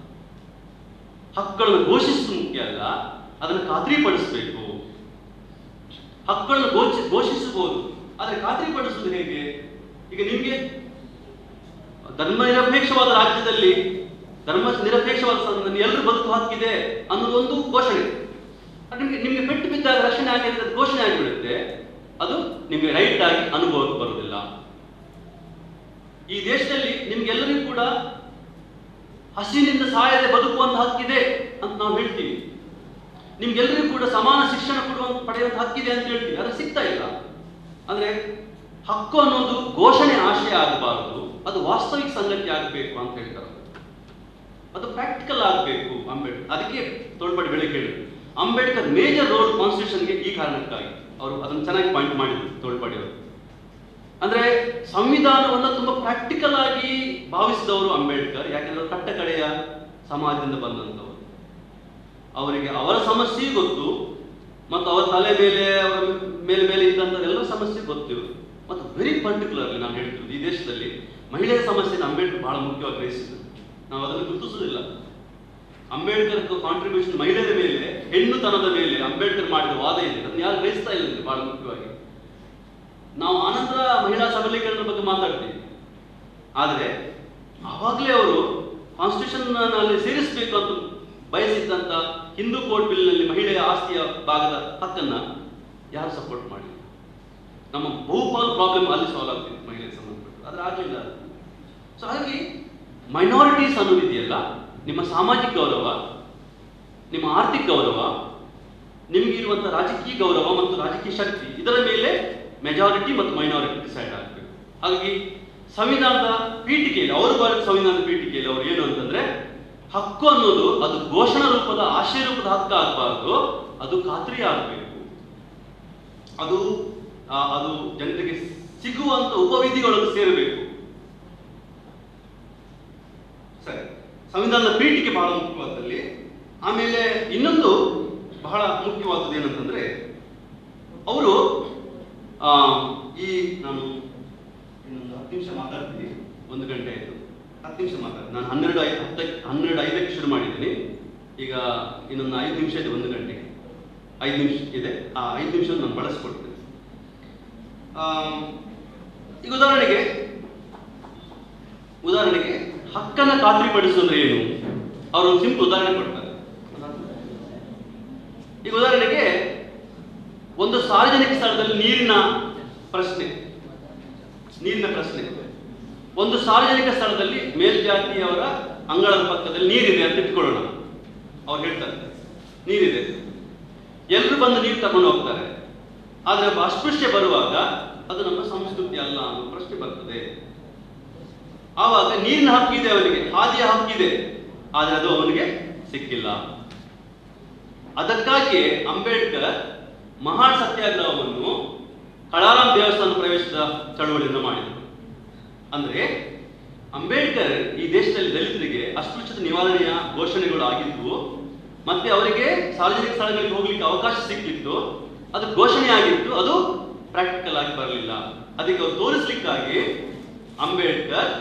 ಹಕ್ಕುಗಳನ್ನು ಘೋಷಿಸೋದು ಮುಖ್ಯ ಅಲ್ಲ ಅದನ್ನು ಖಾತ್ರಿಪಡಿಸಬೇಕು ಹಕ್ಕುಗಳನ್ನು ಘೋಷಿ ಘೋಷಿಸಬಹುದು ಆದರೆ ಖಾತ್ರಿಪಡಿಸುವುದು ಹೇಗೆ ಈಗ ನಿಮಗೆ ಧರ್ಮ ನಿರಪೇಕ್ಷವಾದ ರಾಜ್ಯದಲ್ಲಿ ಧರ್ಮ ನಿರಪೇಕ್ಷವಾದ ಸಂದರ್ಭದಲ್ಲಿ ಎಲ್ಲರೂ ಬದುಕು ಹಕ್ಕಿದೆ ಅನ್ನೋದು ಒಂದು ಘೋಷಣೆ ಅದು ನಿಮಗೆ ನಿಮಗೆ ಪೆಟ್ಟು ಬಿದ್ದಾಗ ರಕ್ಷಣೆ ಆಗಿದೆ ಅಂತ ಘೋಷಣೆ ಆಗಿಬಿಡುತ್ತೆ ಅದು ನಿಮಗೆ ರೈಟ್ ಆಗಿ ಅನುಭವಕ್ಕೆ ಬರುವುದಿಲ್ಲ ಈ ದೇಶದಲ್ಲಿ ನಿಮ್ಗೆಲ್ಲರಿಗೂ ಕೂಡ ಹಸಿವಿನಿಂದ ಸಾಯದೆ ಬದುಕುವಂತ ಹಕ್ಕಿದೆ ಅಂತ ನಾವು ಹೇಳ್ತೀವಿ ನಿಮ್ಗೆಲ್ಲರಿಗೂ ಕೂಡ ಸಮಾನ ಶಿಕ್ಷಣ ಕೊಡುವಂತ ಪಡೆಯುವಂತ ಹಕ್ಕಿದೆ ಅಂತ ಹೇಳ್ತೀವಿ ಅದು ಸಿಗ್ತಾ ಇಲ್ಲ ಅಂದ್ರೆ ಹಕ್ಕು ಅನ್ನೋದು ಘೋಷಣೆ ಆಶಯ ಆಗಬಾರದು ಅದು ವಾಸ್ತವಿಕ ಸಂಗತಿ ಆಗಬೇಕು ಅಂತ ಹೇಳ್ತಾರೆ ಅದು ಪ್ರಾಕ್ಟಿಕಲ್ ಆಗಬೇಕು ಅಂಬೇಡ್ಕರ್ ಅದಕ್ಕೆ ತೋಳ್ಪಡಿ ಬೆಳಗ್ಗೆ ಹೇಳಿದ್ರು ಅಂಬೇಡ್ಕರ್ ಮೇಜರ್ ರೋಲ್ ಕಾನ್ಸ್ಟಿಟ್ಯೂಷನ್ಗೆ ಈ ಕಾರಣಕ್ಕಾಗಿ ಅವರು ಅದನ್ನು ಚೆನ್ನಾಗಿ ಪಾಯಿಂಟ್ ಮಾಡಿದ್ರು ತೋಳ್ಪಡಿ ಅವರು ಅಂದ್ರೆ ಸಂವಿಧಾನವನ್ನ ತುಂಬಾ ಪ್ರಾಕ್ಟಿಕಲ್ ಆಗಿ ಭಾವಿಸಿದವರು ಅಂಬೇಡ್ಕರ್ ಯಾಕೆಂದ್ರೆ ಅವರು ಕಟ್ಟ ಕಡೆಯ ಸಮಾಜದಿಂದ ಬಂದಂತವರು ಅವರಿಗೆ ಅವರ ಸಮಸ್ಯೆ ಗೊತ್ತು ಮತ್ತು ಅವರ ತಲೆ ಮೇಲೆ ಅವರ ಮೇಲೆ ಮೇಲೆ ಇದ್ದಂಥದ್ದೆಲ್ಲ ಸಮಸ್ಯೆ ಗೊತ್ತು ಮತ್ತು ವೆರಿ ಪರ್ಟಿಕ್ಯುಲರ್ಲಿ ನಾನು ಹೇಳ್ತಿರೋದು ಈ ದೇಶದಲ್ಲಿ ಮಹಿಳೆಯ ಸಮಸ್ಯೆನ ಅಂಬೇಡ್ಕರ್ ಬಹಳ ಮುಖ್ಯವಾಗಿ ಗ್ರಹಿಸಿದ್ರು ನಾವು ಅದನ್ನು ಗುರುತಿಸುವುದಿಲ್ಲ ಅಂಬೇಡ್ಕರ್ ಕಾಂಟ್ರಿಬ್ಯೂಷನ್ ಮಹಿಳೆಯರ ಮೇಲೆ ಹೆಣ್ಣುತನದ ಮೇಲೆ ಅಂಬೇಡ್ಕರ್ ಮಾಡಿದ ವಾದ ಇದೆ ಅದನ್ನು ಯಾರು ಗ್ರಹಿಸ್ತಾ ಇಲ್ಲ ಬಹಳ ಮುಖ್ಯವಾಗಿ ನಾವು ಆನಂತರ ಮಹಿಳಾ ಸಬಲೀಕರಣದ ಬಗ್ಗೆ ಮಾತಾಡ್ತೀವಿ ಆದರೆ ಆವಾಗಲೇ ಅವರು ಕಾನ್ಸ್ಟಿಟ್ಯೂಷನ್ ನಲ್ಲಿ ಸೇರಿಸಬೇಕು ಅಂತ ಬಯಸಿದ್ದಂತ ಹಿಂದೂ ಕೋರ್ಟ್ ಬಿಲ್ ನಲ್ಲಿ ಮಹಿಳೆಯ ಆಸ್ತಿಯ ಭಾಗದ ಹಕ್ಕನ್ನ ಯಾರು ಸಪೋರ್ಟ್ ಮಾಡಿಲ್ಲ ನಮ್ಮ ಬಹುಪಾಲು ಪ್ರಾಬ್ಲಮ್ ಅಲ್ಲಿ ಸಾಲ್ವ್ ಆಗ್ತಿತ್ತು ಮಹಿಳೆಗೆ ಸಂಬಂಧಪಟ್ಟು ಆದ್ರೆ ಆಗಲಿಲ್ಲ ಸೊ ಹಾಗಾಗಿ ಮೈನಾರಿಟೀಸ್ ಅನ್ನೋದಿದೆಯಲ್ಲ ನಿಮ್ಮ ಸಾಮಾಜಿಕ ಗೌರವ ನಿಮ್ಮ ಆರ್ಥಿಕ ಗೌರವ ನಿಮಗಿರುವಂಥ ರಾಜಕೀಯ ಗೌರವ ಮತ್ತು ರಾಜಕೀಯ ಶಕ್ತಿ ಇದರ ಮೇಲೆ ಮೆಜಾರಿಟಿ ಮತ್ತು ಮೈನಾರಿಟಿ ಡಿಸೈಡ್ ಆಗಬೇಕು ಹಾಗಾಗಿ ಸಂವಿಧಾನದ ಪೀಠಿಕೆಯಲ್ಲಿ ಅವರು ಬರೆದ ಸಂವಿಧಾನದ ಪೀಠಿಕೆಯಲ್ಲಿ ಅವರು ಏನು ಅಂತಂದ್ರೆ ಹಕ್ಕು ಅನ್ನೋದು ಅದು ಘೋಷಣಾ ರೂಪದ ಆಶಯ ರೂಪದ ಹಕ್ಕು ಆಗಬಾರ್ದು ಅದು ಖಾತ್ರಿ ಆಗಬೇಕು ಅದು ಆ, ಅದು ಜನರಿಗೆ ಸಿಗುವಂತ ಉಪವಿಧಿಗಳನ್ನು ಸೇರಬೇಕು ಸರಿ ಸಂವಿಧಾನದ ಪೀಠಿಕೆ ಬಹಳ ಮುಖ್ಯವಾದಲ್ಲಿ ಆಮೇಲೆ ಇನ್ನೊಂದು ಬಹಳ ಮುಖ್ಯವಾದದ್ದು ಏನಂತಂದ್ರೆ ಅವರು ಆ, ಈ ನಾನು ಇನ್ನೊಂದು ಹತ್ತು ನಿಮಿಷ ಮಾತಾಡ್ತೀನಿ ಒಂದು ಗಂಟೆ ಆಯ್ತು ಹತ್ತು ನಿಮಿಷ ಮಾತಾಡ್ತೀನಿ ನಾನು ಹನ್ನೆರಡು ಐದು ಹತ್ತಕ್ಕೆ ಹನ್ನೆರಡು ಐದಕ್ಕೆ ಶುರು ಮಾಡಿದ್ದೀನಿ ಈಗ ಇನ್ನೊಂದು ಐದು ನಿಮಿಷ ಇದೆ ಒಂದು ಗಂಟೆಗೆ ಐದು ನಿಮಿಷ ಇದೆ ಆ ಐದು ನಿಮಿಷ ನಾನು ಬಳಸ್ಕೊಡ್ತೀನಿ ಆ, ಈಗ ಉದಾಹರಣೆಗೆ ಉದಾಹರಣೆಗೆ ಹಕ್ಕನ್ನ ಖಾತ್ರಿಪಡಿಸೋದ್ರೆ ಏನು ಅವರು ಒಂದು ಸಿಂಪಲ್ ಉದಾಹರಣೆ ಕೊಡ್ತಾರೆ ಈಗ ಉದಾಹರಣೆಗೆ ಒಂದು ಸಾರ್ವಜನಿಕ ಸ್ಥಳದಲ್ಲಿ ನೀರಿನ ಪ್ರಶ್ನೆ ನೀರಿನ ಪ್ರಶ್ನೆ ಒಂದು ಸಾರ್ವಜನಿಕ ಸ್ಥಳದಲ್ಲಿ ಮೇಲ್ಜಾತಿಯವರ ಅಂಗಳದ ಪಕ್ಕದಲ್ಲಿ ನೀರಿದೆ ಅಂತ ಇಟ್ಕೊಳ್ಳೋಣ ಅವ್ರು ಹೇಳ್ತಾರೆ ನೀರಿದೆ ಎಲ್ಲರೂ ಬಂದು ನೀರು ತಗೊಂಡು ಹೋಗ್ತಾರೆ ಆದ್ರೆ ಒಬ್ಬ ಅಸ್ಪೃಶ್ಯ ಬರುವಾಗ ಅದು ನಮ್ಮ ಸಂಸ್ಕೃತಿ ಅಲ್ಲ ಅನ್ನೋ ಪ್ರಶ್ನೆ ಬರ್ತದೆ ಆವಾಗ ನೀರಿನ ಹಕ್ಕಿದೆ ಅವನಿಗೆ ಹಾದಿಯ ಹಕ್ಕಿದೆ ಆದ್ರೆ ಅದು ಅವನಿಗೆ ಸಿಕ್ಕಿಲ್ಲ ಅದಕ್ಕಾಗಿ ಅಂಬೇಡ್ಕರ್ ಮಹಾನ್ ಸತ್ಯಾಗ್ರಹವನ್ನು ಕಳಾರಾಮ್ ದೇವಸ್ಥಾನ ಪ್ರವೇಶದ ಚಳವಳಿಯನ್ನು ಮಾಡಿದರು ಅಂದ್ರೆ ಅಂಬೇಡ್ಕರ್ ಈ ದೇಶದಲ್ಲಿ ದಲಿತರಿಗೆ ಅಸ್ಪೃಶ್ಯತೆ ನಿವಾರಣೆಯ ಘೋಷಣೆಗಳು ಆಗಿದ್ವು ಮತ್ತೆ ಅವರಿಗೆ ಸಾರ್ವಜನಿಕ ಸ್ಥಳಗಳಿಗೆ ಹೋಗ್ಲಿಕ್ಕೆ ಅವಕಾಶ ಸಿಕ್ಕಿತ್ತು ಅದು ಘೋಷಣೆ ಆಗಿತ್ತು ಅದು ಪ್ರಾಕ್ಟಿಕಲ್ ಆಗಿ ಬರಲಿಲ್ಲ ಅದಕ್ಕೆ ಅವ್ರು ತೋರಿಸ್ಲಿಕ್ಕಾಗಿ ಅಂಬೇಡ್ಕರ್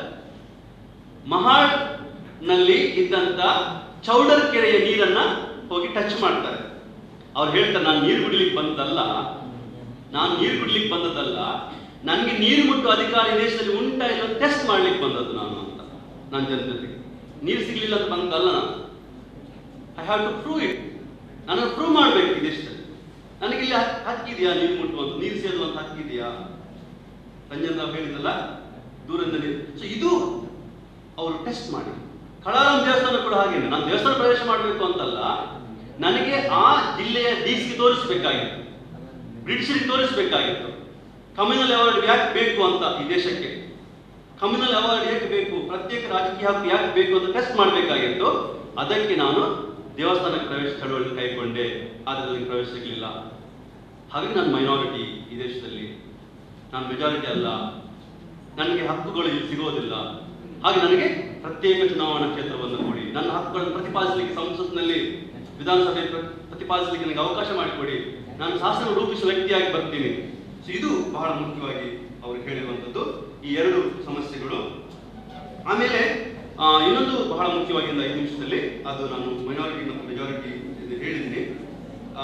ಮಹಾಡ್ ನಲ್ಲಿ ಇದ್ದಂತ ಚೌಡರ್ ಕೆರೆಯ ನೀರನ್ನ ಹೋಗಿ ಟಚ್ ಮಾಡ್ತಾರೆ ಅವ್ರು ಹೇಳ್ತಾರೆ ನಾನು ನೀರು ಕುಡಿಲಿಕ್ಕೆ ಬಂದಲ್ಲ ನಾನು ನೀರು ಕುಡಿಲಿಕ್ಕೆ ಬಂದದ್ದಲ್ಲ ನನಗೆ ನೀರು ಮುಟ್ಟು ಅಧಿಕಾರ ಈ ದೇಶದಲ್ಲಿ ಉಂಟಾ ಇಲ್ಲ ಟೆಸ್ಟ್ ಮಾಡ್ಲಿಕ್ಕೆ ಬಂದದ್ದು ನಾನು ಅಂತ ನನ್ನ ಜನತೆಗೆ ನೀರು ಸಿಗ್ಲಿಲ್ಲ ಅಂತ ಬಂದಲ್ಲ ನಾನು I have to prove it ನಾನು ಪ್ರೂವ್ ಮಾಡ್ಬೇಕು ಈ ದೇಶದಲ್ಲಿ ನನಗೆ ಇಲ್ಲಿ ಹಕ್- ಹಕ್ಕಿದೆಯಾ ನೀರು ಮುಟ್ಟುವಂತ ನೀರು ಸೇರುವಂತ ಹಕ್ಕಿದೆಯಾ ರಂಜನ್ ರಾವ್ ಹೇಳಿದಲ್ಲ ದೂರದಿಂದ ನೀರು ಸೊ ಇದು ಅವರು ಟೆಸ್ಟ್ ಮಾಡಿ ಕಳಾರಾಮ್ ದೇವಸ್ಥಾನ ಕೂಡ ಹಾಗೇನೆ ನಾನು ದೇವಸ್ಥಾನ ಪ್ರವೇಶ ಮಾಡಬೇಕು ಅಂತಲ್ಲ ನನಗೆ ಆ ಜಿಲ್ಲೆಯ ಡಿಸಿ ತೋರಿಸಬೇಕಾಗಿತ್ತು ಬ್ರಿಟಿಷರಿಗೆ ತೋರಿಸಬೇಕಾಗಿತ್ತು ಕಮ್ಯುನಲ್ ಅವಾರ್ಡ್ ಯಾಕೆ ಬೇಕು ಅಂತ ಈ ದೇಶಕ್ಕೆ ಕಮ್ಯುನಲ್ ಅವಾರ್ಡ್ ಯಾಕೆ ಬೇಕು ಪ್ರತ್ಯೇಕ ರಾಜಕೀಯ ಹಕ್ಕು ಯಾಕೆ ಬೇಕು ಅಂತ ಟೆಸ್ಟ್ ಮಾಡಬೇಕಾಗಿತ್ತು ಅದಕ್ಕೆ ನಾನು ದೇವಸ್ಥಾನಕ್ಕೆ ಪ್ರವೇಶ ಚಳವಳಿ ಕೈಗೊಂಡೆ ಆದರೆ ಅದಕ್ಕೆ ಪ್ರವೇಶ ಸಿಗಲಿಲ್ಲ ಹಾಗಾಗಿ ನಾನು ಮೈನಾರಿಟಿ ಈ ದೇಶದಲ್ಲಿ ನಾನು ಮೆಜಾರಿಟಿ ಅಲ್ಲ ನನಗೆ ಹಕ್ಕುಗಳು ಇಲ್ಲಿ ಸಿಗೋದಿಲ್ಲ ಹಾಗೆ ನನಗೆ ಪ್ರತ್ಯೇಕ ಚುನಾವಣಾ ಕ್ಷೇತ್ರವನ್ನು ಕೊಡಿ ನನ್ನ ಹಕ್ಕುಗಳನ್ನು ಪ್ರತಿಪಾದಿಸಲಿಕ್ಕೆ ಸಂಸತ್ನಲ್ಲಿ ವಿಧಾನಸಭೆ ಪ್ರ- ಪ್ರತಿಪಾದಿಸಲಿಕ್ಕೆ ನನಗೆ ಅವಕಾಶ ಮಾಡಿಕೊಡಿ ನಾನು ಶಾಸನ ರೂಪಿಸುವ ವ್ಯಕ್ತಿಯಾಗಿ ಬರ್ತೀನಿ ಸೊ ಇದು ಬಹಳ ಮುಖ್ಯವಾಗಿ ಅವರು ಹೇಳಿರುವಂಥದ್ದು ಈ ಎರಡು ಸಮಸ್ಯೆಗಳು ಆಮೇಲೆ ಆ, ಇನ್ನೊಂದು ಬಹಳ ಮುಖ್ಯವಾಗಿ ಒಂದು ಐದು ನಿಮಿಷದಲ್ಲಿ ಅದು ನಾನು ಮೈನಾರಿಟಿ ಮತ್ತು ಮೆಜಾರಿಟಿ ಇದು ಹೇಳಿದ್ದೀನಿ ಆ,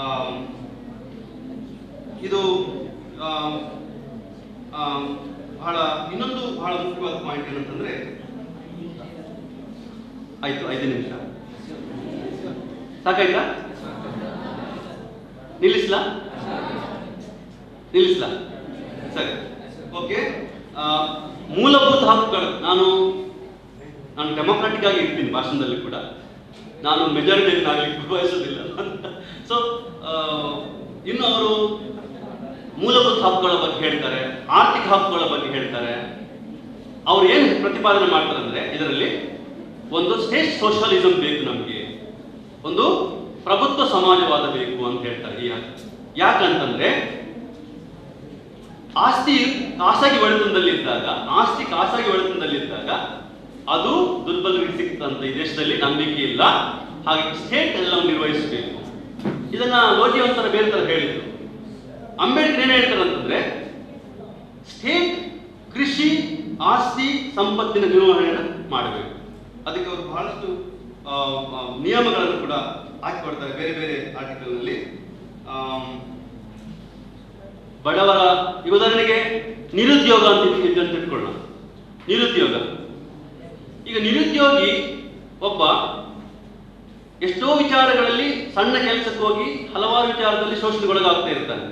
ಇದು ಆ, ಆ, ಬಹಳ ಇನ್ನೊಂದು ಬಹಳ ಮುಖ್ಯವಾದ ಪಾಯಿಂಟ್ ಏನಂತಂದ್ರೆ ಆಯ್ತು ಐದು ನಿಮಿಷ ಸಾಕಾಯ್ತಾ ನಿಲ್ಲಿಸ್ಲಾ ನಿಲ್ಲಿಸ್ಲಾ ಸರಿ ಓಕೆ ಮೂಲಭೂತ ಹಕ್ಕುಗಳು ನಾನು ನಾನು ಡೆಮೊಕ್ರಾಟಿಕ್ ಆಗಿ ಇರ್ತೀನಿ ಭಾಷಣದಲ್ಲಿ ಕೂಡ ನಾನು ಮೆಜಾರಿಟಿ ಆಗಲಿಕ್ಕೆ ಬಯಸೋದಿಲ್ಲ ಸೊ ಇನ್ನು ಅವರು ಮೂಲಭೂತ ಹಕ್ಕುಗಳ ಬಗ್ಗೆ ಹೇಳ್ತಾರೆ ಆರ್ಥಿಕ ಹಕ್ಕುಗಳ ಬಗ್ಗೆ ಹೇಳ್ತಾರೆ ಅವ್ರು ಏನು ಪ್ರತಿಪಾದನೆ ಮಾಡ್ತಾರೆ ಅಂದ್ರೆ ಇದರಲ್ಲಿ ಒಂದು ಸ್ಟೇಟ್ ಸೋಷಿಯಲಿಸಂ ಬೇಕು ನಮಗೆ ಒಂದು ಪ್ರಭುತ್ವ ಸಮಾಜವಾದ ಬೇಕು ಅಂತ ಹೇಳ್ತಾರೆ ಈ ಯಾಕಂತಂದ್ರೆ ಆಸ್ತಿ ಖಾಸಗಿ ಒಡೆತನದಲ್ಲಿದ್ದಾಗ ಆಸ್ತಿ ಖಾಸಗಿ ಒಡೆತನದಲ್ಲಿದ್ದಾಗ ಅದು ದುರ್ಬಲರಿಗೆ ಸಿಕ್ತಂತ ಈ ದೇಶದಲ್ಲಿ ನಂಬಿಕೆ ಇಲ್ಲ ಹಾಗೆ ಸ್ಟೇಟ್ ಎಲ್ಲವನ್ನು ನಿರ್ವಹಿಸಬೇಕು ಇದನ್ನ ಲೋಜಿ ಒಂಥರ ಬೇರೆ ತರ ಹೇಳಿದ್ರು ಅಂಬೇಡ್ಕರ್ ಏನ್ ಹೇಳ್ತಾರೆ ಅಂತಂದ್ರೆ ಸ್ಟೇಟ್ ಕೃಷಿ ಆಸ್ತಿ ಸಂಪತ್ತಿನ ನಿರ್ವಹಣೆಯನ್ನು ಮಾಡಬೇಕು ಅದಕ್ಕೆ ಅವರು ಬಹಳಷ್ಟು ಆ, ಆ, ನಿಯಮಗಳನ್ನು ಕೂಡ ಹಾಕಿಕೊಡ್ತಾರೆ ಬೇರೆ ಬೇರೆ ಆರ್ಟಿಕಲ್ ನಲ್ಲಿ ಆಮ್, ಬಡವರ ಈ ಉದಾಹರಣೆಗೆ ನಿರುದ್ಯೋಗ ಅಂತ ಇದ್- ಅಂತ ಇಟ್ಕೊಳ್ಳೋಣ ನಿರುದ್ಯೋಗ ಈಗ ನಿರುದ್ಯೋಗಿ ಒಬ್ಬ ಎಷ್ಟೋ ವಿಚಾರಗಳಲ್ಲಿ ಸಣ್ಣ ಕೆಲಸಕ್ಕೆ ಹೋಗಿ ಹಲವಾರು ವಿಚಾರದಲ್ಲಿ ಶೋಷಣೆಗೊಳಗಾಗ್ತಾ ಇರ್ತಾನೆ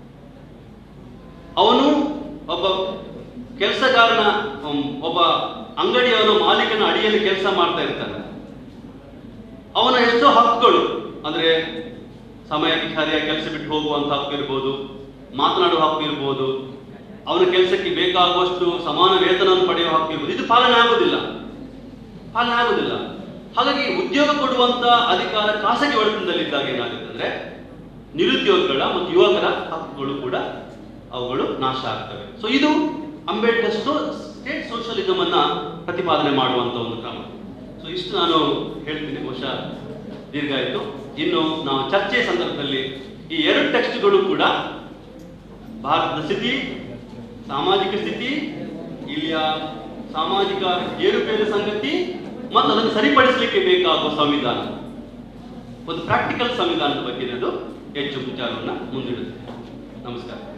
ಅವನು ಒಬ್ಬ ಕೆಲಸಗಾರನ ಉಮ್, ಒಬ್ಬ ಅಂಗಡಿಯವನ ಮಾಲೀಕನ ಅಡಿಯಲ್ಲಿ ಕೆಲಸ ಮಾಡ್ತಾ ಇರ್ತಾನೆ ಅವನ ಎಷ್ಟೋ ಹಕ್ಕುಗಳು ಅಂದ್ರೆ ಸಮಯಕ್ಕೆ ಸರಿಯಾಗಿ ಕೆಲಸ ಬಿಟ್ಟು ಹೋಗುವಂತ ಹಕ್ಕು ಇರ್ಬೋದು ಮಾತನಾಡುವ ಹಕ್ಕು ಇರ್ಬೋದು ಅವನ ಕೆಲಸಕ್ಕೆ ಬೇಕಾಗುವಷ್ಟು ಸಮಾನ ವೇತನವನ್ನು ಪಡೆಯುವ ಹಕ್ಕು ಇರ್ಬೋದು ಇದು ಪಾಲನೆ ಆಗುದಿಲ್ಲ ಪಾಲನೆ ಆಗುದಿಲ್ಲ ಹಾಗಾಗಿ ಉದ್ಯೋಗ ಕೊಡುವಂತ ಅಧಿಕಾರ ಖಾಸಗಿ ಒಡೆತನದಲ್ಲಿದ್ದಾಗ ಏನಾಗುತ್ತೆ ಅಂದ್ರೆ ನಿರುದ್ಯೋಗಿಗಳ ಮತ್ತು ಯುವಕರ ಹಕ್ಕುಗಳು ಕೂಡ ಅವುಗಳು ನಾಶ ಆಗ್ತವೆ ಸೊ ಇದು ಅಂಬೇಡ್ಕರ್ ಸ್ಟೇಟ್ ಸೋಷಿಯಲಿಸಂ ಅನ್ನ ಪ್ರತಿಪಾದನೆ ಮಾಡುವಂತ ಒಂದು ಕ್ರಮ ಸೊ ಇಷ್ಟು ನಾನು ಹೇಳ್ತೀನಿ ಬಹುಶಃ ದೀರ್ಘ ಆಯಿತು ಇನ್ನು ನಾವು ಚರ್ಚೆ ಸಂದರ್ಭದಲ್ಲಿ ಈ ಎರಡು ಟೆಕ್ಸ್ಟ್ಗಳು ಕೂಡ ಭಾರತದ ಸ್ಥಿತಿ ಸಾಮಾಜಿಕ ಸ್ಥಿತಿ ಇಲ್ಲಿಯ ಸಾಮಾಜಿಕ ಏರುಪೇರು ಸಂಗತಿ ಮತ್ತು ಅದನ್ನು ಸರಿಪಡಿಸಲಿಕ್ಕೆ ಬೇಕಾಗುವ ಸಂವಿಧಾನ ಒಂದು ಪ್ರಾಕ್ಟಿಕಲ್ ಸಂವಿಧಾನದ ಬಗ್ಗೆ ಅದು ಹೆಚ್ಚು ವಿಚಾರವನ್ನು ಮುಂದಿಡುತ್ತೆ ನಮಸ್ಕಾರ